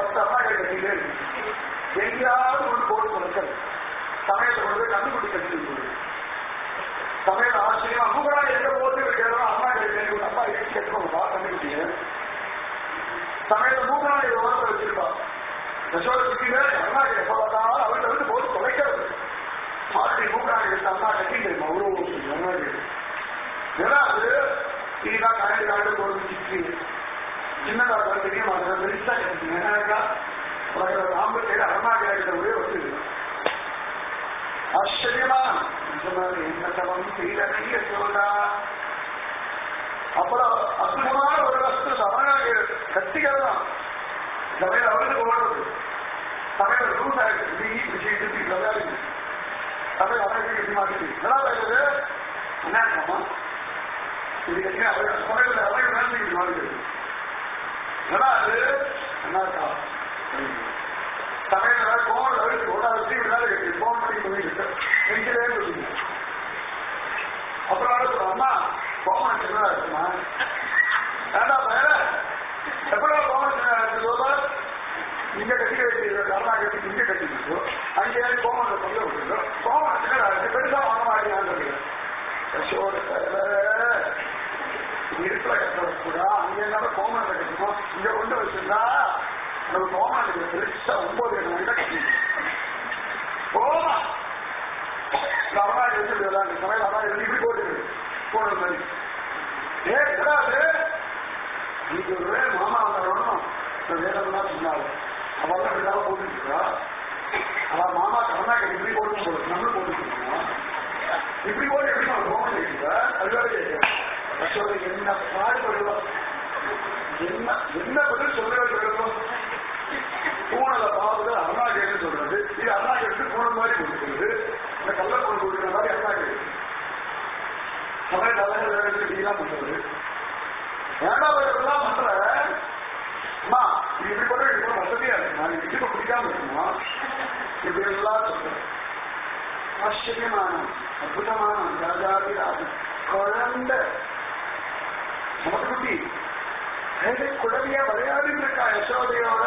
எங்கேயாவது ஒன்று போட்டு கொடுக்கிறது சமயத்தை கொண்டு போய் கண்டுபிடி கட்டி சமயத்தை ஆச்சரியமா அம்மா எங்க போட்டு வைக்கிறோம் அம்மா கேட்க அப்பா கேட்கணும்பா கண்டுபிடிங்க சமயத்தை மூக்கனாடி ஓரத்தை வச்சிருப்பா யசோட சுத்தில அம்மா எப்ப பார்த்தாலும் அவர்கிட்ட வந்து போட்டு தொலைக்கிறது மாட்டி மூக்கனாடி எடுத்து அம்மா கட்டிட்டு அவ்வளோ அம்மா ஏன்னா அது இதுதான் கரண்ட் காண்டு போட்டு சிக்கி சின்னதா இருந்தாலும் பெரிய மாதிரி பெருசா கிடைக்கும் ஏன்னாக்கா நாம சைடு அம்மா கிடைக்கிற ஒரே வசதி ஆச்சரியமா நிஜமாக என்ன சமம் செய்தீங்க சொல்றா அப்புறம் அற்புதமான ஒரு வஸ்து சமனாக கத்திக்கலாம் சமையல் அவருக்கு ஓடுறது சமையல் ரூஸ் ஆயிடுச்சு இது விஷயத்துக்கு விளையாடுது சமையல் அவருக்கு கட்டி மாட்டிச்சு நல்லா வருது என்ன அம்மா இது கட்டி அவர் சமையல் அவருக்கு நினைச்சு மாறிடுது நல்லா அது என்ன இருக்கா சமையல் கோவம் அவருக்கு ஒரு வச்சு விடாது கட்டி போன் பண்ணி பண்ணிட்டு நெஞ்சவே சொல்லுங்க அப்புறம் அடுத்து அம்மா கோவம் சின்னதா இருக்குமா வேண்டாம் வேற எவ்வளவு கோவம் சின்னதா இருக்கு சோதர் இங்க கட்டி வைக்கிறது கர்ணா கட்டி இங்க கட்டிக்கிட்டு அங்கே கோமத்தை சொல்ல விட்டுருக்கோ கோமம் சின்னதா இருக்கு பெருசா வாங்க மாட்டேங்கான்னு யசோட இருக்கிற கட்டணம் கூட அங்க இருந்தாலும் கோமத்தை கட்டணும் இங்க கொண்டு வச்சிருந்தா நம்ம கோமத்துக்கு பெருசா ஒன்பது எட்டு மணி கட்டி கோமம் அவனா எழுதிடுறாங்க சமையல் அவனா எழுதி இப்படி போட்டு போன மாதிரி ஏ கிடையாது இன்னைக்கு ஒரு வேலை மாமா வந்தாலும் வேதம் தான் சொன்னாங்க அவெல்லாம் இப்படிதான் போட்டுருக்கா அவன் மாமா கவனா இப்படி போட்டு போடுது நம்மளும் போட்டுருக்கோம் இப்படி போட்டு எப்படி நம்ம போக கேட்குறா அதுவே கேட்கிறேன் என்ன பாடுபடுவோம் என்ன என்ன பதில் சொல்லுறது பூனலை பார்த்து அண்ணா கேட்டு சொல்றது இது அண்ணா கேட்டு பூனை மாதிரி கொடுக்குறது இந்த கல்ல பொண்ணு கொடுக்குற மாதிரி அண்ணா கேட்டு சமய தலைவர் வேலைக்கு இப்படிலாம் பண்றது வேண்டாம் எல்லாம் பண்ற அம்மா இது இப்படி பண்ண இப்படி வசதியா இருக்குமா இது இடுப்பு பிடிக்காம இருக்குமா இப்படி எல்லாம் சொல்றேன் ஆச்சரியமான அற்புதமான ராஜாதி ராஜன் குழந்தை சமக்குட்டி குழந்தையா விளையாடிட்டு இருக்கா யசோதையோட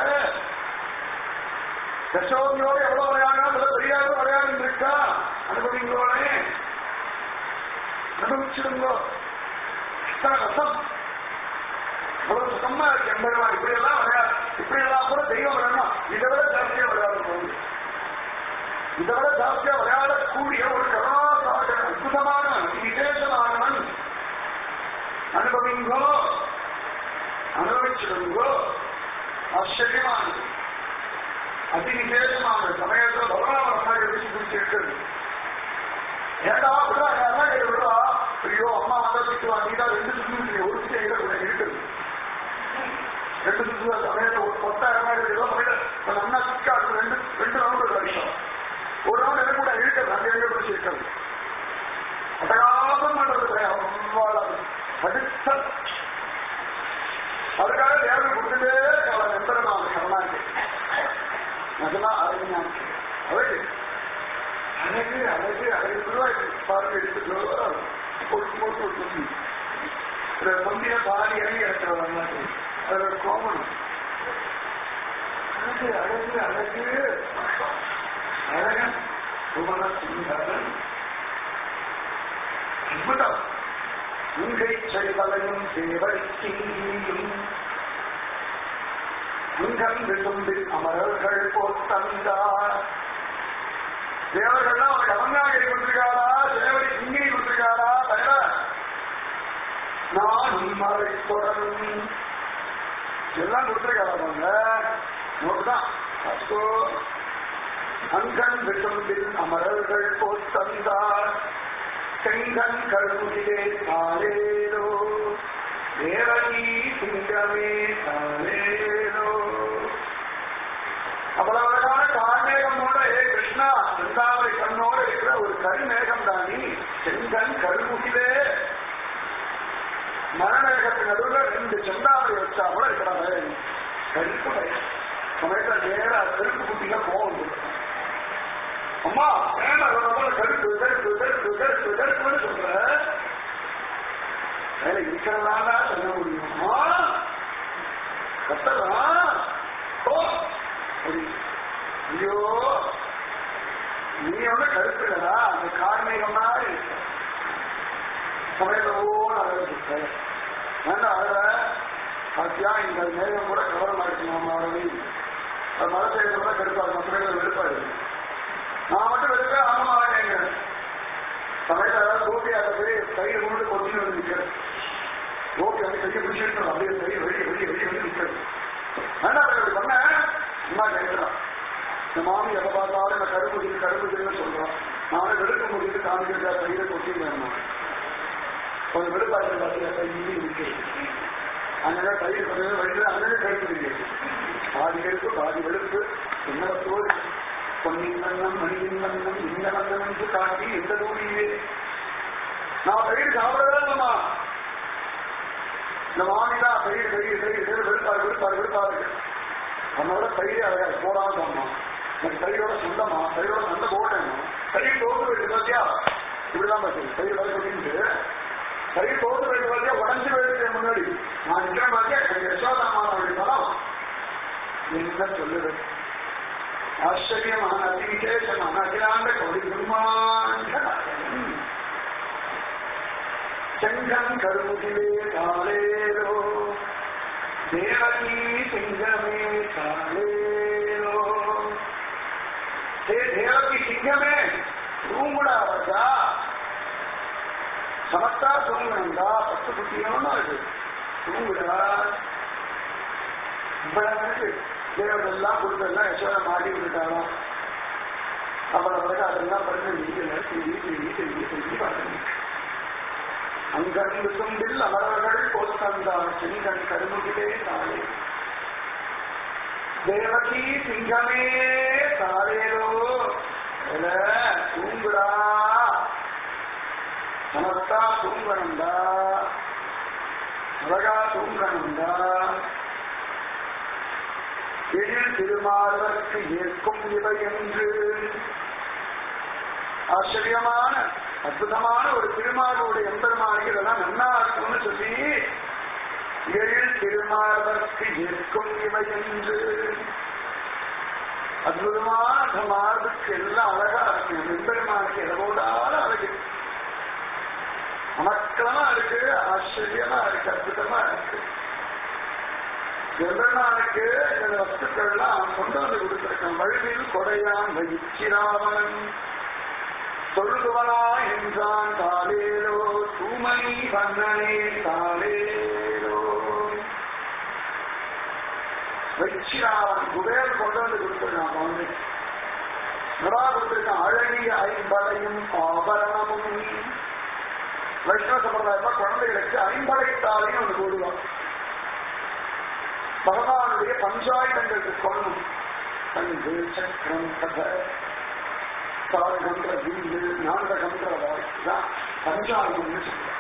யசோதையோட எவ்வளவு விளையாடா தெரியாத விளையாடிட்டு இருக்கா அனுபவிங்களோட அனுபவிச்சிடுங்கோ இத்தனை ரசம் அவ்வளவு சுகமா இருக்கு எம்பெருமா இப்படி எல்லாம் விளையாடு இப்படி எல்லாம் கூட தெய்வம் விளையாடணும் இதை விட ஜாஸ்தியா விளையாடும் போது இதை விட ஜாஸ்தியா விளையாடக்கூடிய ஒரு கருணாசாகர் அற்புதமான விசேஷமானவன் அனுபவிங்கோ அனுபவிச்சிடுங்கோ ஆச்சரியமானது அதி விசேஷமான சமயத்தில் பகவான் எழுதி பிடிச்சிருக்கிறது ஏண்டா விடா யாரா கேட்டு விடா ஐயோ அம்மா வந்தா திட்டுவா நீ தான் ரெண்டு சுற்று ஒரு சுற்று எங்க கூட இருக்குது ரெண்டு சுற்று சமயத்தை பத்தாயிரம் ஏதோ சமயத்தை அண்ணா சுக்கா ரெண்டு ரெண்டு ரவுண்டு அடிக்கும் ஒரு ரவுண்ட் எனக்கு கூட இருக்கிறது அங்க எங்க பிடிச்சி இருக்கிறது அட்டகாசம் பண்றது அவ்வாறு படித்த அதுக்காக தேவன் கொடுத்துட்டே அவளை நம்பரமான சரணாக்கு அதெல்லாம் அழகுனா அழகு அழகு அழகு அழகு ரூபாய் பார்த்து எடுத்துக்கோ போட்டு போட்டு ஒரு சொல்லி முந்தின பாதி இறங்கி இருக்கிற அதோட கோமணம் அழகு அழகு அழகு அழகன் சுமன சுந்தரன் அற்புதம் உங்கை செய்வலையும் சேவடிக்கியும் அங்கம் விசும்பில் அமரர்கள் போத்தந்தார் தேவர்கள்லாம் அவனுக்கு அவங்காகரி கொடுத்திருக்காரா தேவடி சிங்கிரி கொடுத்திருக்காரா தவிர நான் மறை தொடரும் எல்லாம் கொடுத்திருக்காரா அவங்க நோட்டுதான் அஸ்தோ அங்கன் விசும்பில் அமரர்கள் போத்தந்தார் செங்கன் கழுவிலே தாளேலோ தேவகி சிங்கமே தாளேலோ அவ்வளவு அழகான கார்மேகமோட ஏ கிருஷ்ணா செந்தாமரை கண்ணோட இருக்கிற ஒரு கருமேகம் தானி செங்கன் கருமுகிலே மரமேகத்தின் நடுவில் ரெண்டு செந்தாமரை வச்சா கூட இருக்கிற கருப்பு பயம் சமயத்துல நேரா கருப்பு குட்டிங்க போகும் அம்மா வேணா கருப்பு கருப்பு கருப்பு கருப்பு கருப்புன்னு சொல்ற வேலை இருக்கிறதால சொல்ல முடியுமா கத்தலாம் ஓ ஐயோ நீ ஒண்ணு கருத்து இல்லடா அந்த கார்மீகம் மாதிரி இருக்க சமயத்தோடு அழகு வேண்டா அழக பாத்தியா இந்த மேகம் கூட கவனமா இருக்கு நம்ம அரவி அது மழை செய்யறது கூட கருப்பாரு மற்ற வெறுப்பாரு நான் மட்டும் வெறுப்பே ஆக மாட்டேங்க சமயத்தில் அதாவது கோபி அதை போய் கையை கொண்டு கொண்டு வந்து நிற்கிறது கோபி வந்து கையை பிடிச்சிட்டு அப்படியே கை வெளியே வெளியே வெளியே வெளியே நிற்கிறது வேண்டாம் அப்படி பண்ண சும்மா கேட்கிறான் இந்த மாமி எப்ப பார்த்தாலும் இந்த கருப்பு திரு கருப்பு திருன்னு சொல்றான் நானே வெளுக்க முடியுது காமிக்கிறதா கையில கொட்டிருந்தேன் கொஞ்சம் வெளுப்பாச்சு பார்த்து கை நிற்கிறது அங்கே கையில் கொஞ்சம் வழியில் அங்கே கருப்பு தெரியுது பாதி கருப்பு பாதி வெளுப்பு என்ன தோல் பொன்னின் வண்ணம் மணியின் வண்ணம் இந்த வண்ணம் என்று காட்டி எந்த தூரியே நான் பயிர் சாப்பிடவே இல்லைம்மா இந்த மாமிதான் பயிர் பயிர் பயிர் பயிர் வெளுப்பாரு வெளுப்பாரு வெளுப்பாரு நம்மளோட பயிர் அழகா போடாம சொன்னோம் எனக்கு பயிரோட சொந்தமா பயிரோட சண்டை போடணும் பயிர் தோத்து போயிட்டு பார்த்தியா இப்படிதான் பார்த்து பயிர் வரை கொட்டிட்டு பயிர் தோத்து போயிட்டு பார்த்தியா உடஞ்சு போயிட்டு முன்னாடி நான் நிற்கிறேன் பார்த்தியா எனக்கு யசோதாமான அப்படின்னாலும் என்ன சொல்லுது ஆச்சரியமான அதிவிசேஷமான அகிலாண்ட கோடி பிரம்மாண்ட செங்கம் கருமுகிலே காலேரோ தேவகி சிங்கமே காலேரோ ஹே தேவகி சிங்கமே தூங்குடா வச்சா சமத்தா தூங்கணும்டா பத்து குட்டியோன்னு அது தூங்குடா இவ்வளவு தேவதெல்லாம் கொடுத்தெல்லாம் யசோத மாடி விட்டுட்டாலும் அவளை பிறகு அதெல்லாம் பிறகு வீட்டில் செஞ்சு செஞ்சு செஞ்சு செஞ்சு பார்க்கணும் அங்கன்று தும்பில் அவரவர்கள் போத்தந்தார் செங்கன் கருமுகிலே தாளே தேவகி சிங்கமே தாளேரோ எல, தூங்குடா சமத்தா தூங்கணும்டா அழகா தூங்கணும்டா எழில் திருமாவதற்கு ஏற்கும் இவை என்று ஆச்சரியமான அற்புதமான ஒரு திருமாவோடைய எம்பெருமானிக்கு இதெல்லாம் நன்னா இருக்கும்னு சொல்லி எழில் திருமாவதற்கு ஏற்கும் இவை என்று அற்புதமான அந்த மார்புக்கு எல்லாம் அழகா இருக்கு அந்த எம்பெருமானுக்கு எதோடால அழகு அமக்கலமா இருக்கு ஆச்சரியமா இருக்கு அற்புதமா இருக்கு எம்பெருமானுக்கு இந்த வஸ்துக்கள்லாம் கொண்டு வந்து கொடுத்திருக்கான் வழுவில் கொடையான் வயிற்றிராவணன் சொல்லுவனா என்றான் தாலேலோ தூமணி வண்ணனே தாலேலோ வயிற்றிராவன் குபேர் கொண்டு வந்து கொடுத்திருக்கான் வந்து நடா கொடுத்திருக்கான் அழகிய ஐம்படையும் ஆபரணமும் வைஷ்ணவ சம்பிரதாயமா குழந்தைகளுக்கு ஐம்படைத்தாலையும் ஒன்று போடுவான் பகவானுடைய பஞ்சாயுதங்களுக்கு கொள்ளும் பஞ்சு சக்கரம் கத தாழ்கன்ற வீடு நாடகன்ற வாய்தான் பஞ்சாயுதம்னு சொல்லுவாங்க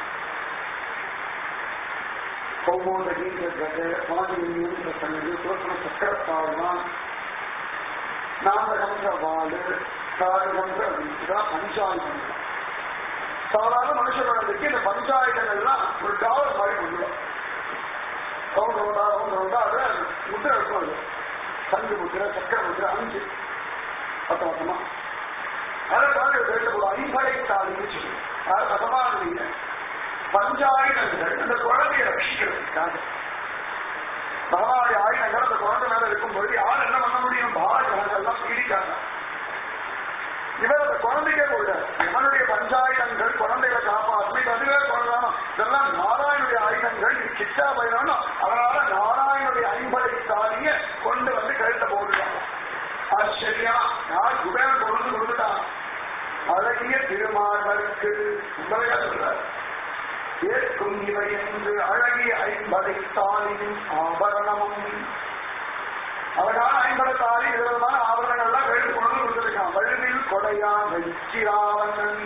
கௌமோத கீத கதை பாண்டியன்ற சங்கு துவக்கண சக்கரத்தாழ்வான் நாடகன்ற வாழு தாழ்கன்ற வீடுதான் பஞ்சாயுதம் சாதாரண மனுஷர்களுக்கு இந்த பஞ்சாயுதங்கள்லாம் ஒரு டாலர் மாதிரி கொண்டுடும் ரவுண்ட் ரவுண்டா ரவுண்ட் ரவுண்டா அதுல முத்திரை இருக்கும் அது சங்கு முத்திரை சக்கர முத்திரை அஞ்சு பத்து வருஷமா அதை மாதிரி பேசக்கூட ஐம்படை தாலின்னு சொல்லி அதாவது பகவானுடைய பஞ்சாயுதங்கள் அந்த குழந்தையை ரட்சிக்கிறதுக்காக பகவானுடைய ஆயுதங்கள் அந்த குழந்தை மேல இருக்கும்போது யார் என்ன பண்ண முடியும் பாரதெல்லாம் பீடிக்காங்க இவர் அந்த குழந்தைக்கே கொடுத்தார் இவனுடைய பஞ்சாயுதங்கள் குழந்தைகளை காப்பாற்றும் இது அதுவே கொள்ளலாம் இதெல்லாம் நாராயணுடைய ஆயுதங்கள் இது கிட்டா பயணம் அதனால நாராயணுடைய ஐம்படை தாலிய கொண்டு வந்து கழுத்த போடுறாங்க ஆச்சரியா யார் குபேரன் கொண்டு கொடுத்துட்டான் அழகிய திருமார்களுக்கு உண்மையா சொல்றார் ஏற்கும் இவை என்று அழகிய ஐம்படை தாலியின் ஆபரணமும் அழகான ஐம்படத்தாரி விதமான ஆபரணங்கள்லாம் கழுத்து கொண்டு கொடுத்திருக்கான் வழுவில் கொடையான் வைச்சிராவணன்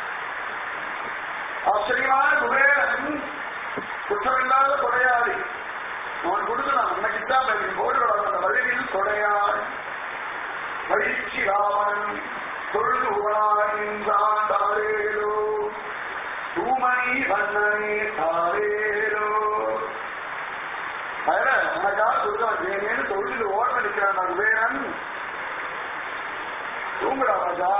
ஆச்சரியமான குபேரன் குற்றமில்லாத கொடையாளி அவன் கொடுத்துனான் அன்னைக்குத்தான் போடு அந்த வழுவில் கொடையாள் வழிச்சி ராவணன் தொழுது உகனான் தாரேலோ தூமணி வண்ணனே தாரேலோ அதனால உனக்காக சொல்றான் ஜெயமேனு தொழில் ஓட நிற்கிறான் குபேரன் தூங்குடா ராஜா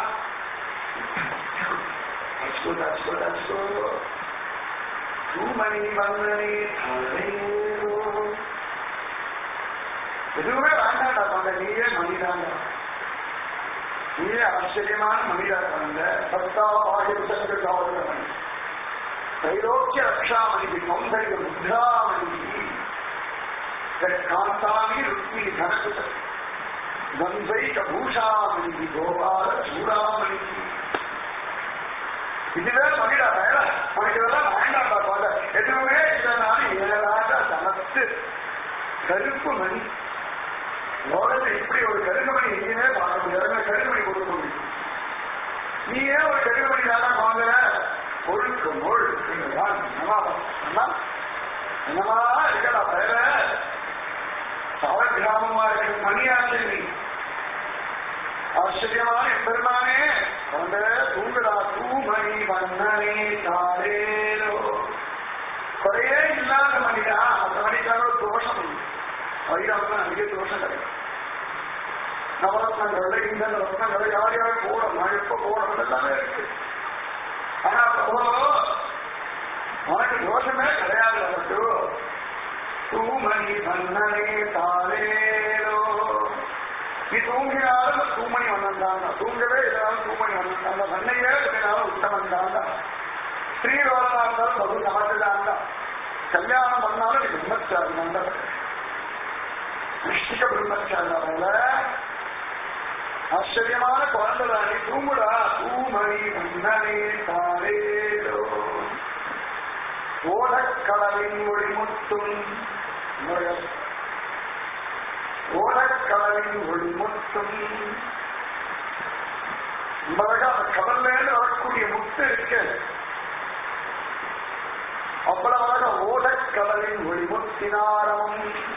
அச்சோ அச்சோ அச்சோ தூமணி மன்னனே தலையோ எதுவுமே வேண்டாம்டா பண்ண நீயே மணிதாண்டா நீயே ஆச்சரியமான மணிதா பண்ண சத்தா பாகிருத்தங்க காவலமணி தைரோக்கிய ரக்ஷாமணி சௌந்தர்ய முத்ராமணி காந்தாமி ருக்மி தனசுத கந்தைக பூஷாமணி கோபால சூடாமணி இதுவே மணிடா வேலை உனக்கு இதெல்லாம் வேண்டாம்டா பாட எதுவுமே இல்லைனாலும் ஏழாக தனத்து கருப்பு மணி லோகத்தில் இப்படி ஒரு கருங்கமணி எங்கேயுமே பார்க்க முடியாது கருங்கமணி கொடுக்க முடியும் நீ ஏன் ஒரு கருங்கமணி தானே வாங்குற பொருளுக்கு மொழ் என்னமா இருக்கடா வேற சவ கிராமமா இருக்கு மணியாச்சு நீ ஆச்சரியமான பெருமானே அந்த தூங்குடா தூமணி வண்ணனே தாரேரோ குறையே இல்லாத மணிடா அந்த மணிக்காக ஒரு தோஷம் உண்டு வைரவன் அதிக தோஷம் கிடையாது நவரத்னங்கள்ல இந்த ரத்னங்களை யார் யார் போடணும் எப்ப போடணும் எல்லாமே இருக்கு ஆனா பிரபோ உனக்கு தோஷமே கிடையாது அவருக்கு தூமணி மன்னனே தாரேரோ நீ தூங்கினாலும் தூமணி வண்ணன் தான் தூங்கவே இல்லாலும் தூமணி வண்ணன் தான் மண்ணையே இருந்தாலும் உத்தமன் தான் ஸ்ரீரோதனா இருந்தாலும் பகு சமத்துதான் தான் கல்யாணம் பண்ணாலும் நீ பிரம்மச்சாரி நந்தன் நிஷ்டிக பிரம்மச்சாரியால ஆச்சரியமான குழந்தைதானே தூங்குடா தூமணி மன்னனே தாரேரோ ஓடக்கடலின் மொழி முத்தும் ஓடக்கடலின் ஒளி முத்தும் அழகா அந்த கடல்லேருந்து வரக்கூடிய முத்து இருக்கு அவ்வளவு அழகா ஓடக்கடலின் ஒளி முத்தினாரம்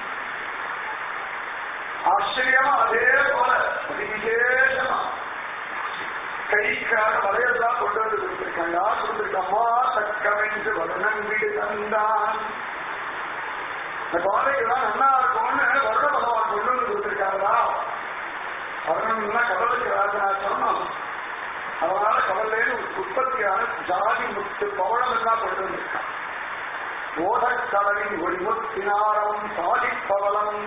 ஆச்சரியமா அதே போல அதி விசேஷமா கைக்காக வளையெல்லாம் கொண்டு வந்து கொடுத்திருக்காங்க யார் கொடுத்திருக்கம்மா தக்கமென்று வருணன் வீடு தந்தான் இந்த குழந்தைக்கெல்லாம் நல்லா இருக்கும்னு வருட பகவான் கொண்டு வந்து கொடுத்திருக்காங்களா வருணன்னா கடலுக்கு ராஜனா சொன்னோம் அதனால கடல்லேருந்து உற்பத்தியான ஜாதி முத்து பவளம் எல்லாம் கொண்டு வந்திருக்கான் ஓடக்கடலின் ஒளிமுத்தினாரம் சாதி பவளம்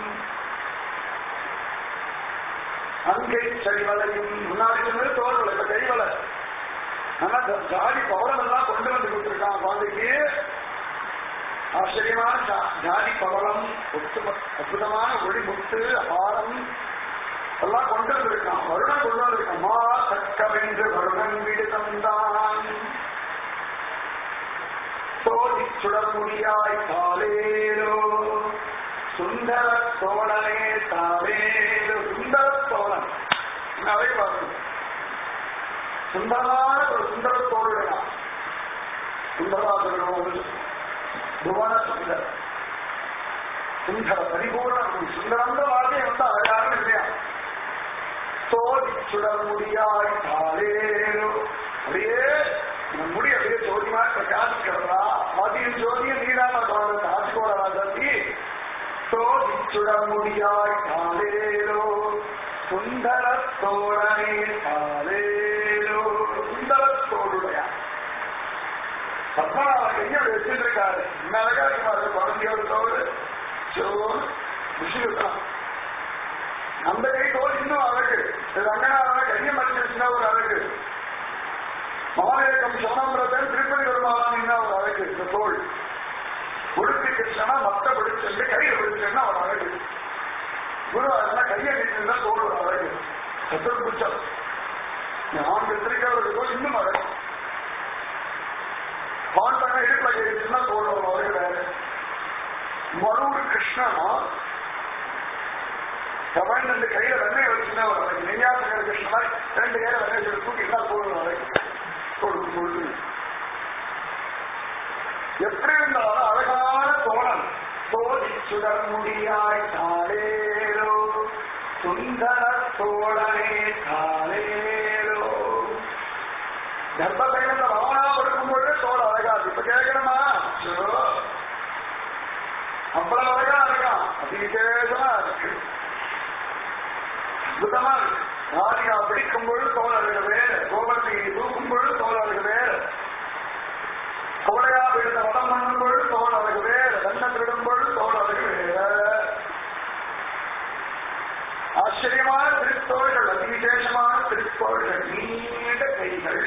அங்கை சரிவலையும் முன்னாடி சொன்னது தோல்வலை இப்ப கைவலை ஆனா ஜாதி பவளம் எல்லாம் கொண்டு வந்து கொடுத்திருக்கான் குழந்தைக்கு ஆச்சரியமான ஜாதி பவளம் அற்புதமான ஒளி முத்து ஆரம் எல்லாம் கொண்டு வந்திருக்கான் வருணன் கொண்டு வந்திருக்கான் மா தக்கவென்று வருணன் வீடு தந்தான் சோதி சுடர்முடியாய் தாலேரோ சுந்தர சோழனே தாலேரோ சுந்தர சோழன் அதை பார்க்கணும் சுந்தரமான ஒரு சுந்தர சோழனா சுந்தராசனோடு புவன சுந்தர் சுந்தர பரிபூர்ண சுந்தரந்த வார்த்தை வந்து அழகான இல்லையா சோதி சுடர் முடியாய் தாலேரோ அப்படியே நம்ம முடி அப்படியே ஜோதி மாதிரி பிரகாசிக்கிறதா மதியம் ஜோதியும் நீடாம தோணுது ஆட்சிக்கோட ராஜாத்தி சோதி சுடர் முடியாய் தாலேரோ சுந்தர சோழனே தாலேரோ சுந்தர சோழுடையா பத்மநாபன் கையை வச்சுட்டு இருக்காரு என்ன அழகா இருக்காரு குழந்தையோட தோடு சோறு விஷயம் அந்த கை தோல் இன்னும் அழகு ரங்கநாதன கையை மறைச்சிருச்சுன்னா ஒரு அழகு மகாநேக்கம் சோனம்பிரதன் திருப்பதி பெருமாளாம் இன்னும் ஒரு அழகு இந்த தோல் உடுத்தி கிருஷ்ணனா மத்த பிடிச்சிருந்து கையை பிடிச்சுன்னா ஒரு அழகு குரு அதனால கையை நிறுத்திருந்தா தோல் ஒரு அழகு சத்துருபுச்சம் நான் எடுத்திருக்கிற தோல் இன்னும் அழகு பாண்டன இடுப்பை இருந்துச்சுன்னா தோல் ஒரு அழகு வேற மறுபடி கிருஷ்ணனா தமிழ் ரெண்டு கையில வெண்ணெய் வச்சுன்னா ஒரு அழகு நெய்யாசகர் கிருஷ்ண மாதிரி ரெண்டு கையில வெண்ணெய் வச்சு தூக்கிட்டா தோல் ஒரு அழகு கொடுத்து கொடுத்து எப்படி இருந்தாலும் அழகான தோழன் தோழி சுடர் முடியாய் தாளேரோ சுந்தர தோழனே தாளேரோ கர்ப்பசைனத்தை ராவணா கொடுக்கும்போது தோல் அழகாது இப்ப கேட்கணுமா அவ்வளவு அழகா இருக்கான் அதி விசேஷமா இருக்கு அற்புதமா இருக்கு ராதிகா பிடிக்கும் பொழுது தோழர்கள் வேறு கோபத்தை தூக்கும் பொழுது தோழர்கள் வேறு கோடையா விழுந்த வடம் பண்ணும் பொழுது தோழர்கள் வேறு தண்டம் விடும் பொழுது தோழர்கள் வேறு ஆச்சரியமான திருத்தோள்கள் அதிவிசேஷமான திருத்தோள்கள் நீண்ட கைகள்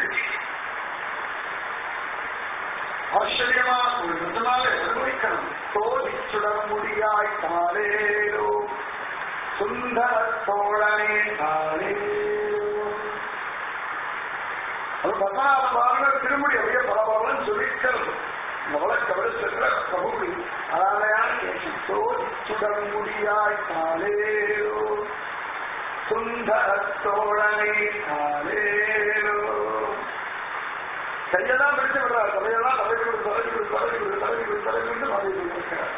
ஆச்சரியமா ஒரு நிஜமாக அனுபவிக்கணும் தோதி சுடர் முடியாய் தாரேரோ சுந்தர தோழனே தாரேரோ அது பத்மநாப பாருங்கள் திருமுடி அப்படியே பலபலன் சொல்லிக்கிறது வழக்கவரு சென்ற பிரபு அதாலையான கேட்கும் தோதி சுடர் முடியாய் தாரேரோ சுந்தர தோழனே தாரேரோ கையெல்லாம் பிடிச்சு விடுறார் தலையெல்லாம் தலைவி விடு தலைவி விடு தலைவி விடு தலைவி விடு தலைவி விடு தலைவி விடுக்கிறார்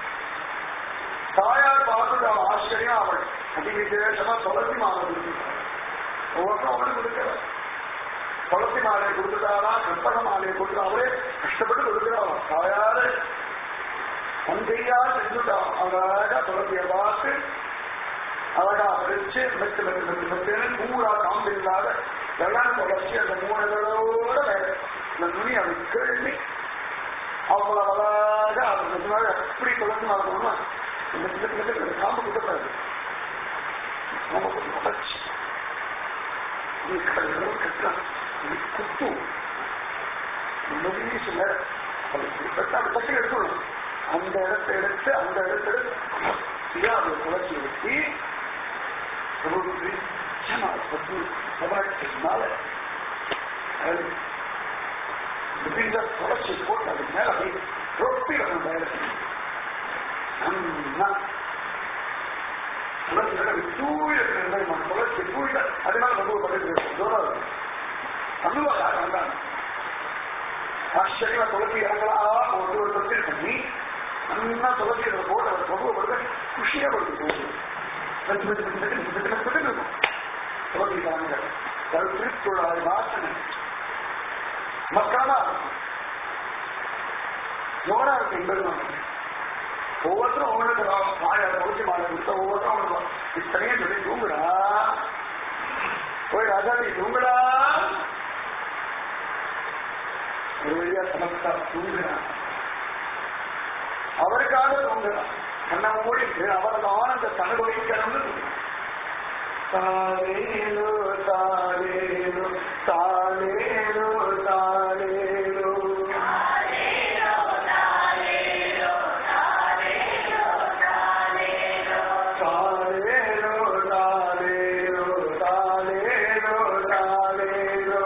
தாயார் பார்த்து அவன் ஆச்சரியம் அவள் அதி விசேஷமா துளசி மாலை கொடுக்கிறார் ஒவ்வொருத்தரும் அவனுக்கு கொடுக்கிறார் துளசி மாலையை கொடுத்துட்டாரா கற்பக மாலையை கொடுத்து அவரே கஷ்டப்பட்டு கொடுக்கிறான் தாயாரு தந்தையா செஞ்சுட்டான் அழகா துளசியை பார்த்து அழகா வச்சு மெத்து மெத்து மெத்து மெத்துன்னு பூரா காம்பு இல்லாத வெள்ளம் தொடர்ச்சி அந்த மூணுகளோட இந்த நுனி அதை கேள்வி அவ்வளவு அழகா அது நிஜமாக எப்படி தொடர்ந்து நடக்கணும்னா இந்த சின்ன சின்ன காம்பு கொடுக்கக்கூடாது நம்ம கொஞ்சம் தொடர்ச்சி நீ கடற்கரை கட்டலாம் நீ குத்தும் சில அது குறிப்பிட்ட அந்த தட்டி எடுக்கணும் அந்த இடத்தை எடுத்து அந்த இடத்துல எடுத்து அதை தொடர்ச்சி எடுத்து தொடர்ச்சி போட்டு அது மேல அப்படியே ரொப்பி வரணும் மேல தொடர்ச்சி தூயில அதனால ரொம்ப பக்கத்தில் தூரம் அனுபவம் வந்தாங்க ஆச்சரியமா துளசி இறங்கலாம் ஒரு ஒரு தொழில் பண்ணி நல்லா துளசி போட்டு அவர் பிரபுவை படுத்த குஷியா படுத்து போகுது திருத்துழாய் வாசனை மக்களா ஜோரா இருக்கு எங்களுக்கு ஒவ்வொருத்தரும் அவங்களுக்கு மாலை முடிச்சு மாலை கொடுத்த ஒவ்வொருத்தரும் அவங்களுக்கு இத்தனையும் சொல்லி தூங்குடா போய் ராஜா நீ தூங்குடா ஒரு வழியா சமஸ்தா தூங்குறான் அவருக்காக தூங்குறான் கண்ணை மூடிட்டு அவரது ஆனந்த அனுபவிக்கணும்னு தாரேலோ தாரேலோ தாரேலோ தாரேலோ தாரேலோ தாரேலோ தாரேலோ தாரேலோ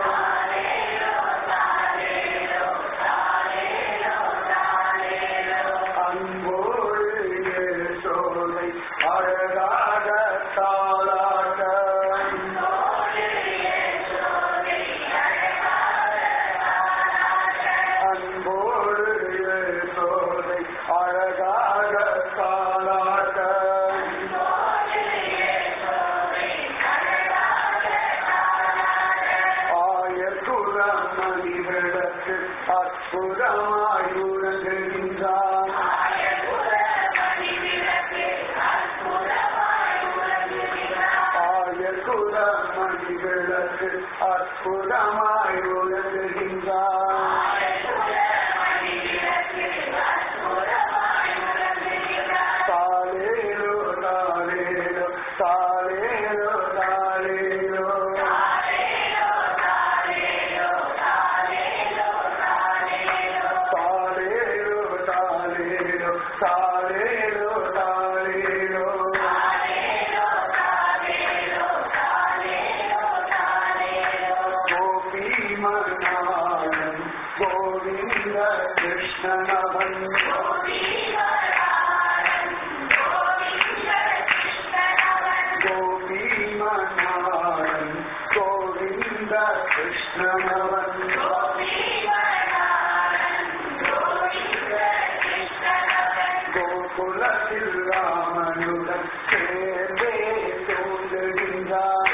அன்போடு சோலை அழகாக தாளாக அன்போடு சோலை அழகாக தாளாக ஆயக்குற மணிகளுக்கு அற்புதமாய் உணர்கின்றான் ஆயக்குற மணிகளுக்கு அற்புதமாய் உணர்கின்றான் தாலேலோ தாலேலோ தாலேலோ தாலேலோ தாலேலோ தாலேலோ தாலேலோ தாலேலோ கோபி மனாளன் கோவிந்த கிருஷ்ணனவன் கோபி மனாளன் கோவிந்த கிருஷ்ணனவன் கோகுலத்தில் ராமனுடன் சேர்ந்தே தோன்றுகின்றான்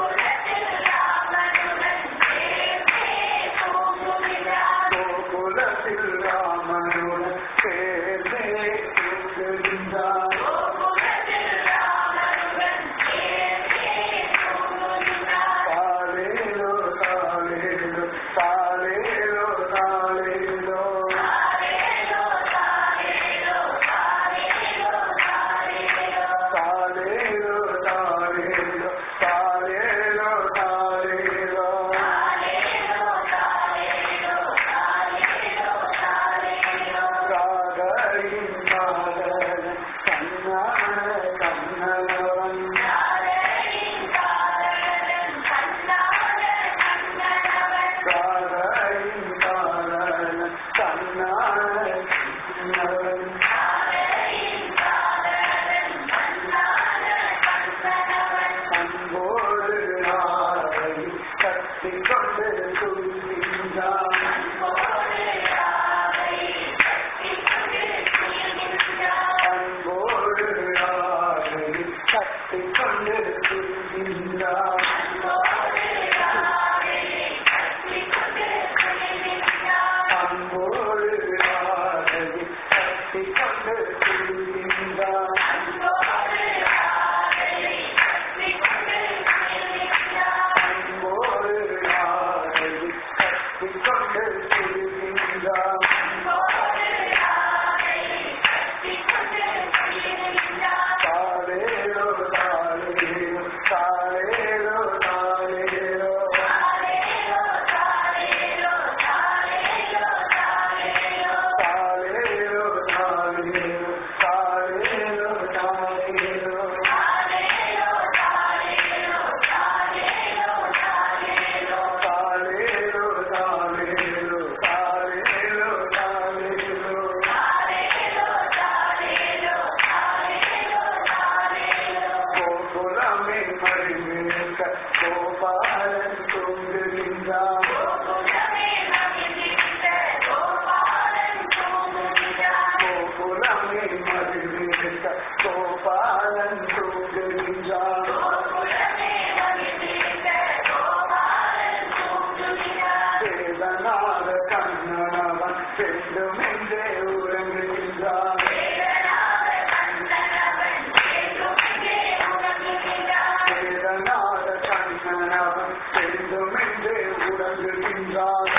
கோகுலத்தில் ராமனுடன் சேர்ந்தே தோன்றுகின்றான் கோபாலன் தூங்குகின்றான் கோகுலமே மகிழ்கின்ற கோபாலன் தூங்குகின்றான் வேதனாத கண்ணனவன் சென்றுமென்றே உறங்குகின்றான் வேதனாத கண்ணனவன் சென்றுமென்றே உறங்குகின்றான்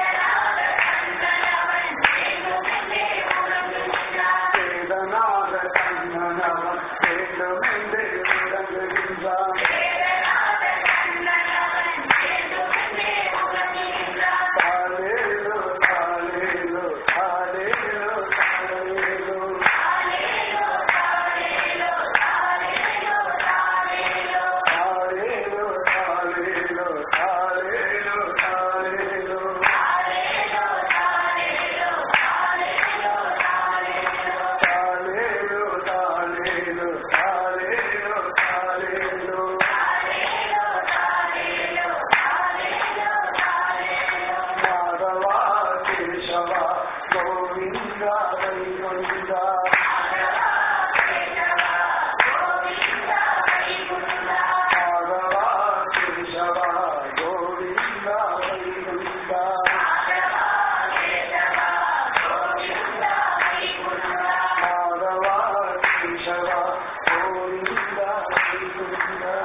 வேதனாத கண்ணனவன் சென்றுமென்றே உறங்குகின்றான் தாலேலோ தாலேலோ தாலேலோ தாலேலோ தாலேலோ தாலேலோ தாலேலோ தாலேலோ தாலேலோ தாலேலோ தாலேலோ தாலேலோ மாதவா கேசவா கோவிந்தா வைகுந்தா மாதவா கேசவா கோவிந்தா வைகுந்தா மாதவா கேசவா கோவிந்தா வைகுந்தா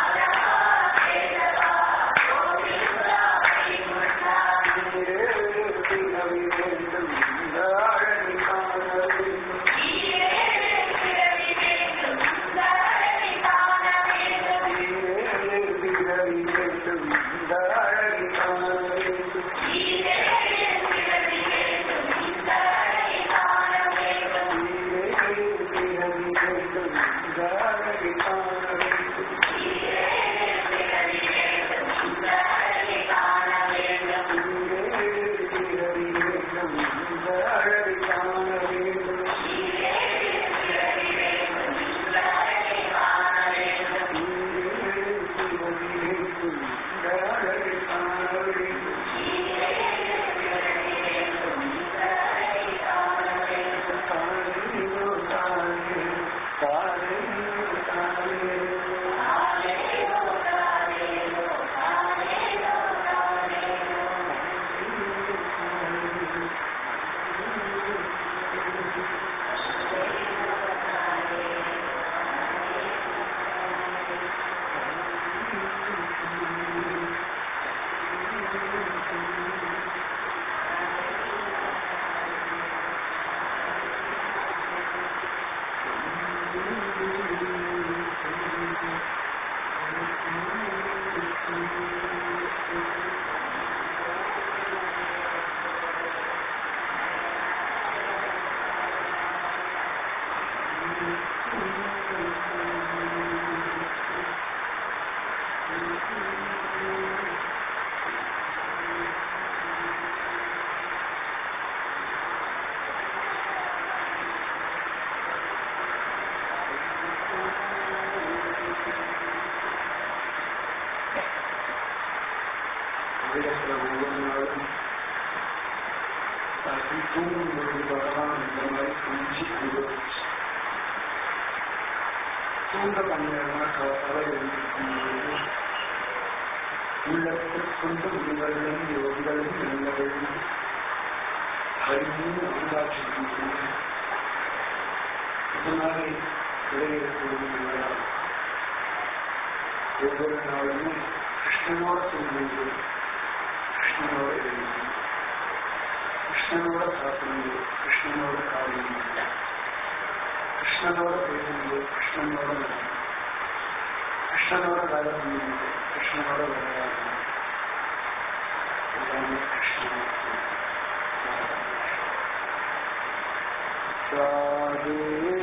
உலகத்துல ஒவ்வொரு நாளும் தனக்கு தூங்கும்போது பகவான் இந்த மாதிரி குளிச்சு குளிர்ச்சி தூங்க பண்ணா தலை எழுந்திருக்கும்போது உள்ளத்தில் கொண்டு முனிவர்களும் யோகிகளும் நல்லவர்களும் ஹரியும் அங்காட்சிக்கும் இதனாலே விளையக்கூடிய ஒவ்வொரு நாளுமே கிருஷ்ணனோட தூங்குவது கிருஷ்ணனோட எழுந்து கிருஷ்ணனோட சாப்பிடுவது கிருஷ்ணனோட காரியம் கிருஷ்ணனோட பேசுவது கிருஷ்ணனோட நடனம் கிருஷ்ணனோட வேலை பண்ணுவது கிருஷ்ணனோட விளையாடுவது எல்லாமே கிருஷ்ணனோட ராதே